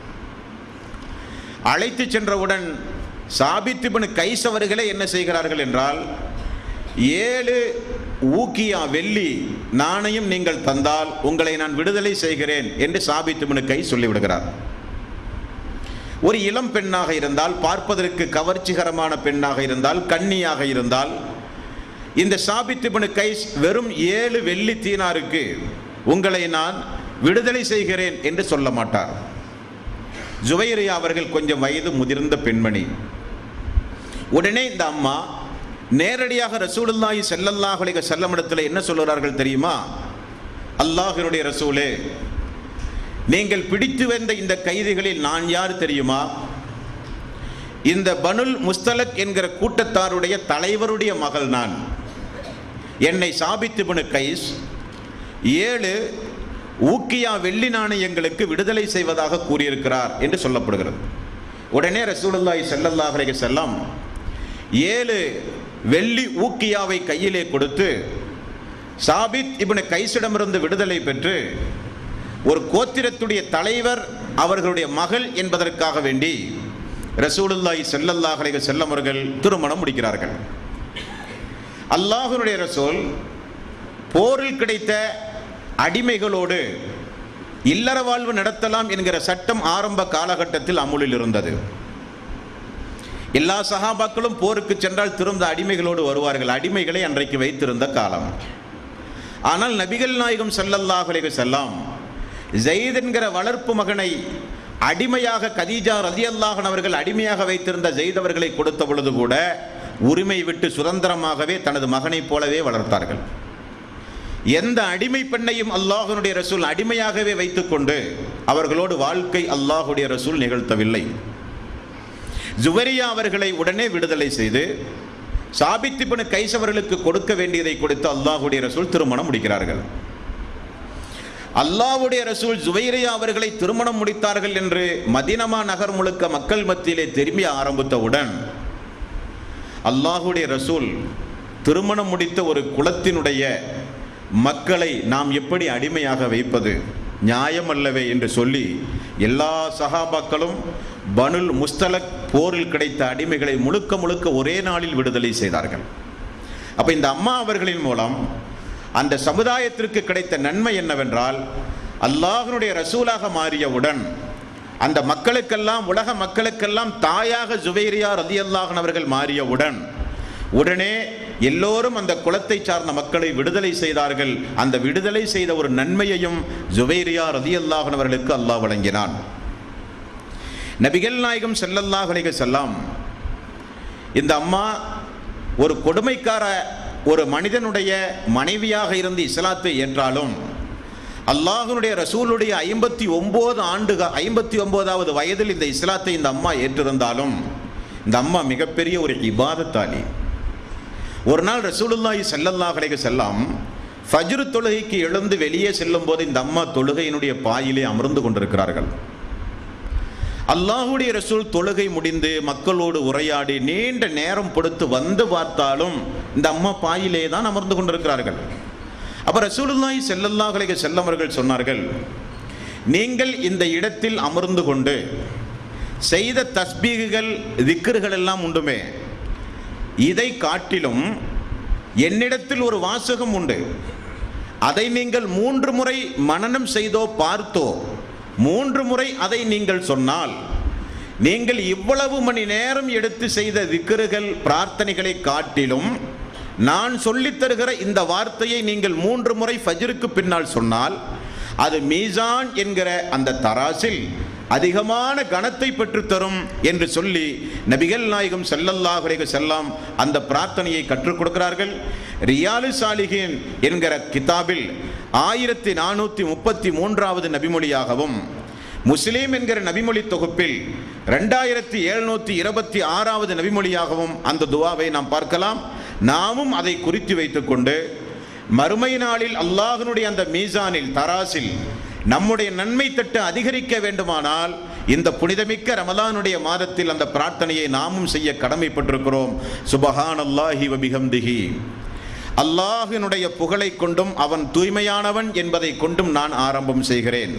அழைத்து சென்றவுடன் சாபித் இபுனு கைஸ் அவர்களே என்ன செய்கிறார்கள் என்றால் ஏழு ஊக்கியா வெள்ளி நாணயம் நீங்கள் தந்தால் உங்களை நான் விடுதலை செய்கிறேன் என்று சாபித் இபுனு கை சொல்லிவிடுகிறார் ஒரு இளம் பெண்ணாக இருந்தால் பார்ப்பதற்கு கவர்ச்சிகரமான பெண்ணாக இருந்தால் கன்னியாக இருந்தால் இந்த சாபித் இபுனு கைஸ் வெறும் ஏழு வெள்ளி தீனாருக்கு உங்களை நான் விடுதலை செய்கிறேன் என்று சொல்ல மாட்டார் ஜுவைரியா அவர்கள் கொஞ்சம் வயது முதிர்ந்த பெண்மணி உடனே இந்த அம்மா நேரடியாக ரசூலுல்லாஹி ஸல்லல்லாஹு அலைஹி வஸல்லம் இடத்துல என்ன சொல்கிறார்கள் தெரியுமா அல்லாஹ்வினுடைய ரசூலே நீங்கள் பிடித்து வந்த இந்த கைதிகளில் நான் யார் தெரியுமா இந்த பனுல் முஸ்தலக் என்கிற கூட்டத்தாருடைய தலைவருடைய மகள் நான் என்னை சாபித்து பனு கைஸ் ஏழு ஊக்கியா வெள்ளி நாணயங்களுக்கு விடுதலை செய்வதாக கூறியிருக்கிறார் என்று சொல்லப்படுகிறது உடனே ரசூலுல்லாஹி ஸல்லல்லாஹு அலைஹி வஸல்லம் ஏழு வெள்ளி ஊக்கியாவை கையிலே கொடுத்து சாபித் இப்னு கைஸிடமிருந்து விடுதலை பெற்று ஒரு கோத்திரத்துடைய தலைவர் அவர்களுடைய மகள் என்பதற்காக வேண்டி ரசூலுல்லாஹி ஸல்லல்லாஹு அலைஹி வஸல்லம் அவர்கள் திருமணம் முடிக்கிறார்கள் அல்லாஹ்வுடைய ரசூல் போரில் கிடைத்த அடிமைகளோடு இல்லற வாழ்வு நடத்தலாம் என்கிற சட்டம் ஆரம்ப காலகட்டத்தில் அமுலில் இருந்தது எல்லா சகாபாக்களும் போருக்கு சென்றால் திரும்ப அடிமைகளோடு வருவார்கள் அடிமைகளை அன்றைக்கு வைத்திருந்த காலம் ஆனால் நபிகள் நாயகம் ஸல்லல்லாஹு அலைஹி வஸல்லம் ஜெயித் என்கிற வளர்ப்பு மகனை அடிமையாக கதீஜா ரலியல்லாஹன் அவர்கள் அடிமையாக வைத்திருந்த ஜெயித் அவர்களை கொடுத்த பொழுது கூட உரிமை விட்டு சுதந்திரமாகவே தனது மகனைப் போலவே வளர்த்தார்கள் எந்த அடிமை பெண்ணையும் அல்லாஹனுடைய ரசூல் அடிமையாகவே வைத்துக்கொண்டு அவர்களோடு வாழ்க்கை அல்லாஹுடைய ரசூல் நிகழ்த்தவில்லை ஜுவரியா அவர்களை உடனே விடுதலை செய்து சாபித்திபனு கைசவர்களுக்கு கொடுக்க வேண்டியதை கொடுத்து அல்லாஹுடைய ரசூல் திருமணம் முடிக்கிறார்கள் அல்லாஹ்வுடைய ரசூல் ஜுவைரியா அவர்களை திருமணம் முடித்தார்கள் என்று மதினமா நகர் முழுக்க மக்கள் மத்தியிலே திரும்பி ஆரம்பித்தவுடன் அல்லாஹுடைய ரசூல் திருமணம் முடித்த ஒரு குலத்தினுடைய மக்களை நாம் எப்படி அடிமையாக வைப்பது நியாயமல்லவே என்று சொல்லி எல்லா சகாபாக்களும் பனுல் முஸ்தலக் போரில் கிடைத்த அடிமைகளை முழுக்க முழுக்க ஒரே நாளில் விடுதலை செய்தார்கள் அப்ப இந்த அம்மா அவர்களின் மூலம் அந்த சமுதாயத்திற்கு கிடைத்த நன்மை என்னவென்றால் அல்லாஹ்வுடைய ரசூலாக மாறியவுடன் அந்த மக்களுக்கெல்லாம் உலக மக்களுக்கெல்லாம் தாயாக ஜுவைரியா ரதியல்லாஹன் அவர்கள் மாறியவுடன் உடனே எல்லோரும் அந்த குலத்தை சார்ந்த மக்களை விடுதலை செய்தார்கள் அந்த விடுதலை செய்த ஒரு நன்மையையும் ஜுவைரியா ரதியல்லாஹன் அவர்களுக்கு அல்லாஹ் வழங்கினான் நபிகள் நாயகம் ஸல்லல்லாஹு அலைஹி செல்லாம் இந்த அம்மா ஒரு கொடுமைக்கார ஒரு மனிதனுடைய மனைவியாக இருந்து இஸ்லாத்தை ஏற்றாலும் அல்லாஹ்வுடைய ரசூலுடைய ஐம்பத்தி ஒன்பது ஆண்டு ஐம்பத்தி ஒன்பதாவது வயதில் இந்த இஸ்லாத்தை இந்த அம்மா ஏற்றிருந்தாலும் இந்த அம்மா மிகப்பெரிய ஒரு இபாதத்தாளி ஒரு நாள் ரசூலுல்லாஹி ஸல்லல்லாஹு அலைஹி செல்லாம் ஃபஜ்ரு தொழுகைக்கு எழுந்து வெளியே செல்லும் போது இந்த அம்மா தொழுகையினுடைய பாயிலே அமர்ந்து கொண்டிருக்கிறார்கள் அல்லாஹுடைய ரசூல் தொழுகை முடிந்து மக்களோடு உரையாடி நீண்ட நேரம் பொறுத்து வந்து பார்த்தாலும் இந்த அம்மா பாயிலே தான் அமர்ந்து கொண்டிருக்கிறார்கள் அப்ப ரசூலுல்லாஹி ஸல்லல்லாஹு அலைஹி வஸல்லம் அவர்கள் சொன்னார்கள் நீங்கள் இந்த இடத்தில் அமர்ந்து கொண்டு செய்த தஸ்பீகுகள் திக்ருகள் எல்லாம் உண்டுமே இதை காட்டிலும் என்னிடத்தில் ஒரு வாசகம் உண்டு அதை நீங்கள் மூன்று முறை மனனம் செய்தோ பார்த்தோ மூன்று முறை அதை நீங்கள் சொன்னால் நீங்கள் இவ்வளவு மணி நேரம் எடுத்து செய்த திக்ருகள் பிரார்த்தனைகளை காட்டிலும் நான் சொல்லித் தருகிற இந்த வார்த்தையை நீங்கள் மூன்று முறை ஃபஜ்ருக்கு பின்னால் சொன்னால் அது மீசான் என்கிற அந்த தராசில் அதிகமான கணத்தை பெற்றுத்தரும் என்று சொல்லி நபிகள் நாயகம் ஸல்லல்லாஹு அலைஹி செல்லாம் அந்த பிரார்த்தனையை கற்றுக் கொடுக்கிறார்கள் ரியாலு சாலிஹின் என்கிற கிதாபில் ஆயிரத்தி நானூற்றி முப்பத்தி மூன்றாவது நபிமொழியாகவும் முஸ்லீம் என்கிற நபிமொழி தொகுப்பில் ரெண்டாயிரத்தி எழுநூற்றி இருபத்தி ஆறாவது நபிமொழியாகவும் அந்த துவாவை நாம் பார்க்கலாம் நாமும் அதை குறித்து வைத்துக்கொண்டு மறுமை நாளில் அல்லாஹ்வினுடைய அந்த மீசானில் தராசில் நம்முடைய நன்மை தட்டு அதிகரிக்க வேண்டுமானால் இந்த புனிதமிக்க ரமலானுடைய மாதத்தில் அந்த பிரார்த்தனையை நாமும் செய்ய கடமைப்பட்டிருக்கிறோம் சுபஹான் அல்லாஹி வபிஹம்திஹி அல்லாஹினுடைய புகழை கொண்டும் அவன் தூய்மையானவன் என்பதை கொண்டும் நான் ஆரம்பம் செய்கிறேன்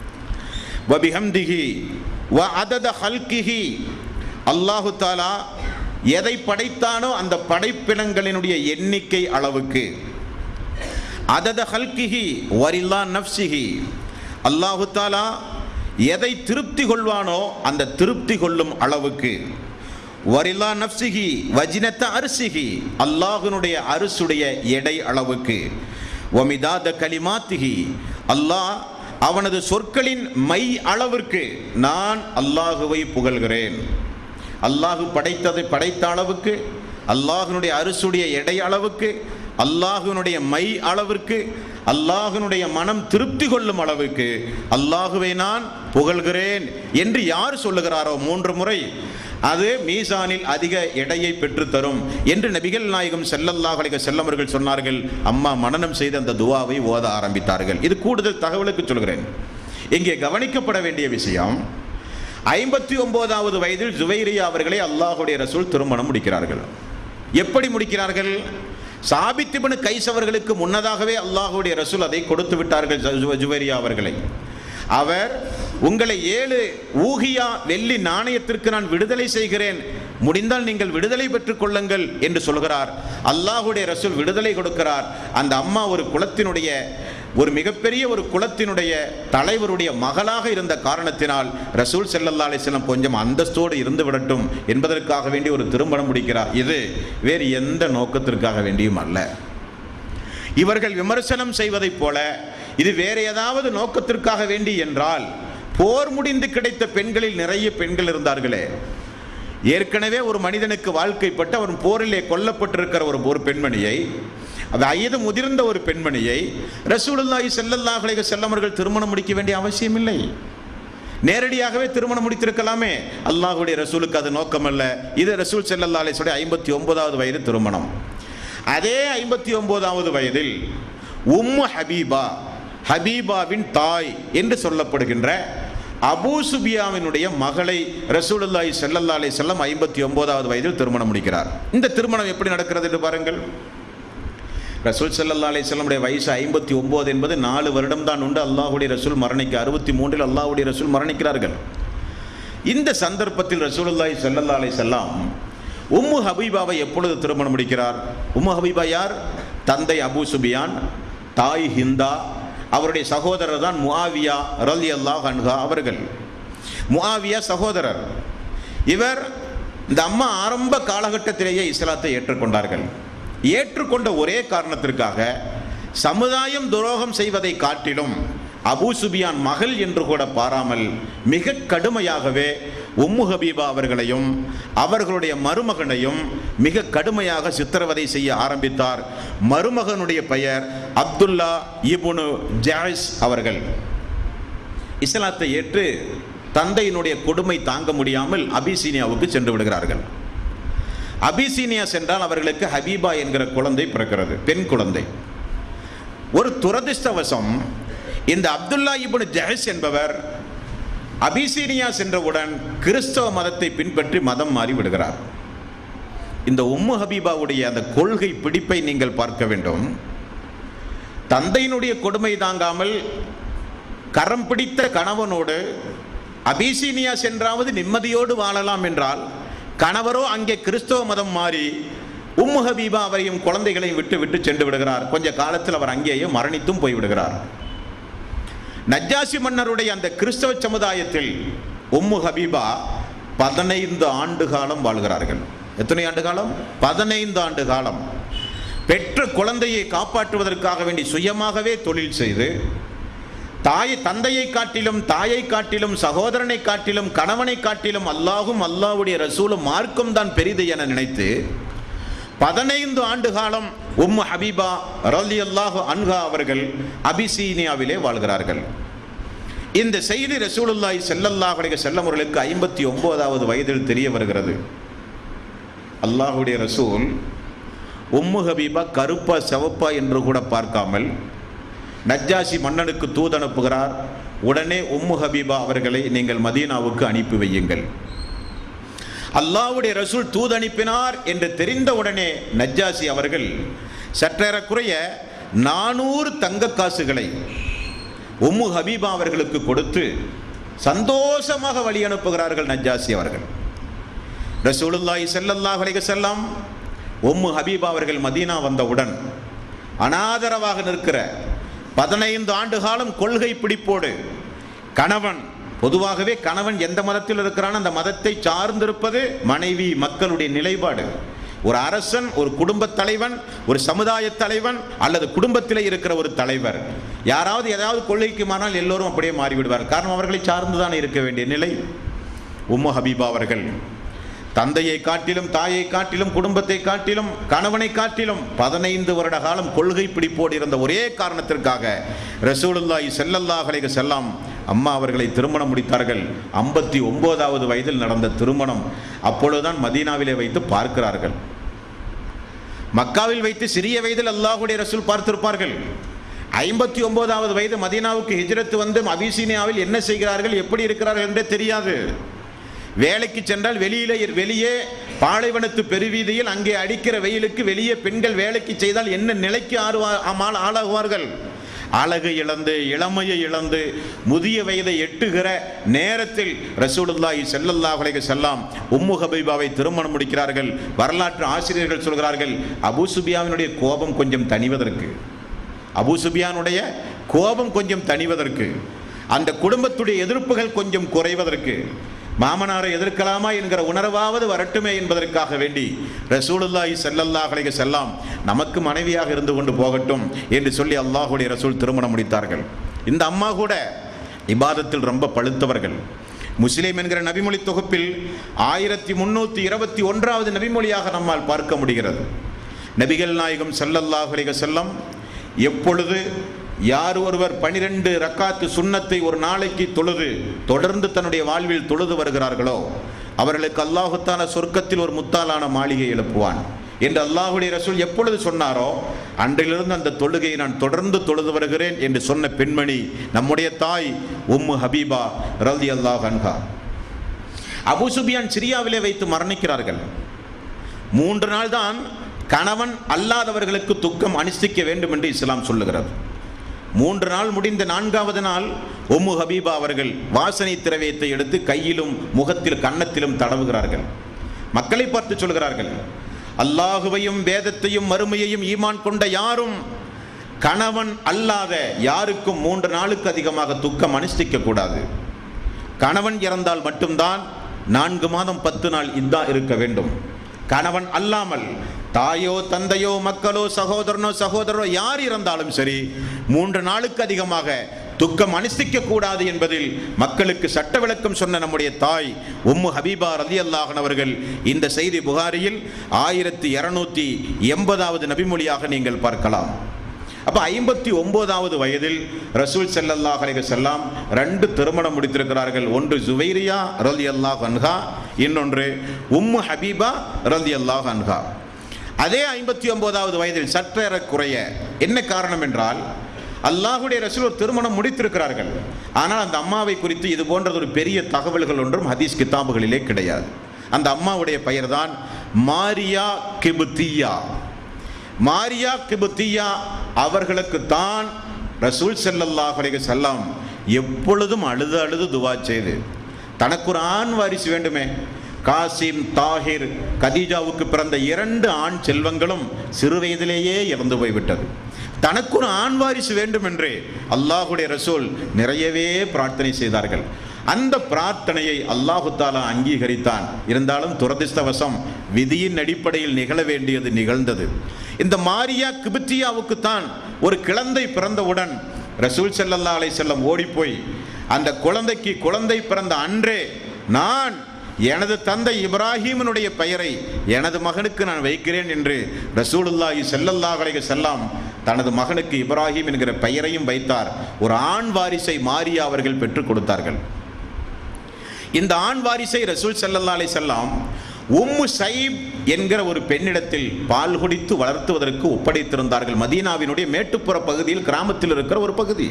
வபிஹம்திஹி வ அதத ஹல்கிஹி அல்லாஹு தாலா எதை படைத்தானோ அந்த படைப்பினங்களினுடைய எண்ணிக்கை அளவுக்கு அதத ஹல்கிஹி வரில்லா நப்சிஹி அல்லாஹு தாலா எதை திருப்தி கொள்வானோ அந்த திருப்தி கொள்ளும் அளவுக்கு வரில்லா நப்சிஹி வஜினத்த அரிசிஹி அல்லாஹினுடைய அரிசுடைய எடை அளவுக்கு ஒமிதாத கலிமாத்திஹி அல்லாஹ் அவனது சொற்களின் மை அளவிற்கு நான் அல்லாஹுவை புகழ்கிறேன் அல்லாஹு படைத்ததை படைத்த அளவுக்கு அல்லாஹினுடைய அரிசுடைய எடை அளவுக்கு அல்லாஹுனுடைய மை அளவிற்கு அல்லாஹுனுடைய மனம் திருப்தி கொள்ளும் அளவுக்கு அல்லாஹுவை நான் புகழ்கிறேன் என்று யார் சொல்லுகிறாரோ மூன்று முறை அது மீசானில் அதிக எடையை பெற்றுத்தரும் என்று நபிகள் நாயகம் செல்லல்லாஹ் அலைஹி செல்லவர்கள் சொன்னார்கள் அம்மா மனனம் செய்து அந்த துவாவை ஓத ஆரம்பித்தார்கள் இது கூடுதல் தகவலுக்கு சொல்கிறேன் இங்கே கவனிக்கப்பட வேண்டிய விஷயம் ஐம்பத்தி ஒன்பதாவது வயதில் ஜுவைரியா அவர்களை அல்லாஹுடைய ரசூல் திருமணம் முடிக்கிறார்கள் எப்படி முடிக்கிறார்கள் சாபித்திபனு கைசவர்களுக்கு முன்னதாகவே அல்லாஹுடைய ரசூல் அதை கொடுத்து விட்டார்கள் ஜு- ஜுவைரியா அவர்களை அவர் உங்களை ஏழு ஊகியா வெள்ளி நாணயத்திற்கு நான் விடுதலை செய்கிறேன் முடிந்தால் நீங்கள் விடுதலை பெற்றுக் கொள்ளுங்கள் என்று சொல்கிறார் அல்லாஹுடைய ரசூல் விடுதலை கொடுக்கிறார் அந்த அம்மா ஒரு குலத்தினுடைய ஒரு மிகப்பெரிய ஒரு குலத்தினுடைய தலைவருடைய மகளாக இருந்த காரணத்தினால் ரசூல் ஸல்லல்லாஹு அலைஹி வஸல்லம் கொஞ்சம் அந்தஸ்தோடு இருந்து விடட்டும் என்பதற்காக வேண்டி ஒரு திருமணம் முடிக்கிறார் இது வேறு எந்த நோக்கத்திற்காக வேண்டியும் அல்ல இவர்கள் விமர்சனம் செய்வதைப் போல இது வேறு ஏதாவது நோக்கத்திற்காக வேண்டி என்றால் போர் முடிந்து கிடைத்த பெண்களில் நிறைய பெண்கள் இருந்தார்களே ஏற்கனவே ஒரு மனிதனுக்கு வாழ்க்கைப்பட்டு அவன் போரிலே கொல்லப்பட்டிருக்கிற ஒரு ஒரு பெண்மணியை வயது முதிர்ந்த ஒரு பெண்மணியை ரசூலுல்லாஹி ஸல்லல்லாஹு அலைஹி வஸல்லம் அவர்கள் திருமணம் முடிக்க வேண்டிய அவசியம் இல்லை நேரடியாகவே திருமணம் முடித்திருக்கலாமே அல்லாஹ்வுடைய ரசூலுக்கு அது நோக்கமல்ல இது ரசூல் ஸல்லல்லாஹு அலைஹி வஸல்லம் ஐம்பத்தி ஒன்பதாவது வயது திருமணம் அதே ஐம்பத்தி ஒன்பதாவது வயதில் உம்மு ஹபீபா ஹபீபாவின் தாய் என்று சொல்லப்படுகின்ற அபூ சுபியாவினுடைய மகளை ரசூலுல்லாஹி ஸல்லல்லாஹு அலைஹி வஸல்லம் ஐம்பத்தி ஒன்பதாவது வயதில் திருமணம் முடிக்கிறார் இந்த திருமணம் எப்படி நடக்கிறது என்று பாருங்கள் ரசூல் சல்லா அலிஸ்லமுடைய வயசு ஐம்பத்தி ஒம்பது என்பது நாலு வருடம் தான் உண்டு அல்லாஹுடைய ரசூல் மரணிக்க அறுபத்தி மூன்றில் அல்லாஹுடைய ரசூல் மரணிக்கிறார்கள் இந்த சந்தர்ப்பத்தில் ரசூலுல்லாஹி ஸல்லல்லாஹு அலைஹி வஸல்லம் உம்மு ஹபீபாவை எப்பொழுது திருமணம் முடிக்கிறார் உம்மு ஹபீபா யார் தந்தை அபூ சுபியான் தாய் ஹிந்தா அவருடைய சகோதரர் தான் முஆவியா ரலி அல்லாஹ் அன்ஹா அவர்கள் முஆவியா சகோதரர் இவர் இந்த அம்மா ஆரம்ப காலகட்டத்திலேயே இஸ்லாத்தை ஏற்றுக்கொண்டார்கள் ஏற்றுக்கொண்ட ஒரே காரணத்திற்காக சமுதாயம் துரோகம் செய்வதை காட்டிலும் அபூ சுபியான் மகள் என்று கூட பாராமல் மிக கடுமையாகவே உம்மு ஹபீபா அவர்களையும் அவர்களுடைய மருமகனையும் மிக கடுமையாக சித்திரவதை செய்ய ஆரம்பித்தார் மருமகனுடைய பெயர் அப்துல்லா இபுனு ஜாய்ஸ் அவர்கள் இஸ்லாத்தை ஏற்று தந்தையினுடைய கொடுமை தாங்க முடியாமல் அபிசீனியாவுக்கு சென்று விடுகிறார்கள் அபிசீனியா சென்றால் அவர்களுக்கு ஹபீபா என்கிற குழந்தை பிறக்கிறது பெண் குழந்தை ஒரு துரதிர்ஷ்டவசம் இந்த அப்துல்லா இப்னு ஜஹஸ் என்பவர் அபிசீனியா சென்றவுடன் கிறிஸ்தவ மதத்தை பின்பற்றி மதம் மாறி விடுகிறார் இந்த உம்மு ஹபீபாவுடைய அந்த கொள்கை பிடிப்பை நீங்கள் பார்க்க வேண்டும் தந்தையினுடைய கொடுமை தாங்காமல் கரம் பிடித்த கணவனோடு அபிசீனியா சென்றாவது நிம்மதியோடு வாழலாம் என்றால் கணவரோ அங்கே கிறிஸ்தவ மதம் மாறி உம்மு ஹபீபா அவரையும் குழந்தைகளையும் விட்டு விட்டு சென்று விடுகிறார் கொஞ்ச காலத்தில் அவர் அங்கேயே மரணித்தும் போய்விடுகிறார் நஜ்ஜாசி மன்னருடைய அந்த கிறிஸ்தவ சமுதாயத்தில் உம்மு ஹபீபா பதினைந்து ஆண்டு காலம் வாழ்கிறார்கள் எத்தனை ஆண்டு காலம் பதினைந்து ஆண்டு காலம் பெற்ற குழந்தையை காப்பாற்றுவதற்காக வேண்டி சுயமாகவே தொழில் செய்து தாய் தந்தையை காட்டிலும் தாயை காட்டிலும் சகோதரனை காட்டிலும் கணவனை காட்டிலும் அல்லாஹும் அல்லாஹ்வுடைய ரசூலும் மார்க்கம் தான் பெரிது என நினைத்து பதினைந்து ஆண்டு காலம் உம்மு ஹபீபா ரலி அல்லாஹு அன்ஹா அவர்கள் அபிசீனியாவிலே வாழ்கிறார்கள் இந்த செய்தி ரசூலுல்லாஹி ஸல்லல்லாஹு அலைஹி வஸல்லம் அவர்களுக்கு ஐம்பத்தி ஒன்பதாவது வயதில் தெரிய வருகிறது அல்லாஹுடைய ரசூல் உம்மு ஹபீபா கருப்பா செவப்பா என்று கூட பார்க்காமல் நஜ்ஜாசி மன்னனுக்கு தூது அனுப்புகிறார் உடனே உம்மு ஹபீபா அவர்களை நீங்கள் மதீனாவுக்கு அனுப்பி வையுங்கள் அல்லாஹ்வுடைய ரசூல் தூது அனுப்பினார் என்று தெரிந்த உடனே நஜ்ஜாசி அவர்கள் சற்றேறக்குறைய நானூறு தங்க காசுகளை உம்மு ஹபீபா அவர்களுக்கு கொடுத்து சந்தோஷமாக வழி அனுப்புகிறார்கள் நஜ்ஜாசி அவர்கள் ரசூலுல்லாஹி ஸல்லல்லாஹு அலைஹி வஸல்லம் உம்மு ஹபீபா அவர்கள் மதீனா வந்தவுடன் அனாதரவாக நிற்கிற பதினைந்து ஆண்டு காலம் கொள்கை பிடிப்போடு கணவன் பொதுவாகவே கணவன் எந்த மதத்தில் இருக்கிறான் அந்த மதத்தை சார்ந்திருப்பது மனைவி மக்களுடைய நிலைப்பாடு ஒரு அரசன் ஒரு குடும்பத் தலைவன் ஒரு சமுதாய தலைவன் அல்லது குடும்பத்திலே இருக்கிற ஒரு தலைவர் யாராவது ஏதாவது கொள்கைக்கு மாறினால் எல்லோரும் அப்படியே மாறிவிடுவார் காரணம் அவர்களை சார்ந்துதான் இருக்க வேண்டிய நிலை உம்மு ஹபீபா அவர்கள் தந்தையை காட்டிலும் தாயை காட்டிலும் குடும்பத்தை காட்டிலும் கணவனை காட்டிலும் பதினைந்து வருட காலம் கொள்கை பிடிப்போடு இருந்த ஒரே காரணத்திற்காக ரசூலுல்லாஹி ஸல்லல்லாஹு அலைஹி வஸல்லம் அம்மா அவர்களை திருமணம் முடித்தார்கள் ஐம்பத்தி ஒன்பதாவது வயதில் நடந்த திருமணம் அப்பொழுதுதான் மதீனாவிலே வைத்து பார்க்கிறார்கள் மக்காவில் வைத்து சிறிய வயதில் அல்லாஹுடைய ரசூல் பார்த்திருப்பார்கள் ஐம்பத்தி ஒன்பதாவது வயது மதீனாவுக்கு ஹிஜ்ரத் வந்து அபிசீனியாவில் என்ன செய்கிறார்கள் எப்படி இருக்கிறார்கள் என்றே தெரியாது வேலைக்கு சென்றால் வெளியிலே வெளியே பாலைவனத்து பெருவீதியில் அங்கே அடிக்கிற வெயிலுக்கு வெளியே பெண்கள் வேலைக்கு செய்தால் என்ன நிலைக்கு ஆறுவா ஆமால் ஆளாகுவார்கள் அழகு இழந்து இளமையை இழந்து முதிய வயதை எட்டுகிற நேரத்தில் ரசூலுல்லாஹி ஸல்லல்லாஹு அலைஹி வஸல்லம் உம்மு ஹபீபாவை திருமணம் முடிக்கிறார்கள் வரலாற்று ஆசிரியர்கள் சொல்கிறார்கள் அபூ சுபியாவினுடைய கோபம் கொஞ்சம் தணிவதற்கு அபூ சுபியானுடைய கோபம் கொஞ்சம் தணிவதற்கு அந்த குடும்பத்துடைய எதிர்ப்புகள் கொஞ்சம் குறைவதற்கு மாமனாரை எதிர்க்கலாமா என்கிற உணர்வாவது வரட்டுமே என்பதற்காக வேண்டி ரசூலுல்லாஹி ஸல்லல்லாஹு அலைஹி வஸல்லம் நமக்கு மனைவியாக இருந்து கொண்டு போகட்டும் என்று சொல்லி அல்லாஹுடைய ரசூல் திருமணம் முடித்தார்கள் இந்த அம்மா கூட இபாதத்தில் ரொம்ப பழுத்தவர்கள் முஸ்லிம் என்கிற நபிமொழி தொகுப்பில் ஆயிரத்தி முன்னூற்றி இருபத்தி ஒன்றாவது நபிமொழியாக நம்மால் பார்க்க முடிகிறது நபிகள் நாயகம் ஸல்லல்லாஹு அலைஹி வஸல்லம் எப்பொழுது யார் ஒருவர் பனிரெண்டு ரக்காத்து சுன்னத்தை ஒரு நாளைக்கு தொழுது தொடர்ந்து தன்னுடைய வாழ்வில் தொழுது வருகிறார்களோ அவர்களுக்கு அல்லாஹுத்தான சொர்க்கத்தில் ஒரு முத்தாலான மாளிகை எழுப்புவான் என்று அல்லாஹுடைய ரசூல் எப்பொழுது சொன்னாரோ அன்றிலிருந்து அந்த தொழுகையை நான் தொடர்ந்து தொழுது வருகிறேன் என்று சொன்ன பெண்மணி நம்முடைய தாய் உம்மு ஹபீபா ரதி அல்லாஹ் அன்ஹா அபு சுபியான் சிரியாவிலே வைத்து மரணிக்கிறார்கள் மூன்று நாள் தான் கணவன் அல்லாதவர்களுக்கு துக்கம் அனுஷ்டிக்க வேண்டும் என்று இஸ்லாம் சொல்லுகிறது மூன்று நாள் முடிந்த நான்காவது நாள் உம்மு ஹபீபா அவர்கள் வாசனை திரவியத்தை எடுத்து கையிலும் முகத்தில் கன்னத்திலும் தடவுகிறார்கள் மக்களை பார்த்து சொல்கிறார்கள் அல்லாஹுவையும் வேதத்தையும் மறுமையையும் ஈமான் கொண்ட யாரும் கணவன் அல்லாத யாருக்கும் மூன்று நாளுக்கு அதிகமாக துக்கம் அனுஷ்டிக்க கூடாது கணவன் இறந்தால் மட்டும்தான் நான்கு மாதம் பத்து நாள் இதா இருக்க வேண்டும் கணவன் அல்லாமல் தாயோ தந்தையோ மக்களோ சகோதரனோ சகோதரரோ யார் இறந்தாலும் சரி மூன்று நாளுக்கு அதிகமாக துக்கம் அனுஷ்டிக்க கூடாது என்பதில் மக்களுக்கு சட்ட விளக்கம் சொன்ன நம்முடைய தாய் உம்மு ஹபீபா ரலி அல்லாஹன் அவர்கள் இந்த செய்தி புகாரியில் ஆயிரத்தி இருநூத்தி எண்பதாவது நபிமொழியாக நீங்கள் பார்க்கலாம் அப்ப ஐம்பத்தி ஒன்பதாவது வயதில் ரசூல் ஸல்லல்லாஹு அலைஹி வஸல்லம் ரெண்டு திருமணம் முடித்திருக்கிறார்கள் ஒன்று ஜுவைரியா ரலியல்லாஹு அன்ஹா இன்னொன்று உம்மு ஹபீபா ரலியல்லாஹு அன்ஹா அதே ஐம்பத்தி ஒன்பதாவது வயதில் சற்றேறக்குறைய என்ன காரணம் என்றால் அல்லாஹுடைய ரசூல் ஒரு திருமணம் முடித்திருக்கிறார்கள் ஆனால் அந்த அம்மாவை குறித்து இது போன்றது ஒரு பெரிய தகவல்கள் ஒன்றும் ஹதீஸ் கிதாபுகளிலே கிடையாது அந்த அம்மாவுடைய பெயர்தான் மாரியா கிபுத்தியா மாரியா கிபுத்தியா அவர்களுக்கு தான் ரசூல் ஸல்லல்லாஹு அலைஹி வஸல்லம் எப்பொழுதும் அழுது அழுது துவா செய்து தனக்கு ஒரு ஆண் வாரிசு வேண்டுமே காசிம் தாஹிர் கதீஜாவுக்கு பிறந்த இரண்டு ஆண் செல்வங்களும் சிறு வயதிலேயே இறந்து போய்விட்டது தனக்கு ஒரு ஆண் வாரிசு வேண்டும் என்று அல்லாஹுடைய ரசூல் நிறையவே பிரார்த்தனை செய்தார்கள் அந்த பிரார்த்தனையை அல்லாஹு தாலா அங்கீகரித்தான் இருந்தாலும் துரதிர்ஷ்டவசம் விதியின் அடிப்படையில் நிகழ வேண்டியது நிகழ்ந்தது இந்த மாரியா கிபித்தியாவுக்கு தான் ஒரு கிழந்தை பிறந்தவுடன் ரசூல் ஸல்லல்லாஹு அலைஹி செல்லம் ஓடிப்போய் அந்த குழந்தைக்கு குழந்தை பிறந்த அன்றே நான் எனது தந்தை இப்ராஹீமனுடைய பெயரை எனது மகனுக்கு நான் வைக்கிறேன் என்று ரசூலுல்லாஹி ஸல்லல்லாஹு அலைஹி செல்லாம் தனது மகனுக்கு இப்ராஹிம் என்கிற பெயரையும் வைத்தார் ஒரு ஆண் வாரிசை மாரியா அவர்கள் பெற்றுக் கொடுத்தார்கள் இந்த ஆண் வாரிசை ரசூல் ஸல்லல்லாஹு அலைஹி செல்லாம் உம்மு சைப் என்கிற ஒரு பெண்ணிடத்தில் பால் குடித்து வளர்த்துவதற்கு ஒப்படைத்திருந்தார்கள் மதீனாவினுடைய மேட்டுப்புற பகுதியில் கிராமத்தில் இருக்கிற ஒரு பகுதி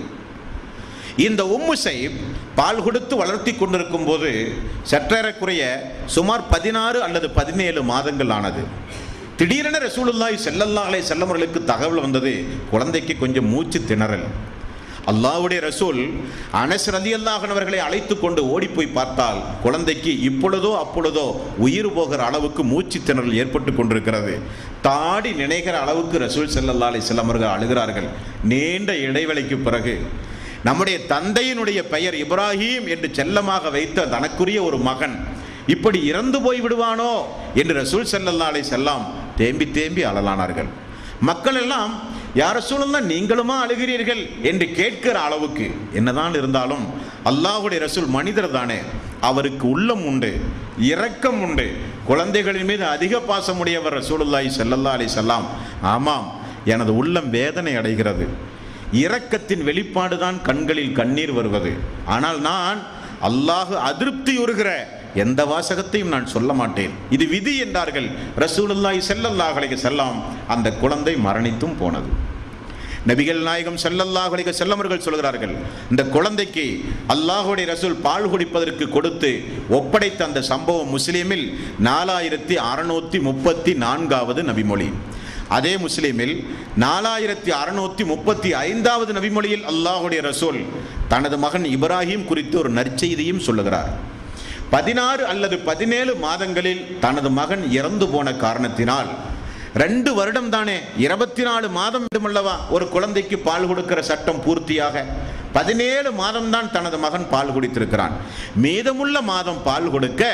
இந்த உம்மு சைப் பால் கொடுத்து வளர்த்தி கொண்டிருக்கும் போது சற்றேறக்குறைய சுமார் பதினாறு அல்லது பதினேழு மாதங்கள் ஆனது திடீரென ரசூலுல்லாஹி ஸல்லல்லாஹு அலைஹி வஸல்லம் அவர்களுக்கு தகவல் வந்தது குழந்தைக்கு கொஞ்சம் மூச்சு திணறல் அல்லாஹ்வுடைய ரசூல் அனஸ் ரலியல்லாஹு அவர்களை அழைத்து கொண்டு ஓடி போய் பார்த்தால் குழந்தைக்கு இப்பொழுதோ அப்பொழுதோ உயிர் போகிற அளவுக்கு மூச்சு திணறல் ஏற்பட்டு கொண்டிருக்கிறது தாடி நினைக்கிற அளவுக்கு ரசூல் ஸல்லல்லாஹு அலைஹி வஸல்லம் அவர்கள் அழுகிறார்கள் நீண்ட இடைவெளிக்கு பிறகு நம்முடைய தந்தையினுடைய பெயர் இப்ராஹீம் என்று செல்லமாக வைத்த தனக்குரிய ஒரு மகன் இப்படி இறந்து போய் விடுவானோ என்று ரசூல் ஸல்லல்லாஹு அலைஹி செல்லாம் தேம்பி தேம்பி அழலானார்கள் மக்கள் எல்லாம் யார சூழல்லாம் நீங்களுமா அழுகிறீர்கள் என்று கேட்கிற அளவுக்கு என்னதான் இருந்தாலும் அல்லாஹுடைய ரசூல் மனிதர் தானே அவருக்கு உள்ளம் உண்டு இரக்கம் உண்டு குழந்தைகளின் மீது அதிக பாசமுடையவர் ரசூலுல்லாஹி ஸல்லல்லாஹு அலைஹி செல்லாம் ஆமாம் எனது உள்ளம் வேதனை அடைகிறது இரக்கத்தின் வெளிப்பாடுதான் கண்களில் கண்ணீர் வருவது ஆனால் நான் அல்லாஹ் அதிருப்தியுறுகிற எந்த வாசகத்தையும் நான் சொல்ல மாட்டேன் இது விதி என்றார்கள் ரசூலுல்லாஹி ஸல்லல்லாஹு அலைஹி செல்லாம் அந்த குழந்தை மரணித்தும் போனது நபிகள் நாயகம் ஸல்லல்லாஹு அலைஹி வஸல்லம் அவர்கள் சொல்கிறார்கள் இந்த குழந்தைக்கு அல்லாஹுடைய ரசூல் பால் குடிப்பதற்கு கொடுத்து ஒப்படைத்த அந்த சம்பவம் முஸ்லீமில் நாலாயிரத்தி அறுநூத்தி முப்பத்தி நான்காவது நபிமொழி அதே முஸ்லீமில் நாலாயிரத்தி அறுநூத்தி முப்பத்தி ஐந்தாவது நபிமொழியில் அல்லாஹுடைய ரசூல் தனது மகன் இப்ராஹிம் குறித்து ஒரு நற்செய்தியும் சொல்லுகிறார் பதினாறு அல்லது பதினேழு மாதங்களில் தனது மகன் இறந்து போன காரணத்தினால் ரெண்டு வருடம் தானே இருபத்தி நாலு மாதம் வேண்டுமல்லவா ஒரு குழந்தைக்கு பால் கொடுக்கிற சட்டம் பூர்த்தியாக பதினேழு மாதம் தான் தனது மகன் பால் குடித்திருக்கிறான் மீதமுள்ள மாதம் பால் கொடுக்க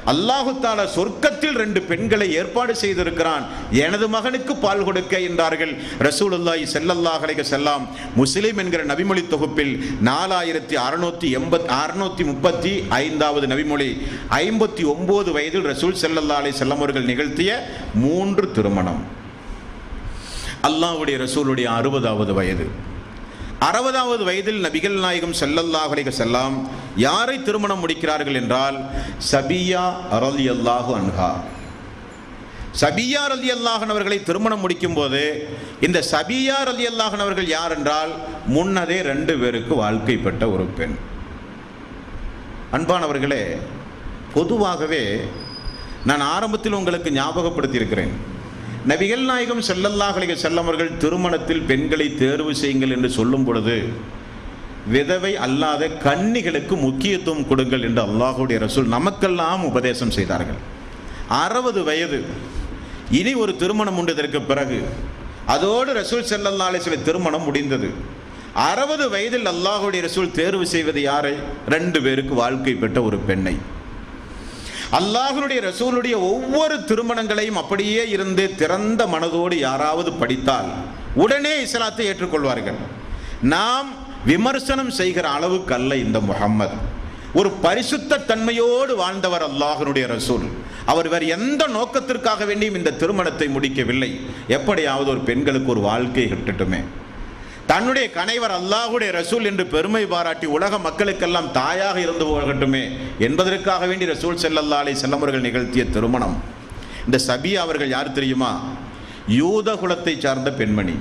அல்லாஹு தாலா சொர்க்கத்தில் ரெண்டு பெண்களை ஏற்பாடு செய்திருக்கிறான் எனது மகனுக்கு பால் கொடுக்க என்றார்கள் ரசூலுல்லாஹி ஸல்லல்லாஹு அலைஹி செல்லாம் முஸ்லிம் என்கிற நபிமொழி தொகுப்பில் நாலாயிரத்தி அறுநூத்தி எண்பத் அறுநூத்தி முப்பத்தி ஐந்தாவது நபிமொழி ஐம்பத்தி ஒன்பது வயதில் ரசூல் ஸல்லல்லாஹு அலைஹி செல்லம் அவர்கள் நிகழ்த்திய மூன்று திருமணம் அல்லாஹ்வுடைய ரசூலுடைய அறுபதாவது வயது அறுபதாவது வயதில் நபிகள் நாயகம் ஸல்லல்லாஹு அலைஹி செல்லாம் யாரை திருமணம் முடிக்கிறார்கள் என்றால் சபியா ரலியல்லாஹு அன்ஹா சபியா ரலி அல்லாஹன் அவர்களை திருமணம் முடிக்கும் போது இந்த சபியா ரலி அல்லாஹன் அவர்கள் யார் என்றால் முன்னதே ரெண்டு பேருக்கு வாழ்க்கைப்பட்ட ஒரு பெண் அன்பானவர்களே பொதுவாகவே நான் ஆரம்பத்தில் உங்களுக்கு ஞாபகப்படுத்தியிருக்கிறேன் நபிகள் நாயகம் ஸல்லல்லாஹு அலைஹி வஸல்லம் அவர்கள் திருமணத்தில் பெண்களை தேர்வு செய்யுங்கள் என்று சொல்லும் பொழுது விதவை அல்லாத கன்னிகளுக்கு முக்கியத்துவம் கொடுங்கள் என்று அல்லாஹுடைய ரசூல் நமக்கெல்லாம் உபதேசம் செய்தார்கள் அறுபது வயது இனி ஒரு திருமணம் உண்டு இதற்கு பிறகு அதோடு ரசூல் ஸல்லல்லாஹு அலைஹி வஸல்லம் திருமணம் முடிந்தது அறுபது வயதில் அல்லாஹுடைய ரசூல் தேர்வு செய்வது யாரை ரெண்டு பேருக்கு வாழ்க்கை பெற்ற ஒரு பெண்ணை அல்லாஹ்வுடைய ரசூலுடைய ஒவ்வொரு திருமணங்களையும் அப்படியே இருந்து திறந்த மனதோடு யாராவது படித்தால் உடனே இஸ்லாத்தை ஏற்றுக்கொள்வார்கள் நாம் விமர்சனம் செய்கிற அளவுக்கு அல்ல இந்த முகம்மது ஒரு பரிசுத்த தன்மையோடு வாழ்ந்தவர் அல்லாஹ்வுடைய ரசூல் அவர் வேறு எந்த நோக்கத்திற்காக வேண்டியும் இந்த திருமணத்தை முடிக்கவில்லை எப்படியாவது ஒரு பெண்களுக்கு ஒரு வாழ்க்கை கிட்டட்டுமே தன்னுடைய கணைவர் அல்லாஹுடைய ரசூல் என்று பெருமை பாராட்டி உலக மக்களுக்கெல்லாம் தாயாக இருந்து போகட்டுமே என்பதற்காக வேண்டி ரசூல் செல்லல்லா அலை செல்லமர்கள் நிகழ்த்திய திருமணம் இந்த சபியா அவர்கள் யார் தெரியுமா யூத குலத்தை சார்ந்த பெண்மணி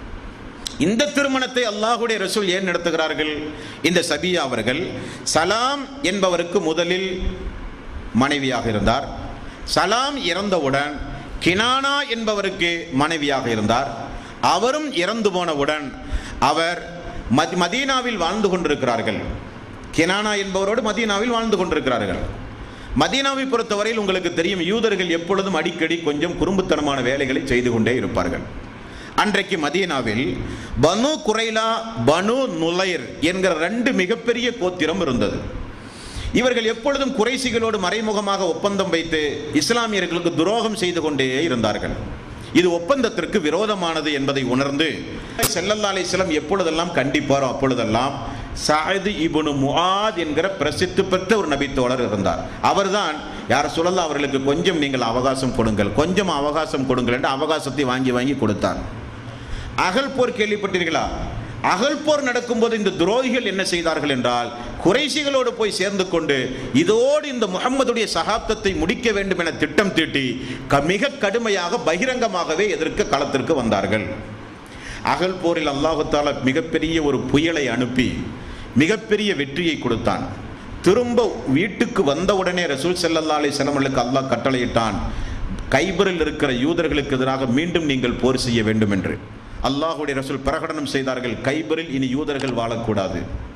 இந்த திருமணத்தை அல்லாஹுடைய ரசூல் ஏன் நடத்துகிறார்கள் இந்த சபியா அவர்கள் சலாம் என்பவருக்கு முதலில் மனைவியாக இருந்தார் சலாம் இறந்தவுடன் கினானா என்பவருக்கு மனைவியாக இருந்தார் அவரும் இறந்து போனவுடன் அவர் மத்- மதீனாவில் வாழ்ந்து கொண்டிருக்கிறார்கள் கினானா என்பவரோடு மதீனாவில் வாழ்ந்து கொண்டிருக்கிறார்கள் மதீனாவை பொறுத்தவரையில் உங்களுக்கு தெரியும் யூதர்கள் எப்பொழுதும் அடிக்கடி கொஞ்சம் குறும்புத்தனமான வேலைகளை செய்து கொண்டே இருப்பார்கள் அன்றைக்கு மதீனாவில் பனு குரைலா பனு நுலைர் என்கிற ரெண்டு மிகப்பெரிய கோத்திரம் இருந்தது இவர்கள் எப்பொழுதும் குறைசிகளோடு மறைமுகமாக ஒப்பந்தம் வைத்து இஸ்லாமியர்களுக்கு துரோகம் செய்து கொண்டே இருந்தார்கள் இது ஒப்பந்தத்திற்கு விரோதமானது என்பதை உணர்ந்து செல்லல்லா அலிஸ்லாம் எப்பொழுதெல்லாம் கண்டிப்பாரோ அப்பொழுதெல்லாம் சாயது இபுனு முஆத் என்கிற பிரசித்தி பெற்ற ஒரு நபித்தோழர் இருந்தார் அவர்தான் யார் சொல்லலாம் அவர்களுக்கு கொஞ்சம் நீங்கள் அவகாசம் கொடுங்கள் கொஞ்சம் அவகாசம் கொடுங்கள் என்று அவகாசத்தை வாங்கி வாங்கி கொடுத்தார் அகல் போர் கேள்விப்பட்டீர்களா அகல் போர் நடக்கும்போது இந்த துரோகிகள் என்ன செய்தார்கள் என்றால் குறைசிகளோடு போய் சேர்ந்து கொண்டு இதோடு இந்த முகம்மதுடைய சகாப்தத்தை முடிக்க வேண்டும் என திட்டம் தீட்டி க- மிக கடுமையாக பகிரங்கமாகவே எதிர்க்க களத்திற்கு வந்தார்கள் அகல் போரில் அல்லாஹு தாலா மிகப்பெரிய ஒரு புயலை அனுப்பி மிகப்பெரிய வெற்றியை கொடுத்தான் திரும்ப வீட்டுக்கு வந்தவுடனே ரசூல் ஸல்லல்லாஹு அலைஹி வஸல்லம் அல்லாஹ் கட்டளையிட்டான் கைபரில் இருக்கிற யூதர்களுக்கு எதிராக மீண்டும் நீங்கள் போர் செய்ய வேண்டும் என்று அல்லாஹுடைய ரசூல் பிரகடனம் செய்தார்கள் கைபரில் இனி யூதர்கள் வாழக்கூடாது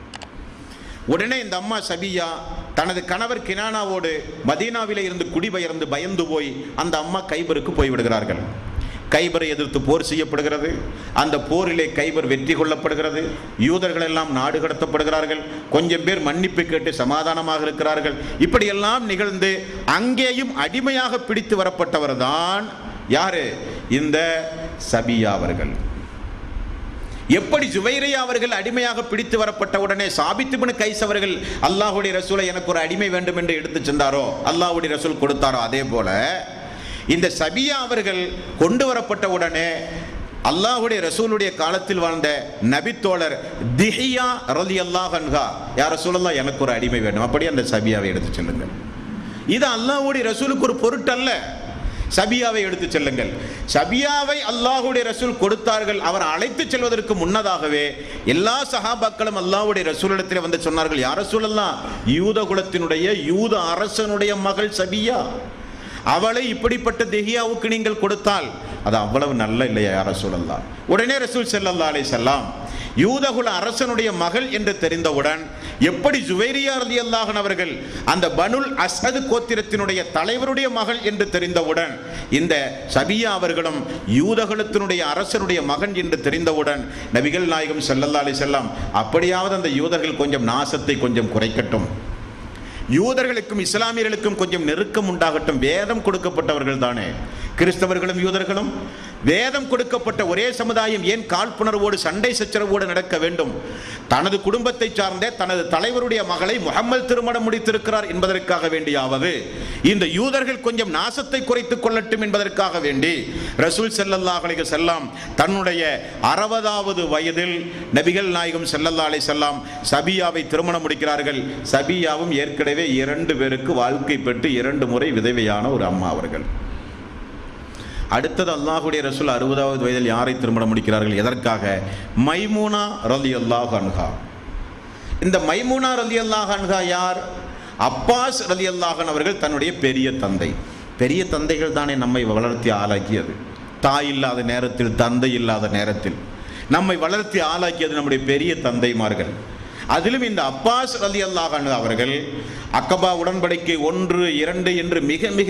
உடனே இந்த அம்மா சபியா தனது கணவர் கினானாவோடு மதீனாவிலே இருந்து குடிபெயர்ந்து பயந்து போய் அந்த அம்மா கைபருக்கு போய்விடுகிறார்கள் கைபரை எதிர்த்து போர் செய்யப்படுகிறது அந்த போரிலே கைபர் வெற்றி கொள்ளப்படுகிறது யூதர்கள் எல்லாம் நாடு கடத்தப்படுகிறார்கள் கொஞ்சம் பேர் மன்னிப்பு கேட்டு சமாதானமாக இருக்கிறார்கள் இப்படியெல்லாம் நிகழ்ந்து அங்கேயும் அடிமையாக பிடித்து வரப்பட்டவர் தான் யாரு இந்த சபியா அவர்கள் எப்படி ஜுவைரியா அவர்கள் அடிமையாக பிடித்து வரப்பட்ட உடனே சாபித்துபின் கைஸ் அவர்கள் அல்லாஹுடைய ரசூலை எனக்கு ஒரு அடிமை வேண்டும் என்று எடுத்து சென்றாரோ அல்லாஹுடைய ரசூல் கொடுத்தாரோ அதே போல இந்த சபியா அவர்கள் கொண்டு வரப்பட்ட உடனே அல்லாஹுடைய ரசூலுடைய காலத்தில் வாழ்ந்த நபித்தோழர் திஹியா ரலி அல்லாஹ் அன்ஹா யார் ரசூலல்லா எனக்கு ஒரு அடிமை வேண்டும் அப்படி அந்த சபியாவை எடுத்து செல்லுங்கள் இது அல்லாஹ்வுடைய ரசூலுக்கு ஒரு பொருட்டல்ல சபியாவை எடுத்து செல்லுங்கள் சபியாவை அல்லாஹ்வுடைய ரசூல் கொடுத்தார்கள் அவர் அழைத்து செல்வதற்கு முன்னதாகவே எல்லா சஹாபாக்களும் அல்லாஹ்வுடைய ரசூலிடத்தில் வந்து சொன்னார்கள் யார் ரசூலல்லாம் யூத குலத்தினுடைய யூத அரசனுடைய மகள் சபியா அவளை இப்படிப்பட்ட தெஹியாவுக்கு நீங்கள் கொடுத்தால் அது அவ்வளவு நல்ல இல்லையா யார் ரசூலல்லா உடனே ரசூல் ஸல்லல்லாஹு அலைஹி வஸல்லம் யூதகுல அரசனுடைய மகள் என்று தெரிந்தவுடன் எப்படி ஜுவைரியா ரலியல்லாஹு அவர்கள் அந்த பனுல் அஸ்ஹது கோத்திரத்தினுடைய தலைவருடைய மகள் என்று தெரிந்தவுடன் இந்த சபியா அவர்களும் யூதகுலத்தினுடைய அரசனுடைய மகன் என்று தெரிந்தவுடன் நபிகள் நாயகம் ஸல்லல்லாஹு அலைஹி வஸல்லம் அப்படியாவது அந்த யூதர்கள் கொஞ்சம் நாசத்தை கொஞ்சம் குறைக்கட்டும் யூதர்களுக்கும் இஸ்லாமியர்களுக்கும் கொஞ்சம் நெருக்கம் உண்டாகட்டும் வேதம் கொடுக்கப்பட்டவர்கள் தானே கிறிஸ்தவர்களும் யூதர்களும் வேதம் கொடுக்கப்பட்ட ஒரே சமுதாயம் ஏன் காழ்ப்புணர்வோடு சண்டை சச்சரவோடு நடக்க வேண்டும் தனது குடும்பத்தை சார்ந்த தனது தலைவருடைய மகளை முகம்மது திருமணம் முடித்திருக்கிறார் என்பதற்காக வேண்டியாவது இந்த யூதர்கள் கொஞ்சம் நாசத்தை குறைத்துக் கொள்ளட்டும் என்பதற்காக வேண்டி ரசூல் ஸல்லல்லாஹு அலைஹி வஸல்லம் தன்னுடைய அறுபதாவது வயதில் நபிகள் நாயகம் ஸல்லல்லாஹு அலைஹி வஸல்லம் சபியாவை திருமணம் முடிக்கிறார்கள் சபியாவும் ஏற்கனவே இரண்டு பேருக்கு வாழ்க்கை பெற்று இரண்டு முறை விதவையான ஒரு அம்மா அவர்கள் அடுத்தது அல்லாஹுடைய ரசூல் அறுபதாவது வயதில் யாரை திருமணம் முடிக்கிறார்கள் எதற்காக மைமூனா ரலி அல்லாஹ் அன்ஹா இந்த மைமூனா ரலி அல்லாஹ் அன்ஹா யார் அப்பாஸ் ரலி அல்லாஹன் அவர்கள் தன்னுடைய பெரிய தந்தை பெரிய தந்தைகள் தானே நம்மை வளர்த்தி ஆளாக்கியது தாய் இல்லாத நேரத்தில் தந்தை இல்லாத நேரத்தில் நம்மை வளர்த்தி ஆளாக்கியது நம்முடைய பெரிய தந்தைமார்கள் அதிலும் இந்த அப்பாஸ் ரலி அல்லாஹ் அவர்கள் அக்கபா உடன்படிக்கை ஒன்று இரண்டு என்று மிக மிக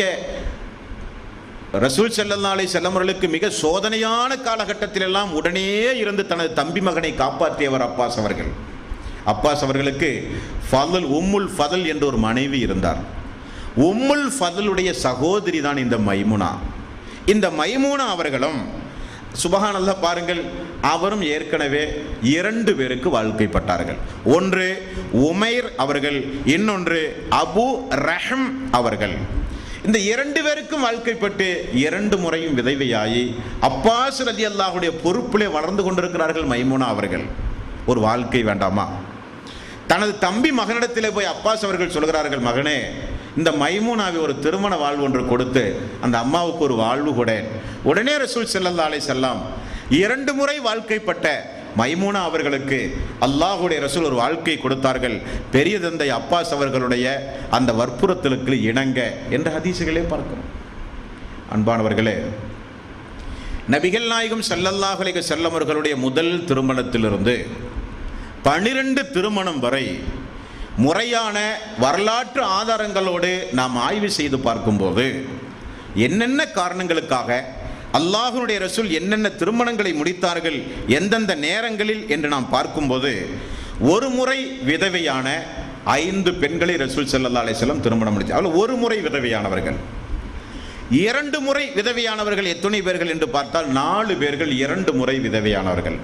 ரசூல் ஸல்லல்லாஹு அலைஹி வஸல்லம் அவர்களுக்கு மிக சோதனையான காலகட்டத்தில் எல்லாம் உடனே இருந்து தனது தம்பி மகனை காப்பாற்றியவர் அப்பாஸ் அவர்கள் அப்பாஸ் அவர்களுக்கு ஃபதல் உம்முல் ஃபதல் என்ற ஒரு மனைவி இருந்தார் உம்முல் ஃபதலுடைய சகோதரி தான் இந்த மைமுனா இந்த மைமுனா அவர்களும் சுபஹானல்லாஹ் பாருங்கள் அவரும் ஏற்கனவே இரண்டு பேருக்கு வாழ்க்கைப்பட்டார்கள் ஒன்று உமைர் அவர்கள் இன்னொன்று அபு ரஹம் அவர்கள் இந்த இரண்டு பேருக்கும் வாழ்க்கைப்பட்டு இரண்டு முறையும் விதவையாகி அப்பாஸ் ரதி அல்லாஹுடைய பொறுப்பிலே வளர்ந்து கொண்டிருக்கிறார்கள் மைமுனா அவர்கள் ஒரு வாழ்க்கை வேண்டாமா தனது தம்பி மகனிடத்திலே போய் அப்பாஸ் அவர்கள் சொல்கிறார்கள் மகனே இந்த மைமூனாவை ஒரு திருமண வாழ்வு ஒன்று கொடுத்து அந்த அம்மாவுக்கு ஒரு வாழ்வு கூட உடனே ரசூல் ஸல்லல்லாஹு அலைஹி செல்லாம் இரண்டு முறை வாழ்க்கைப்பட்ட மைமூனா அவர்களுக்கு அல்லாஹுடைய ரசூல் ஒரு வாழ்க்கை கொடுத்தார்கள் பெரிய தந்தை அப்பாஸ் அவர்களுடைய அந்த வற்புறுத்தலுக்கு இணங்க என்ற ஹதீசுகளே பார்க்கிறோம் அன்பானவர்களே நபிகள் நாயகம் ஸல்லல்லாஹு அலைஹி வஸல்லம் அவர்களுடைய முதல் திருமணத்திலிருந்து பனிரெண்டு திருமணம் வரை முறையான வரலாற்று ஆதாரங்களோடு நாம் ஆய்வு செய்து பார்க்கும்போது என்னென்ன காரணங்களுக்காக அல்லாஹ்வுடைய ரசூல் என்னென்ன திருமணங்களை முடித்தார்கள் எந்தெந்த நேரங்களில் என்று நாம் பார்க்கும்போது ஒரு முறை விதவையான ஐந்து பெண்களை ரசூல் ஸல்லல்லாஹு அலைஹி வஸல்லம் திருமணம் முடித்தார் அவர்கள் ஒரு முறை விதவையானவர்கள் இரண்டு முறை விதவையானவர்கள் எத்தனை பேர்கள் என்று பார்த்தால் நாலு பேர்கள் இரண்டு முறை விதவையானவர்கள்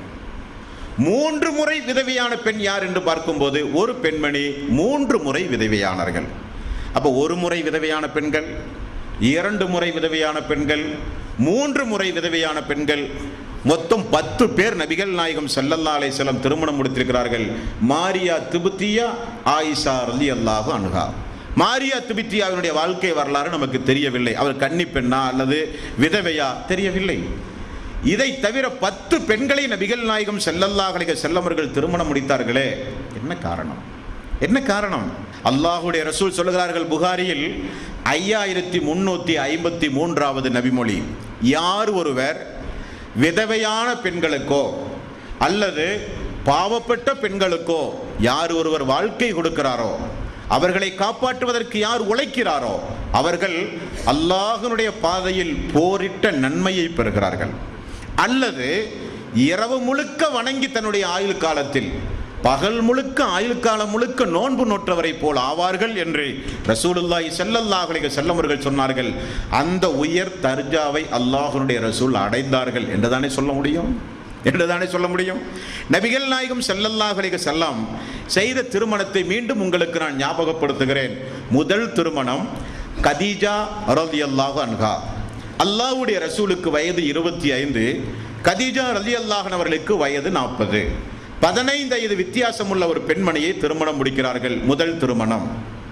மூன்று முறை விதவையான பெண் யார் என்று பார்க்கும்போது ஒரு பெண்மணி மூன்று முறை விதவையானார்கள் அப்போ ஒரு முறை விதவையான பெண்கள் இரண்டு முறை விதவையான பெண்கள் மூன்று முறை விதவையான பெண்கள் மொத்தம் பத்து பேர் நபிகள் நாயகம் ஸல்லல்லாஹு அலைஹி வஸல்லம் திருமணம் முடித்திருக்கிறார்கள் மாரியா திபுத்தியா ஆயிஷா ரலி அல்லாஹு அன்ஹா மாரியா திபித்தியாவினுடைய வாழ்க்கை வரலாறு நமக்கு தெரியவில்லை அவர் கன்னி பெண்ணா அல்லது விதவையா தெரியவில்லை இதை தவிர பத்து பெண்களை நபிகள் நாயகம் ஸல்லல்லாஹு அலைஹி வஸல்லம் அவர்கள் திருமணம் முடித்தார்களே என்ன காரணம் என்ன காரணம் அல்லாஹுடைய ரசூல் சொல்லுகிறார்கள் புகாரியில் ஐயாயிரத்தி முன்னூற்றி ஐம்பத்தி மூன்றாவது நபிமொழி யார் ஒருவர் விதவையான பெண்களுக்கோ அல்லது பாவப்பட்ட பெண்களுக்கோ யார் ஒருவர் வாழ்க்கை கொடுக்கிறாரோ அவர்களை காப்பாற்றுவதற்கு யார் உழைக்கிறாரோ அவர்கள் அல்லாஹ்வினுடைய பாதையில் போரிட்ட நன்மையை பெறுகிறார்கள் அல்லது இரவு முழுக்க வணங்கி தன்னுடைய ஆயுள் காலத்தில் பகல் முழுக்க ஆயுள் காலம் முழுக்க நோன்பு நோற்றவரை போல் ஆவார்கள் என்று ரசூலுல்லாஹி ஸல்லல்லாஹு அலைஹி வஸல்லம் அவர்கள் சொன்னார்கள் அந்த உயர் தர்ஜாவை அல்லாஹ்வுடைய ரசூல் அடைந்தார்கள் என்றுதானே சொல்ல முடியும் என்றுதானே சொல்ல முடியும் நபிகள் நாயகம் ஸல்லல்லாஹு அலைஹி வஸல்லம் செய்த திருமணத்தை மீண்டும் உங்களுக்கு நான் ஞாபகப்படுத்துகிறேன் முதல் திருமணம் கதீஜா ரலியல்லாஹு அன்ஹா அல்லாஹ்வுடைய ரசூலுக்கு வயது இருபத்தி ஐந்து கதீஜா ரலி அல்லாஹன் அவர்களுக்கு வயது நாற்பது பதினைந்து வயது வித்தியாசம் உள்ள ஒரு பெண்மணியை திருமணம் முடிக்கிறார்கள் முதல் திருமணம்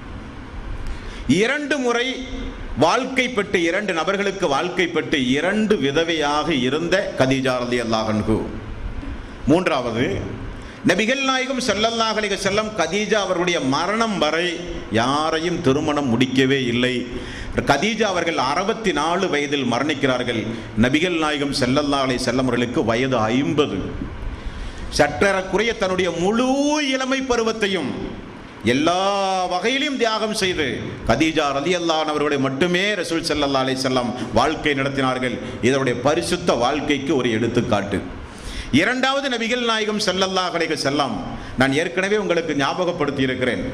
இரண்டு முறை வாழ்க்கைப்பட்டு இரண்டு நபர்களுக்கு வாழ்க்கைப்பட்டு இரண்டு விதவையாக இருந்த கதீஜா ரலி அல்லாஹன்கு மூன்றாவது நபிகள் நாயகம் ஸல்லல்லாஹு அலைஹி வஸல்லம் கதீஜா அவர்களுடைய மரணம் வரை யாரையும் திருமணம் முடிக்கவே இல்லை கதீஜா அவர்கள் அறுபத்தி நாலு வயதில் மரணிக்கிறார்கள் நபிகள் நாயகம் ஸல்லல்லாஹு அலைஹி வஸல்லம் அவர்களுக்கு வயது ஐம்பது சற்றறக்குறைய தன்னுடைய முழு இளமை பருவத்தையும் எல்லா வகையிலும் தியாகம் செய்து கதீஜா ரலியல்லாஹு அவர்களை மட்டுமே ரசூல் ஸல்லல்லாஹு அலைஹி வஸல்லம் வாழ்க்கை நடத்தினார்கள் இதனுடைய பரிசுத்த வாழ்க்கைக்கு ஒரு எடுத்துக்காட்டு இரண்டாவது நபிகள் நாயகம் ஸல்லல்லாஹு அலைஹி வஸல்லம் நான் ஏற்கனவே உங்களுக்கு ஞாபகப்படுத்தி இருக்கிறேன்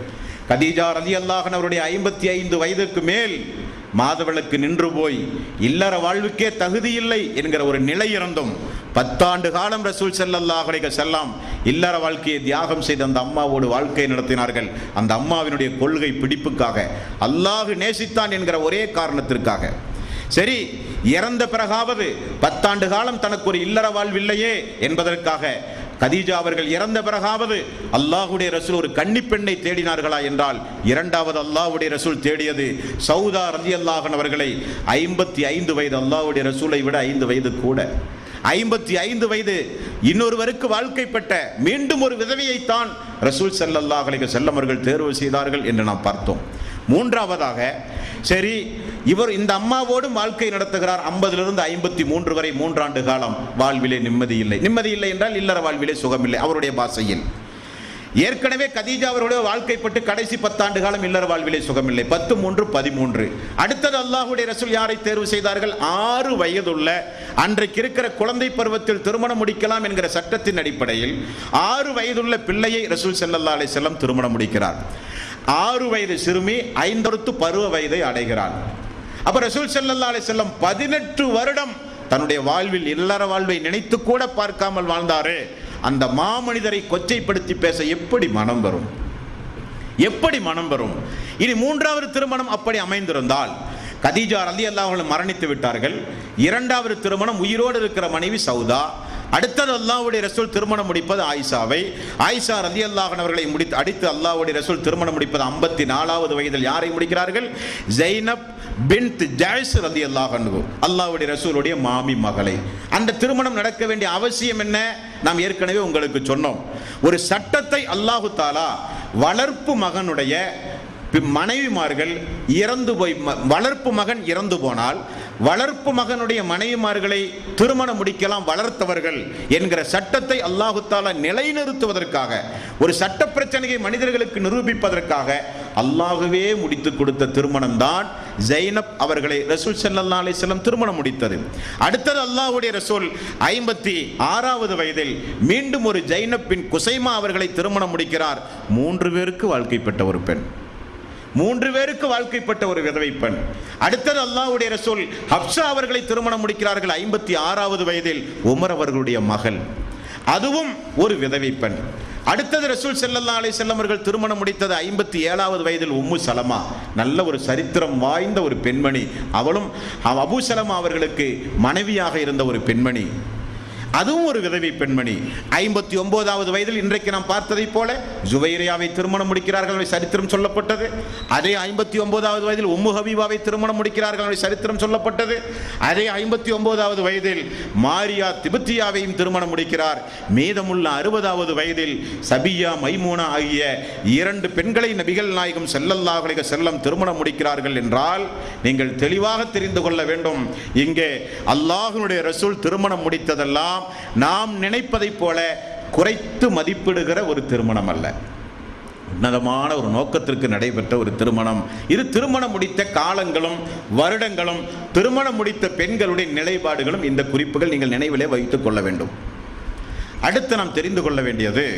கதீஜா ரதி அல்லாஹன் அவருடைய ஐம்பத்தி ஐந்து வயதுக்கு மேல் மாதவிளக்கு நின்று போய் இல்லற வாழ்வுக்கே தகுதி இல்லை என்கிற ஒரு நிலை இருந்தும் பத்தாண்டு காலம் ரசூல் ஸல்லல்லாஹு அலைஹி செல்லாம் இல்லற வாழ்க்கையை தியாகம் செய்த அந்த அம்மாவோடு வாழ்க்கை நடத்தினார்கள் அந்த அம்மாவினுடைய கொள்கை பிடிப்புக்காக அல்லாஹ் நேசித்தான் என்கிற ஒரே காரணத்திற்காக சரி இறந்த பிறகாவது பத்தாண்டு காலம் தனக்கு ஒரு இல்லற வாழ்வில்லையே என்பதற்காக கதீஜா அவர்கள் இறந்த பிறகாவது அல்லாஹ்வுடைய ரசூல் ஒரு கன்னிப் பெண்ணை தேடினார்களா என்றால் இரண்டாவது அல்லாஹ்வுடைய ரசூல் தேடியது சௌதா ரதி அல்லாஹன் அவர்களை ஐம்பத்தி ஐந்து வயது அல்லாஹ்வுடைய ரசூலை விட ஐந்து வயது கூட ஐம்பத்தி ஐந்து வயது இன்னொருவருக்கு வாழ்க்கைப்பட்ட மீண்டும் ஒரு விதவையைத்தான் ரசூல் ஸல்லல்லாஹு அலைஹி வஸல்லம் அவர்கள் தேர்வு செய்தார்கள் என்று நாம் பார்த்தோம் மூன்றாவதாக சரி இவர் இந்த அம்மாவோடும் வாழ்க்கை நடத்துகிறார் ஐம்பதிலிருந்து ஐம்பத்தி மூன்று வரை மூன்றாண்டு காலம் வாழ்விலே நிம்மதி இல்லை நிம்மதி இல்லை என்றால் இல்லற வாழ்விலே சுகமில்லை அவருடைய பாஷையில் ஏற்கனவே கதீஜா அவருடைய வாழ்க்கைப்பட்டு கடைசி பத்தாண்டு காலம் இல்லற வாழ்விலே சுகமில்லை பத்து மூன்று பதிமூன்று அடுத்தது அல்லாஹுடைய ரசூல் யாரை தேர்வு செய்தார்கள் ஆறு வயதுள்ள அன்றைக்கு இருக்கிற குழந்தை பருவத்தில் திருமணம் முடிக்கலாம் என்கிற சட்டத்தின் அடிப்படையில் ஆறு வயதுள்ள பிள்ளையை ரசூல் ஸல்லல்லாஹு அலைஹி வஸல்லம் திருமணம் முடிக்கிறார் ஆறு வயது சிறுமி ஐந்தொருத்து பருவ வயதை அடைகிறார் அப்ப ரசூல் ஸல்லல்லாஹு அலைஹி வஸல்லம் பதினெட்டு வருடம் தன்னுடைய வாழ்வில் இல்லற வாழ்வை நினைத்து கூட பார்க்காமல் வாழ்ந்தாரே அந்த மாமனிதரை கொச்சைப்படுத்தி பேச எப்படி மனம் வரும் எப்படி மனம் வரும் இனி மூன்றாவது திருமணம் அப்படி அமைந்திருந்தால் கதீஜா ரலி அல்லாஹ் மரணித்து விட்டார்கள் இரண்டாவது திருமணம் உயிரோடு இருக்கிற மனைவி சௌதா அடுத்தது அல்லாஹ்வுடைய ரசூல் திருமணம் முடிப்பது ஆயிஷாவை ஆயிஷா ரலி அல்லாஹன் அவர்களை முடித்து அடித்து அல்லாஹ்வுடைய ரசூல் திருமணம் முடிப்பது ஐம்பத்தி நாலாவது வயதில் யாரை முடிக்கிறார்கள் ஜைனப் பின்த் ஜாய்ஸ் ரலி அல்லாஹன்கு அல்லாஹ்வுடைய ரசூலுடைய மாமி மகளை அந்த திருமணம் நடக்க வேண்டிய அவசியம் என்ன நாம் ஏற்கனவே உங்களுக்கு சொன்னோம் ஒரு சட்டத்தை அல்லாஹு தாலா வளர்ப்பு மகனுடைய பி- மனைவிமார்கள் இறந்து போய் ம- வளர்ப்பு மகன் இறந்து போனால் வளர்ப்பு மகனுடைய மனைவிமார்களை திருமணம் முடிக்கலாம் வளர்த்தவர்கள் என்கிற சட்டத்தை அல்லாஹு தாலா நிலைநிறுத்துவதற்காக ஒரு சட்ட பிரச்சனையை மனிதர்களுக்கு நிரூபிப்பதற்காக அல்லாஹுவே முடித்து கொடுத்த திருமணம் தான் ஜைனப் அவர்களை ரசூல் ஸல்லல்லாஹு அலைஹி வஸல்லம் திருமணம் முடித்தது அடுத்தது அல்லாஹ்வுடைய ரசூல் ஐம்பத்தி ஆறாவது வயதில் மீண்டும் ஒரு ஜைனப் பின் குசைமா அவர்களை திருமணம் முடிக்கிறார் மூன்று பேருக்கு வாழ்க்கைப்பட்ட ஒரு பெண் மூன்று பேருக்கு வாழ்க்கைப்பட்ட ஒரு விதவை பெண் அடுத்தது அல்லாஹ்வுடைய ரசூல் ஹப்ஸா அவர்களை திருமணம் முடிக்கிறார்கள் ஐம்பத்தி ஆறாவது வயதில் உமர் அவர்களுடைய மகள் அதுவும் ஒரு விதவை பெண் அடுத்தது ரசூல் ஸல்லல்லாஹு அலைஹி வஸல்லம் அவர்கள் திருமணம் முடித்தது ஐம்பத்தி ஏழாவது வயதில் உம்மு சலமா நல்ல ஒரு சரித்திரம் வாய்ந்த ஒரு பெண்மணி அவளும் அவ- அபூ சலமா அவர்களுக்கு மனைவியாக இருந்த ஒரு பெண்மணி அதுவும் ஒரு விதவை பெண்மணி ஐம்பத்தி ஒன்பதாவது வயதில் இன்றைக்கு நாம் பார்த்ததைப் போல ஜுவைரியாவை திருமணம் முடிக்கிறார்கள் என்ற சரித்திரம் சொல்லப்பட்டது அதே ஐம்பத்தி ஒன்பதாவது வயதில் உம்மு ஹபீபாவை திருமணம் முடிக்கிறார்கள் என்ற சரித்திரம் சொல்லப்பட்டது அதே ஐம்பத்தி ஒன்பதாவது வயதில் மாரியா திபத்தியாவையும் திருமணம் முடிக்கிறார் மீதமுள்ள அறுபதாவது வயதில் சபியா மைமூனா ஆகிய இரண்டு பெண்களை நபிகள் நாயகம் ஸல்லல்லாஹு அலைஹி செல்லம் திருமணம் முடிக்கிறார்கள் என்றால் நீங்கள் தெளிவாக தெரிந்து கொள்ள வேண்டும் இங்கே அல்லாஹ்வுடைய ரசூல் திருமணம் முடித்ததெல்லாம் நாம் நினைப்பதைப் போல குறைத்து மதிப்பிடுகிற ஒரு திருமணம் அல்ல உன்னதமான ஒரு நோக்கத்திற்கு நடைபெற்ற ஒரு திருமணம் இது திருமணம் முடித்த காலங்களும் வருடங்களும் திருமணம் முடித்த பெண்களுடைய நிலைப்பாடுகளும் இந்த குறிப்புகள் நீங்கள் நினைவிலே வைத்துக் கொள்ள வேண்டும் அடுத்து நாம் தெரிந்து கொள்ள வேண்டியது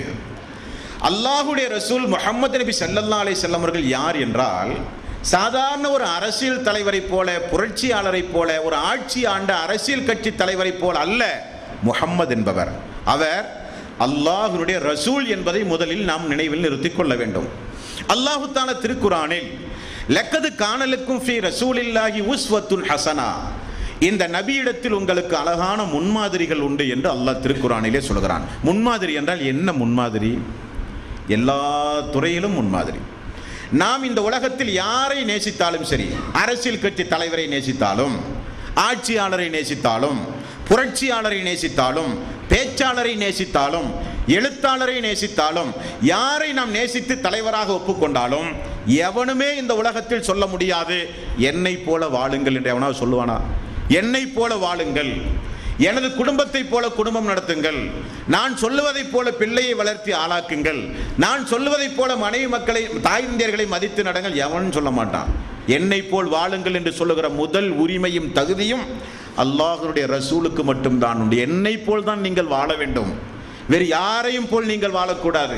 அல்லாஹுடைய ரசூல் முஹம்மது நபி ஸல்லல்லாஹு அலைஹி வஸல்லம் அவர்கள் யார் என்றால் சாதாரண ஒரு அரசியல் தலைவரைப் போல புரட்சியாளரைப் போல ஒரு ஆட்சி ஆண்ட அரசியல் கட்சி தலைவரைப் போல அல்ல முஹம்மது என்பவர் அவர் அல்லாஹ்வுடைய ரசூல் என்பதை முதலில் நாம் நினைவில் நிறுத்திக் கொள்ள வேண்டும் அல்லாஹு தால திருக்குரானில் லக்கது காணலுக்கும் ஃபி ரசூலில்லாஹி உஸ்வத்துன் ஹசனா இந்த நபியிடத்தில் உங்களுக்கு அழகான முன்மாதிரிகள் உண்டு என்று அல்லாஹ் திருக்குறானிலே சொல்கிறான் முன்மாதிரி என்றால் என்ன முன்மாதிரி எல்லா துறையிலும் முன்மாதிரி நாம் இந்த உலகத்தில் யாரை நேசித்தாலும் சரி அரசியல் கட்சி தலைவரை நேசித்தாலும் ஆட்சியாளரை நேசித்தாலும் புரட்சியாளரை நேசித்தாலும் பேச்சாளரை நேசித்தாலும் எழுத்தாளரை நேசித்தாலும் யாரை நாம் நேசித்து தலைவராக ஒப்புக்கொண்டாலும் எவனுமே இந்த உலகத்தில் சொல்ல முடியாது என்னை போல வாழுங்கள் என்று எவனாவது சொல்லுவானா என்னை போல வாழுங்கள் எனது குடும்பத்தைப் போல குடும்பம் நடத்துங்கள் நான் சொல்லுவதைப் போல பிள்ளையை வளர்த்தி ஆளாக்குங்கள் நான் சொல்லுவதைப் போல மனைவி மக்களை தாய் இந்தியர்களை மதித்து நடங்கள் எவனும் சொல்ல மாட்டான் என்னை போல் வாழுங்கள் என்று சொல்லுகிற முதல் உரிமையும் தகுதியும் அல்லாஹ்வுடைய ரசூலுக்கு மட்டும்தான் உண்டு என்னை போல் தான் நீங்கள் வாழ வேண்டும் வேறு யாரையும் போல் நீங்கள் வாழக்கூடாது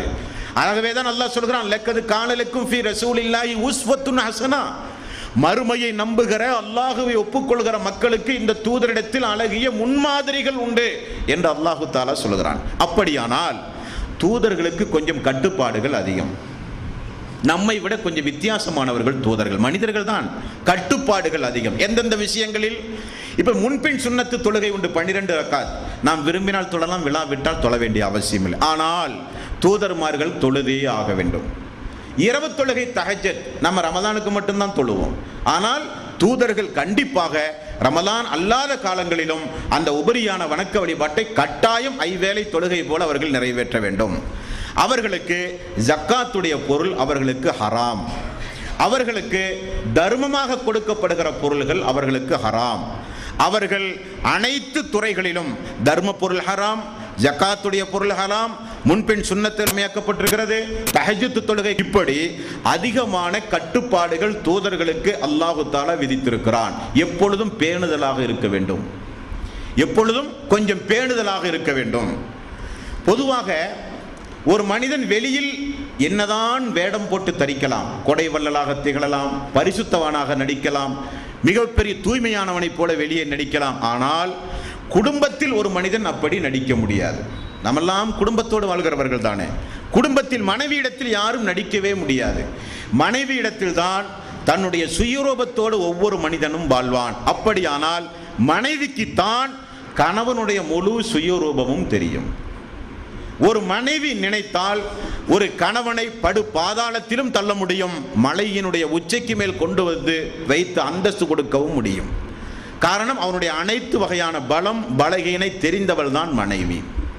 ஆகவே தான் அல்லாஹ் சொல்கிறான் லக்கது காணலுக்கும் ஃபி ரசூலில்லாஹி உஸ்வத்துன் ஹசனா மறுமையை நம்புகிற அல்லாஹுவை ஒப்புக்கொள்கிற மக்களுக்கு இந்த தூதரிடத்தில் அழகிய முன்மாதிரிகள் உண்டு என்று அல்லாஹு தாலா சொல்கிறான் அப்படியானால் தூதர்களுக்கு கொஞ்சம் கட்டுப்பாடுகள் அதிகம் நம்மை விட கொஞ்சம் வித்தியாசமானவர்கள் தூதர்கள் மனிதர்கள் தான் கட்டுப்பாடுகள் அதிகம் எந்தெந்த விஷயங்களில் இப்ப முன்பின் சுன்னத்து தொழுகை உண்டு பன்னிரெண்டு ரக்காத் நாம் விரும்பினால் தொழலாம் விழாவிட்டால் தொழ வேண்டிய அவசியம் இல்லை ஆனால் தூதர்மார்கள் தொழுதே ஆக வேண்டும் இரவு தொழுகை தஹஜத் நம்ம ரமதானுக்கு மட்டும்தான் தொழுவோம் ஆனால் தூதர்கள் கண்டிப்பாக ரமலான் அல்லாத காலங்களிலும் அந்த உபரியான வணக்க வழிபாட்டை கட்டாயம் ஐவேளை தொழுகை போல அவர்கள் நிறைவேற்ற வேண்டும் அவர்களுக்கு ஜக்காத்துடைய பொருள் அவர்களுக்கு ஹராம் அவர்களுக்கு தர்மமாக கொடுக்கப்படுகிற பொருள்கள் அவர்களுக்கு ஹராம் அவர்கள் அனைத்து துறைகளிலும் தர்ம பொருள் ஹராம் ஜக்காத்துடைய பொருள் ஹராம் முன்பின் சுண்ணத்திறமையாக்கப்பட்டிருக்கிறது தஹஜ்ஜுத் தொழுகை இப்படி அதிகமான கட்டுப்பாடுகள் தூதர்களுக்கு அல்லாஹு தாலா விதித்திருக்கிறான் எப்பொழுதும் பேணுதலாக இருக்க வேண்டும் எப்பொழுதும் கொஞ்சம் பேணுதலாக இருக்க வேண்டும் பொதுவாக ஒரு மனிதன் வெளியில் என்னதான் வேடம் போட்டு தரிக்கலாம் கொடை வள்ளலாக திகழலாம் பரிசுத்தவனாக நடிக்கலாம் மிகப்பெரிய தூய்மையானவனைப் போல வெளியே நடிக்கலாம் ஆனால் குடும்பத்தில் ஒரு மனிதன் அப்படி நடிக்க முடியாது நம்மெல்லாம் குடும்பத்தோடு வாழ்கிறவர்கள் தானே குடும்பத்தில் மனைவியிடத்தில் யாரும் நடிக்கவே முடியாது மனைவியிடத்தில் தான் தன்னுடைய சுயரூபத்தோடு ஒவ்வொரு மனிதனும் வாழ்வான் அப்படியானால் மனைவிக்கு தான் கணவனுடைய முழு சுயரூபமும் தெரியும் ஒரு மனைவி நினைத்தால் ஒரு கணவனை படு பாதாளத்திலும் தள்ள முடியும் மலையினுடைய உச்சைக்கு மேல் கொண்டு வந்து வைத்து அந்தஸ்து கொடுக்கவும் முடியும் காரணம் அவனுடைய அனைத்து வகையான பலம் பலகீனை தெரிந்தவள் தான் மனைவி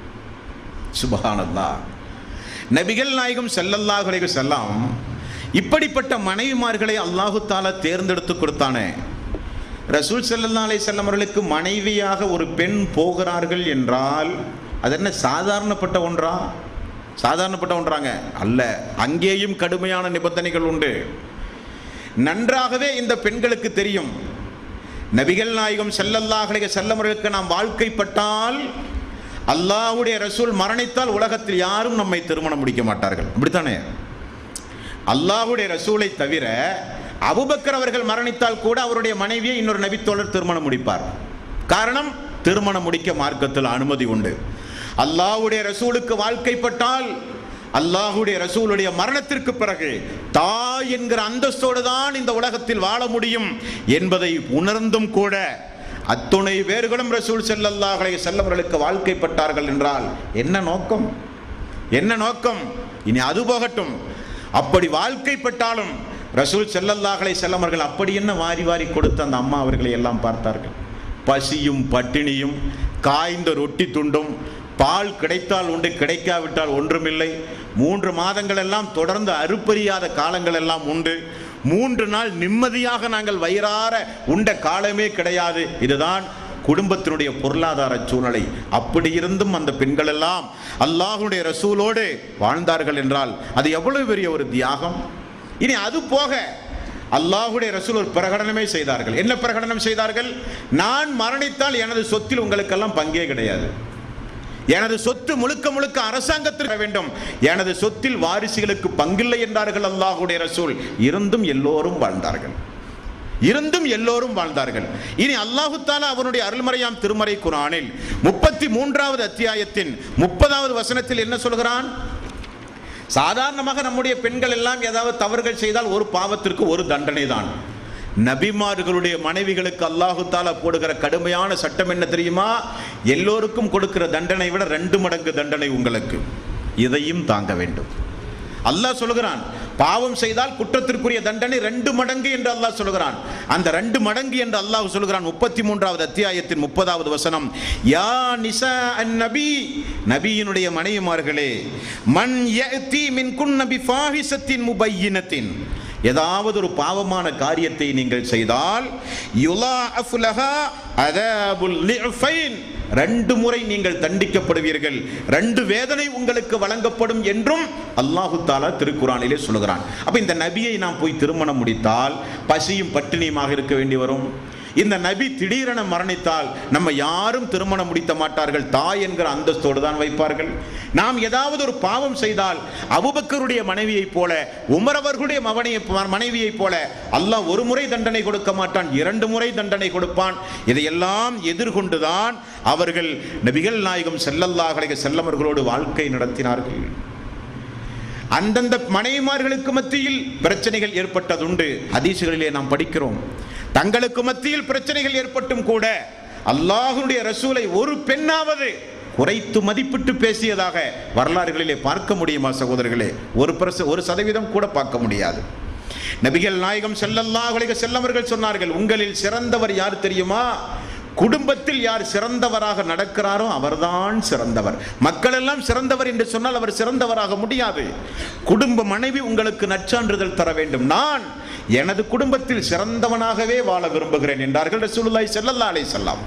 சுபஹானல்லா நபிகள் நாயகம் ஸல்லல்லாஹு அலைஹி செல்லாம் இப்படிப்பட்ட மனைவிமார்களை அல்லாஹு தாலா தேர்ந்தெடுத்து கொடுத்தானே ரசூல் ஸல்லல்லாஹு அலைஹி வஸல்லம் அவர்களுக்கு மனைவியாக ஒரு பெண் போகிறார்கள் என்றால் அது என்ன சாதாரணப்பட்ட ஒன்றா சாதாரணப்பட்ட ஒன்றாங்க அல்ல அங்கேயும் கடுமையான நிபந்தனைகள் உண்டு நன்றாகவே இந்த பெண்களுக்கு தெரியும் நபிகள் நாயகம் ஸல்லல்லாஹு அலைஹி வஸல்லம் அவர்களுக்கு நாம் வாழ்க்கைப்பட்டால் அல்லாஹ்வுடைய ரசூல் மரணித்தால் உலகத்தில் யாரும் நம்மை திருமணம் முடிக்க மாட்டார்கள் அப்படித்தானே அல்லாஹ்வுடைய ரசூலை தவிர அபுபக்கர் அவர்கள் மரணித்தால் கூட அவருடைய மனைவியை இன்னொரு நபித்தோழர் திருமணம் முடிப்பார் காரணம் திருமணம் முடிக்க மார்க்கத்தில் அனுமதி உண்டு அல்லாஹ்வுடைய ரசூலுக்கு வாழ்க்கைப்பட்டால் அல்லாஹ்வுடைய ரசூலுடைய மரணத்திற்கு பிறகு தாய் என்கிற அந்தஸ்தோடு தான் இந்த உலகத்தில் வாழ முடியும் என்பதை உணர்ந்தும் கூட அத்துணை பேர்களும் ரசூல் ஸல்லல்லாஹு அலைஹி வஸல்லம் அவர்களுக்கு வாழ்க்கைப்பட்டார்கள் என்றால் என்ன நோக்கம் என்ன நோக்கம் இனி அது போகட்டும் அப்படி வாழ்க்கைப்பட்டாலும் ரசூல் ஸல்லல்லாஹு அலைஹி வஸல்லம் அவர்கள் அப்படி என்ன வாரி வாரி கொடுத்த அந்த அம்மா அவர்களை எல்லாம் பார்த்தார்கள் பசியும் பட்டினியும் காய்ந்த ரொட்டி துண்டும் பால் கிடைத்தால் உண்டு கிடைக்காவிட்டால் ஒன்றுமில்லை மூன்று மாதங்கள் எல்லாம் தொடர்ந்து அறுப்பறியாத காலங்கள் எல்லாம் உண்டு மூன்று நாள் நிம்மதியாக நாங்கள் வயிறார உண்ட காலமே கிடையாது இதுதான் குடும்பத்தினுடைய பொருளாதார சூழ்நிலை அப்படி இருந்தும் அந்த பெண்கள் எல்லாம் அல்லாஹ்வுடைய ரசூலோடு வாழ்ந்தார்கள் என்றால் அது எவ்வளவு பெரிய ஒரு தியாகம் இனி அது போக அல்லாஹ்வுடைய ரசூல் ஒரு பிரகடனமே செய்தார்கள் என்ன பிரகடனம் செய்தார்கள் நான் மரணித்தால் எனது சொத்தில் உங்களுக்கெல்லாம் பங்கே கிடையாது எனது சொத்து முழுக்க முழுக்க அரசாங்கத்திற்கு வேண்டும் எனது சொத்தில் வாரிசுகளுக்கு பங்கில்லை என்றார்கள் அல்லாஹ்வுடைய ரசூல் இருந்தும் எல்லோரும் வாழ்ந்தார்கள் இருந்தும் எல்லோரும் வாழ்ந்தார்கள் இனி அல்லாஹு தாலா அவனுடைய அருள்மறையாம் திருமறை குரானில் முப்பத்தி மூன்றாவது அத்தியாயத்தின் முப்பதாவது வசனத்தில் என்ன சொல்கிறான் சாதாரணமாக நம்முடைய பெண்கள் எல்லாம் ஏதாவது தவறுகள் செய்தால் ஒரு பாவத்திற்கு ஒரு தண்டனை தான் நபிமார்களுடைய மனைவிகளுக்கு அல்லாஹு தாலா போடுகிற கடுமையான சட்டம் என்ன தெரியுமா எல்லோருக்கும் கொடுக்கிற தண்டனை விட ரெண்டு மடங்கு தண்டனை உங்களுக்கு இதையும் தாங்க வேண்டும் அல்லாஹ் சொல்லுகிறான் பாவம் செய்தால் குற்றத்திற்குரிய தண்டனை ரெண்டு மடங்கு என்று அல்லாஹ் சொல்லுகிறான் அந்த ரெண்டு மடங்கு என்று அல்லாஹ் சொல்லுகிறான் முப்பத்தி மூன்றாவது அத்தியாயத்தின் முப்பதாவது வசனம் யா நிசா அன் நபி நபியினுடைய மனைவிமார்களே மன் யஅதி மின் குன் நபி ஃபாஹிசத்தின் முபையினத்தின் ஏதாவது ஒரு பாவமான காரியத்தை நீங்கள் செய்தால் யுலா அஃப்லஹா அதாபுல் லிஃபைன் ரெண்டு முறை நீங்கள் தண்டிக்கப்படுவீர்கள் ரெண்டு வேதனை உங்களுக்கு வழங்கப்படும் என்றும் அல்லாஹு தாலா திருக்குறானிலே சொல்லுகிறான் அப்ப இந்த நபியை நாம் போய் திருமணம் முடித்தால் பசியும் பட்டினியுமாக இருக்க வேண்டி வரும் இந்த நபி திடீரென மரணித்தால் நம்ம யாரும் திருமணம் முடித்த மாட்டார்கள் தாய் என்கிற அந்தஸ்தோடு தான் வைப்பார்கள் நாம் ஏதாவது ஒரு பாவம் செய்தால் அபுபக்கருடைய மனைவியைப் போல உமரவர்களுடைய மவனையை மனைவியைப் போல அல்லாஹ் ஒரு முறை தண்டனை கொடுக்க மாட்டான் இரண்டு முறை தண்டனை கொடுப்பான் இதையெல்லாம் எதிர்கொண்டுதான் அவர்கள் நபிகள் நாயகம் செல்லல்லாஹலை செல்லவர்களோடு வாழ்க்கை நடத்தினார்கள் அந்தந்த மனைவிமார்களுக்கு மத்தியில் பிரச்சனைகள் ஏற்பட்டதுண்டு ஹதீசுகளிலே நாம் படிக்கிறோம் தங்களுக்கு மத்தியில் பிரச்சனைகள் ஏற்பட்டும் கூட அல்லாஹ்வுடைய ரசூலை ஒரு பெண்ணாவது குறைத்து மதிப்பிட்டு பேசியதாக வரலாறுகளிலே பார்க்க முடியுமா சகோதரர்களே ஒரு பர்ச ஒரு சதவீதம் கூட பார்க்க முடியாது நபிகள் நாயகம் ஸல்லல்லாஹு அலைஹி செல்லவர்கள் சொன்னார்கள் உங்களில் சிறந்தவர் யார் தெரியுமா குடும்பத்தில் யார் சிறந்தவராக நடக்கிறாரோ அவர்தான் சிறந்தவர் மக்கள் எல்லாம் சிறந்தவர் என்று சொன்னால் அவர் சிறந்தவராக முடியாது குடும்ப மனைவி உங்களுக்கு நற்சான்றிதழ் தர வேண்டும் நான் எனது குடும்பத்தில் சிறந்தவனாகவே வாழ விரும்புகிறேன் என்றார்கள் ரசூலுல்லாஹி ஸல்லல்லாஹு அலைஹி வஸல்லம்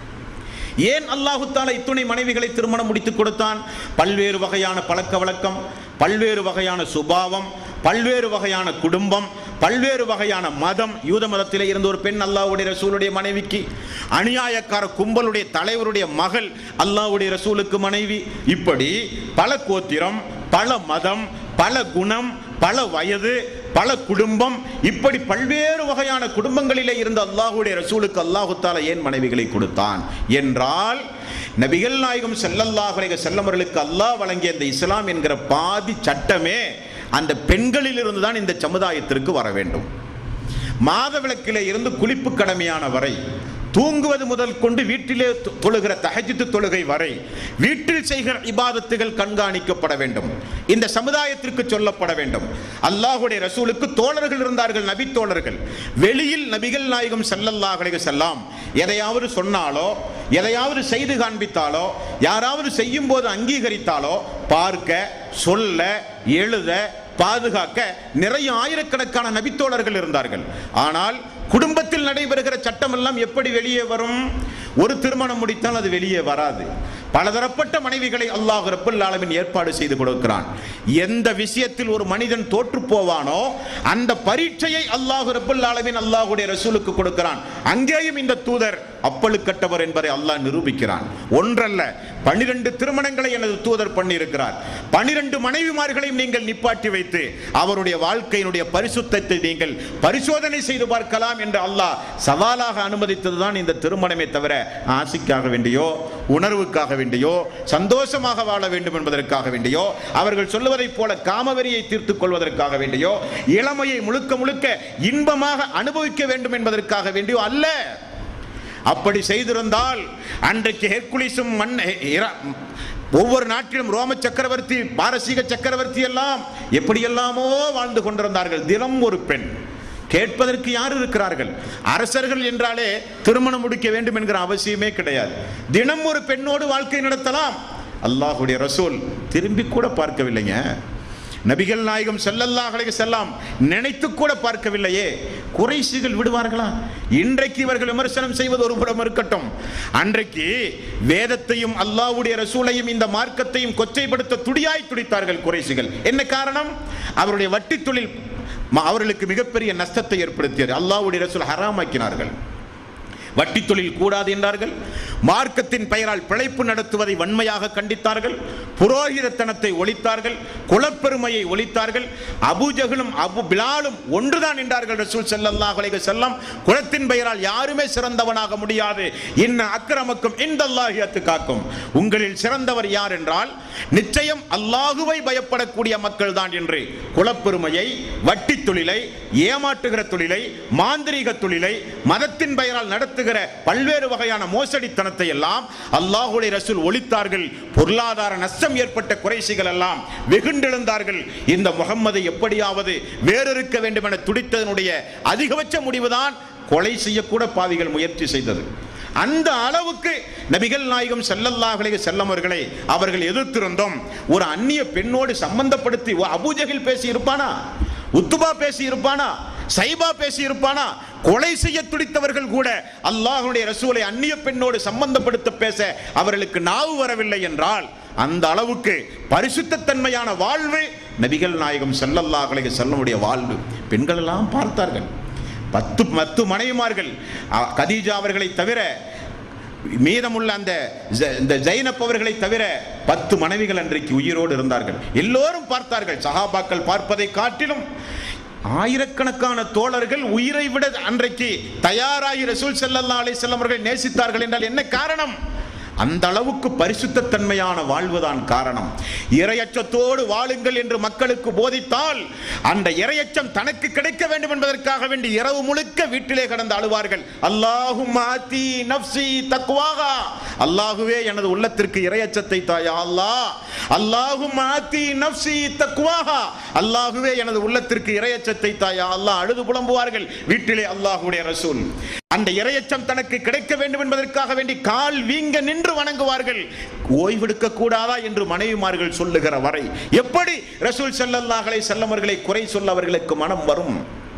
ஏன் அல்லாஹு தாலா இத்துணை மனைவிகளை திருமணம் முடித்துக் கொடுத்தான் பல்வேறு வகையான பழக்க வழக்கம் பல்வேறு வகையான சுபாவம் பல்வேறு வகையான குடும்பம் பல்வேறு வகையான மதம் யூத மதத்திலே இருந்த ஒரு பெண் அல்லாஹ்வுடைய ரசூலுடைய மனைவிக்கு அநியாயக்கார கும்பலுடைய தலைவருடைய மகள் அல்லாஹ்வுடைய ரசூலுக்கு மனைவி இப்படி பல கோத்திரம் பல மதம் பல குணம் பல வயது பல குடும்பம் இப்படி பல்வேறு வகையான குடும்பங்களிலே இருந்த அல்லாஹுடைய ரசூலுக்கு அல்லாஹு தாலா ஏன் மனைவிகளை கொடுத்தான் என்றால் நபிகள் நாயகம் ஸல்லல்லாஹு அலைஹி செல்லமர்களுக்கு அல்லாஹ் வழங்கிய இந்த இஸ்லாம் என்கிற பாதி சட்டமே அந்த பெண்களில் இருந்து தான் இந்த சமுதாயத்திற்கு வர வேண்டும் மாதவிளக்கிலே இருந்து குளிப்பு கடமையான வரை தூங்குவது முதல் கொண்டு வீட்டிலே தொ- தொழுகிற தஹஜ்ஜுத் தொழுகை வரை வீட்டில் செய்கிற இபாதத்துகள் கண்காணிக்கப்பட வேண்டும் இந்த சமுதாயத்திற்கு சொல்லப்பட வேண்டும் அல்லாஹ்வுடைய ரசூலுக்கு தோழர்கள் இருந்தார்கள் நபி தோழர்கள் வெளியில் நபிகள் நாயகம் ஸல்லல்லாஹு அலைஹி வஸல்லம் எதையாவது சொன்னாலோ எதையாவது செய்து காண்பித்தாலோ யாராவது செய்யும் போது அங்கீகரித்தாலோ பார்க்க சொல்ல எழுத பாதுகாக்க நிறைய ஆயிரக்கணக்கான நபித்தோழர்கள் இருந்தார்கள் ஆனால் குடும்பத்தில் நடைபெறுகிற சட்டம் எல்லாம் எப்படி வெளியே வரும் ஒரு திருமணம் முடித்தால் அது வெளியே வராது பலதரப்பட்ட மனைவிகளை அல்லாஹ் ரப்பல் ஆலமீன் ஏற்பாடு செய்து கொடுக்கிறான் எந்த விஷயத்தில் ஒரு மனிதன் தோற்று போவானோ அந்த பரீட்சையை அல்லாஹ் ரப்பல் ஆலமீன் அல்லாஹ்வுடைய ரசூலுக்கு கொடுக்கிறான் அங்கேயும் இந்த தூதர் அப்பழுக்கட்டவர் என்பதை அல்லாஹ் நிரூபிக்கிறான் ஒன்றல்ல பனிரெண்டு திருமணங்களை எனது தூதர் பண்ணியிருக்கிறார் பனிரெண்டு மனைவிமார்களையும் நீங்கள் நிப்பாட்டி வைத்து அவருடைய வாழ்க்கையினுடைய பரிசுத்தத்தை நீங்கள் பரிசோதனை செய்து பார்க்கலாம் என்று அல்லாஹ் சவாலாக அனுமதித்ததுதான் இந்த திருமணமே தவிர ஆசைக்காக வேண்டியோ உணர்வுக்காக வேண்டியோ சந்தோஷமாக வாழ வேண்டும் என்பதற்காக வேண்டியோ அவர்கள் சொல்லுவதைப் போல காமவெறியை தீர்த்துக் கொள்வதற்காக வேண்டியோ இளமையை முழுக்க முழுக்க இன்பமாக அனுபவிக்க வேண்டும் என்பதற்காக வேண்டியோ அல்ல அப்படி செய்திருந்தால் அன்றைக்கு ஹெர்குலிஸும் மண் இர- ஒவ்வொரு நாட்டிலும் ரோம சக்கரவர்த்தி பாரசீக சக்கரவர்த்தி எல்லாம் எப்படியெல்லாமோ வாழ்ந்து கொண்டிருந்தார்கள் தினம் ஒரு பெண் கேட்பதற்கு யார் இருக்கிறார்கள் அரசர்கள் என்றாலே திருமணம் முடிக்க வேண்டும் என்கிற அவசியமே கிடையாது தினம் ஒரு பெண்ணோடு வாழ்க்கை நடத்தலாம் அல்லாஹுடைய ரசூல் திரும்பி கூட பார்க்கவில்லைங்க நபிகள் நாயகம் ஸல்லல்லாஹு அலைஹி செல்லாம் நினைத்து கூட பார்க்கவில்லையே குறைசிகள் விடுவார்களா இன்றைக்கு இவர்கள் விமர்சனம் செய்வது ஒரு புறம் இருக்கட்டும் அன்றைக்கு வேதத்தையும் அல்லாஹ்வுடைய ரசூலையும் இந்த மார்க்கத்தையும் கொச்சைப்படுத்த துடியாய் துடித்தார்கள் குறைசிகள் என்ன காரணம் அவருடைய வட்டி தொழில் ம- அவர்களுக்கு மிகப்பெரிய நஷ்டத்தை ஏற்படுத்தியது அல்லாஹ்வுடைய ரசூல் ஹராமாக்கினார்கள் வட்டி தொழில் கூடாது என்றார்கள் மார்க்கத்தின் பெயரால் பிழைப்பு நடத்துவதை வன்மையாக கண்டித்தார்கள் புரோகிதத்தனத்தை ஒழித்தார்கள் குலப்பெருமையை ஒழித்தார்கள் அபூஜகளும் அபு பிலாலும் ஒன்றுதான் என்றார்கள் ரசூல் ஸல்லல்லாஹு அலைஹி வஸல்லம் குலத்தின் பெயரால் யாருமே சிறந்தவனாக முடியாது இன்ன அக்கிரமக்கும் இந்தல்லாஹி அத்துக்காக்கும் உங்களில் சிறந்தவர் யார் என்றால் நிச்சயம் அல்லாஹுவை பயப்படக்கூடிய மக்கள் தான் என்று குலப்பெருமையை வட்டி தொழிலை ஏமாற்றுகிற தொழிலை மாந்திரீக தொழிலை மதத்தின் பெயரால் நடத்துகிற பல்வேறு வகையான மோசடித்தனத்தை எல்லாம் அல்லாஹுடைய ரசூல் ஒழித்தார்கள் பொருளாதார நஷ்டம் ஏற்பட்ட குறைசிகள் எல்லாம் வெகுண்டெழுந்தார்கள் இந்த முகம்மதை எப்படியாவது வேறறுக்க வேண்டும் என துடித்ததனுடைய அதிகபட்ச முடிவுதான் கொலை செய்யக்கூட பாவிகள் முயற்சி செய்தது அந்த அளவுக்கு நபிகள் நாயகம் ஸல்லல்லாஹு அலைஹி செல்லம் அவர்களை அவர்கள் எதிர்த்திருந்தோம் ஒரு அந்நிய பெண்ணோடு சம்பந்தப்படுத்தி ஓ, அபூஜகில் பேசி இருப்பானா உத்துபா பேசி இருப்பானா சைபா பேசி இருப்பானா கொலை செய்ய துடித்தவர்கள் கூட அல்லாஹ்வுடைய ரசூலை அந்நிய பெண்ணோடு சம்பந்தப்படுத்த பேச அவர்களுக்கு நாவு வரவில்லை என்றால் அந்த அளவுக்கு பரிசுத்தத்தன்மையான வாழ்வு நபிகள் நாயகம் ஸல்லல்லாஹு அலைஹி செல்லமுடைய வாழ்வு பெண்கள் எல்லாம் பார்த்தார்கள் பத்து பத்து மனைவிமார்கள் அ- கதீஜா அவர்களை தவிர மீதமுள்ள அந்த ஜ- இந்த ஜைனப் அவர்களை தவிர பத்து மனைவிகள் அன்றைக்கு உயிரோடு இருந்தார்கள் எல்லோரும் பார்த்தார்கள் சஹாபாக்கள் பார்ப்பதை காட்டிலும் ஆயிரக்கணக்கான தோழர்கள் உயிரை விட அன்றைக்கு தயாராகி ரசூல் ஸல்லல்லாஹு அலைஹி வஸல்லம் அவர்கள் நேசித்தார்கள் என்றால் என்ன காரணம் அந்த அளவுக்கு பரிசுத்த தன்மையான வாழ்வுதான் காரணம் இரையச்சத்தோடு வாழுங்கள் என்று மக்களுக்கு போதித்தால் அந்த இரையச்சம் தனக்கு கிடைக்க வேண்டும் என்பதற்காக வேண்டி இரவு முழுக்க வீட்டிலே கடந்து அழுவார்கள் அல்லாஹும் ஆத்தி நப்சி தக்வாகா அல்லாஹுவே எனது உள்ளத்திற்கு இரையச்சத்தை தாயா அல்லாஹ் அல்லாஹும் ஆத்தி நப்சி தக்வாகா அல்லாஹுவே எனது உள்ளத்திற்கு இரையச்சத்தை தாயா அல்லாஹ் அழுது புலம்புவார்கள் வீட்டிலே அல்லாஹுடைய ரசூல் அந்த இரையச்சம் தனக்கு கிடைக்க வேண்டும் என்பதற்காக வேண்டி கால் வீங்க நின்று வணங்குவார்கள் ஓய்வெடுக்க கூடாதா என்று மனைவிமார்கள் சொல்லுகிற வரை எப்படி ரசூல் ஸல்லல்லாஹு அலைஹி வஸல்லம் அவர்களை குறை சொல்ல அவர்களுக்கு மனம் வரும்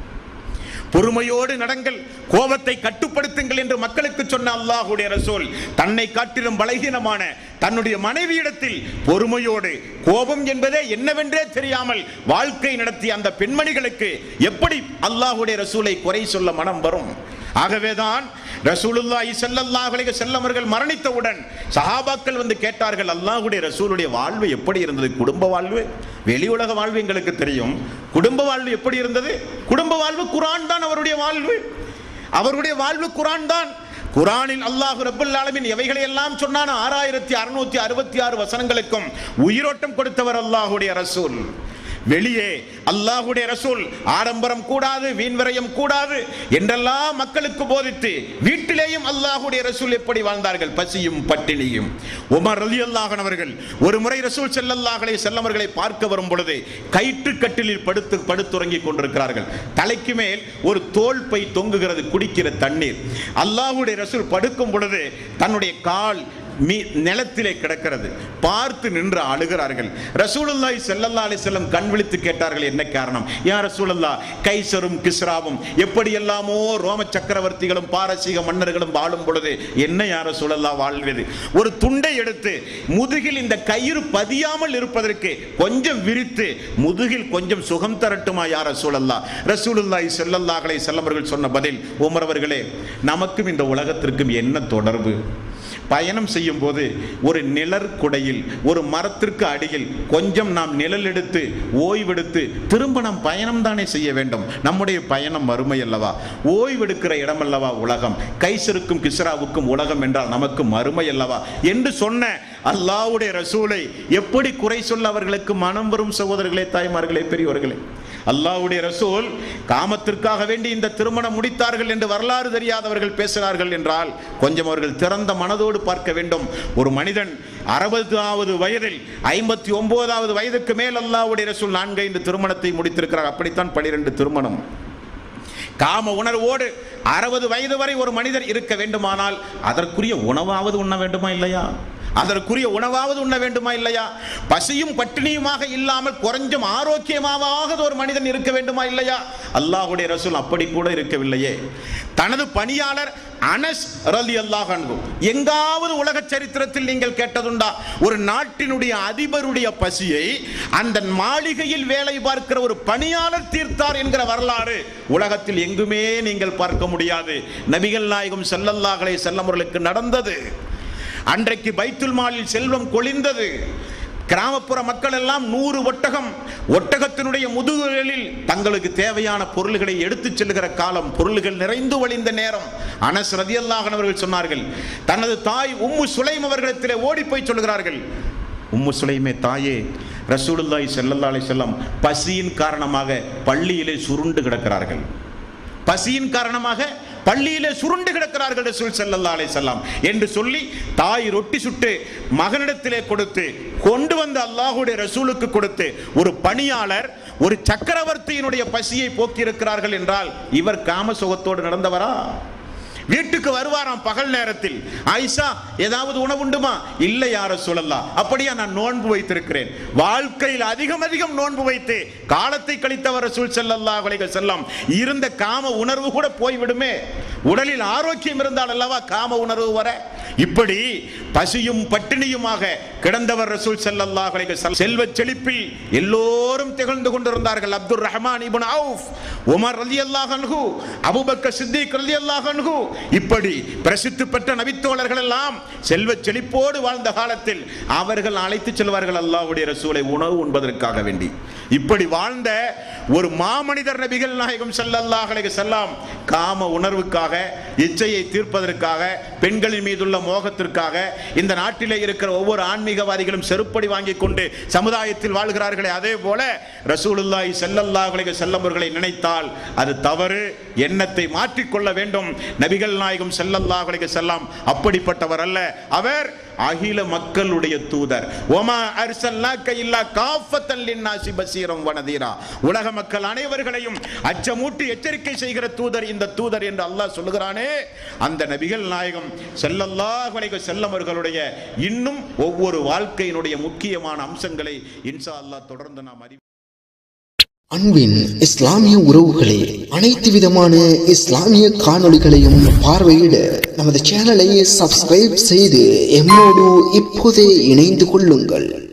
பொறுமையோடு நடங்கள் கோபத்தை கட்டுப்படுத்துங்கள் என்று மக்களுக்கு சொன்ன அல்லாஹுடைய ரசூல் தன்னை காட்டிலும் பலகீனமான தன்னுடைய மனைவியிடத்தில் பொறுமையோடு கோபம் என்பதே என்னவென்றே தெரியாமல் வாழ்க்கை நடத்திய அந்த பெண்மணிகளுக்கு எப்படி அல்லாஹுடைய ரசூலை குறை சொல்ல மனம் வரும் ஆகவேதான் ரசூலுல்லாஹி ஸல்லல்லாஹு அலைஹி வஸல்லம் அவர்கள் மரணித்தவுடன் சஹாபாக்கள் வந்து கேட்டார்கள் அல்லாஹ்வுடைய ரசூலுடைய வாழ்வு எப்படி இருந்தது குடும்ப வாழ்வு வெளி உலக வாழ்வு எங்களுக்கு தெரியும் குடும்ப வாழ்வு எப்படி இருந்தது குடும்ப வாழ்வு குர்ஆன் தான் அவருடைய வாழ்வு அவருடைய வாழ்வு குர்ஆன் தான் குரானில் அல்லாஹ் ரப்பல் ஆலமீன் எவைகளை எல்லாம் சொன்னான ஆறாயிரத்தி அறுநூத்தி அறுபத்தி ஆறு வசனங்களுக்கும் உயிரோட்டம் கொடுத்தவர் அல்லாஹுடைய ரசூல் வெளியே அல்லாஹுடைய ரசூல் ஆடம்பரம் கூடாது வீண்விரயம் கூடாது என்றெல்லாம் மக்களுக்கு போதித்து வீட்டிலேயும் அல்லாஹுடைய ரசூல் எப்படி வாழ்ந்தார்கள் பசியும் பட்டினியும் உமர் ரலி அவர்கள் ஒரு முறை ரசூல் செல்லல்லாஹலை செல்லவர்களை பார்க்க வரும் பொழுது கயிற்று கட்டிலில் படுத்து படுத்துறங்கிக் கொண்டிருக்கிறார்கள் தலைக்கு மேல் ஒரு தோல் பை தொங்குகிறது குடிக்கிற தண்ணீர் அல்லாஹுடைய ரசூல் படுக்கும் பொழுது தன்னுடைய கால் மீ நிலத்திலே கிடக்கிறது பார்த்து நின்று அழுகிறார்கள் ரசூலுல்லாஹி ஸல்லல்லாஹு அலைஹி வஸல்லம் கண் விழித்து கேட்டார்கள் என்ன காரணம் யா ரசூலுல்லாஹ் கைசரும் கிஸ்ராவும் எப்படி எல்லாமோ ரோம சக்கரவர்த்திகளும் பாரசீக மன்னர்களும் வாழும் பொழுது என்ன யா ரசூலுல்லாஹ் வாழ்வது ஒரு துண்டை எடுத்து முதுகில் இந்த கயிறு பதியாமல் இருப்பதற்கு கொஞ்சம் விரித்து முதுகில் கொஞ்சம் சுகம் தரட்டுமா யா ரசூலுல்லாஹ் ரசூலுல்லாஹி ஸல்லல்லாஹு அலைஹி வஸல்லம் அவர்கள் சொன்ன பதில் உமர் அவர்களே நமக்கும் இந்த உலகத்திற்கும் என்ன தொடர்பு பயணம் செய்யும் போது ஒரு நிழற் குடையில் ஒரு மரத்திற்கு அடியில் கொஞ்சம் நாம் நிழல் எடுத்து ஓய்வெடுத்து திரும்ப நாம் பயணம் தானே செய்ய வேண்டும் நம்முடைய பயணம் மறுமை அல்லவா ஓய்வெடுக்கிற இடம் அல்லவா உலகம் கைசருக்கும் கிஸ்ராவுக்கும் உலகம் என்றால் நமக்கு மறுமை அல்லவா என்று சொன்ன அல்லாஹ்வுடைய ரசூலை எப்படி குறை சொல்ல அவர்களுக்கு மனம் வரும் சகோதரர்களே தாய்மார்களே பெரியவர்களே அல்லாஹ்வுடைய ரசூல் காமத்திற்காக வேண்டி இந்த திருமணம் முடித்தார்கள் என்று வரலாறு தெரியாதவர்கள் பேசினார்கள் என்றால் கொஞ்சம் அவர்கள் திறந்த மனதோடு பார்க்க வேண்டும் ஒரு மனிதன் அறுபதாவது வயதில் ஐம்பத்தி ஒன்பதாவது வயதுக்கு மேல் அல்லாஹ்வுடைய ரசூல் நான்கு ஐந்து திருமணத்தை முடித்திருக்கிறார் அப்படித்தான் பனிரெண்டு திருமணம் காம உணர்வோடு அறுபது வயது வரை ஒரு மனிதர் இருக்க வேண்டுமானால் அதற்குரிய உணவாவது உண்ண வேண்டுமா இல்லையா அதற்குரிய உணவாவது உண்ண வேண்டுமா இல்லையா பசியும் பட்டினியுமாக இல்லாமல் குறைஞ்சும் ஆரோக்கியமாவது ஒரு மனிதன் இருக்க வேண்டுமா இல்லையா அல்லாஹுடைய ரசூல் அப்படி கூட இருக்கவில்லையே தனது பணியாளர் அனஸ் ரலி அல்லாஹ் எங்காவது உலக சரித்திரத்தில் நீங்கள் கேட்டதுண்டா ஒரு நாட்டினுடைய அதிபருடைய பசியை அந்த மாளிகையில் வேலை பார்க்கிற ஒரு பணியாளர் தீர்த்தார் என்கிற வரலாறு உலகத்தில் எங்குமே நீங்கள் பார்க்க முடியாது நபிகள் நாயகம் செல்லல்லாஹலை செல்லவர்களுக்கு நடந்தது அன்றைக்கு பைத்துல் மாலில் செல்வம் கொளிந்தது கிராமப்புற மக்கள் எல்லாம் நூறு ஒட்டகம் ஒட்டகத்தினுடைய முதுகுகளில் தங்களுக்கு தேவையான பொருள்களை எடுத்துச் செல்கிற காலம் பொருள்கள் நிறைந்து வழிந்த நேரம் அனஸ் ரதியல்லாஹன் அவர்கள் சொன்னார்கள் தனது தாய் உம்மு சுலைம் அவர்களிடத்திலே ஓடி போய் சொல்கிறார்கள் உம்மு சுலைமே தாயே ரசூலுல்லாஹி ஸல்லல்லாஹு அலைஹி வஸல்லம் பசியின் காரணமாக பள்ளியிலே சுருண்டு கிடக்கிறார்கள் பசியின் காரணமாக பள்ளியிலே சுருண்டு கிடக்கிறார்கள் ரசூல் ஸல்லல்லாஹு அலைஹி வஸல்லம் என்று சொல்லி தாய் ரொட்டி சுட்டு மகனிடத்திலே கொடுத்து கொண்டு வந்து அல்லாஹ்வுடைய ரசூலுக்கு கொடுத்து ஒரு பணியாளர் ஒரு சக்கரவர்த்தியினுடைய பசியை போக்கி இருக்கிறார்கள் என்றால் இவர் காம சுகத்தோடு நடந்தவரா வீட்டுக்கு வருவாராம் பகல் நேரத்தில் ஆயிஷா ஏதாவது உணவு உண்டுமா இல்லை யார சொல்லலாம் அப்படியா நான் நோன்பு வைத்திருக்கிறேன் வாழ்க்கையில் அதிகம் அதிகம் நோன்பு வைத்து காலத்தை கழித்தவர் ரசூல் ஸல்லல்லாஹு அலைஹி வஸல்லம் இருந்த காம உணர்வு கூட போய்விடுமே உடலில் ஆரோக்கியம் இருந்தால் அல்லவா காம உணர்வு வர இப்படி பசியும் பட்டினியுமாக கிடந்தவர் ரசூல் ஸல்லல்லாஹு அலைஹி வஸல்லம் செல்வச் செழிப்பில் எல்லோரும் திகழ்ந்து கொண்டிருந்தார்கள் அப்துல் ரஹ்மான் இப்னு அவுஃப் உமர் ரலியல்லாஹு அன்ஹு அபூபக்கர் சித்திக் ரலியல்லாஹு அன்ஹு இப்படி பிரசித்தி பெற்ற நபித்தோழர்கள் எல்லாம் செல்வச் செழிப்போடு வாழ்ந்த காலத்தில் அவர்கள் அழைத்து செல்வார்கள் அல்லாஹ்வுடைய ரசூலை உணவு உண்பதற்காக வேண்டி இப்படி வாழ்ந்த ஒரு மாமனிதர் நபிகள் நாயகம் ஸல்லல்லாஹு அலைஹி வஸல்லம் காம உணர்வுக்காக இச்சையை தீர்ப்பதற்காக பெண்களின் மீதுள்ள மோகத்திற்காக இந்த நாட்டிலே இருக்கிற ஒவ்வொரு ஆன்மீகவாதிகளும் செருப்படி வாங்கி கொண்டு சமுதாயத்தில் வாழ்கிறார்களே அதே போல ரசூலுல்லாஹி ஸல்லல்லாஹு அலைஹி வஸல்லம் அவர்களை நினைத்தால் அது தவறு எண்ணத்தை மாற்றிக்கொள்ள வேண்டும் நபிகள் நாயகம் ஸல்லல்லாஹு அலைஹி வஸல்லம் அப்படிப்பட்டவர் அல்ல அவர் அகில மக்களுடைய தூதர் ஒமா அர்சல்னாக்க இல்லா காஃபத்தல் லின்னாசி பசீரம் வனதீரா உலக மக்கள் அனைவர்களையும் அச்சமூட்டி எச்சரிக்கை செய்கிற தூதர் இந்த தூதர் என்று அல்லாஹ் சொல்லுகிறானே அந்த நபிகள் நாயகம் ஸல்லல்லாஹு அலைஹி வஸல்லம் அவர்களுடைய இன்னும் ஒவ்வொரு வாழ்க்கையினுடைய முக்கியமான அம்சங்களை இன்ஷா அல்லாஹ் தொடர்ந்து நாம் அறி அன்பின் இஸ்லாமிய உறவுகளே அனைத்து விதமான இஸ்லாமிய காணொளிகளையும் பார்வையிட நமது சேனலை சப்ஸ்கிரைப் செய்து எம்மோடு இப்போதே இணைந்து கொள்ளுங்கள்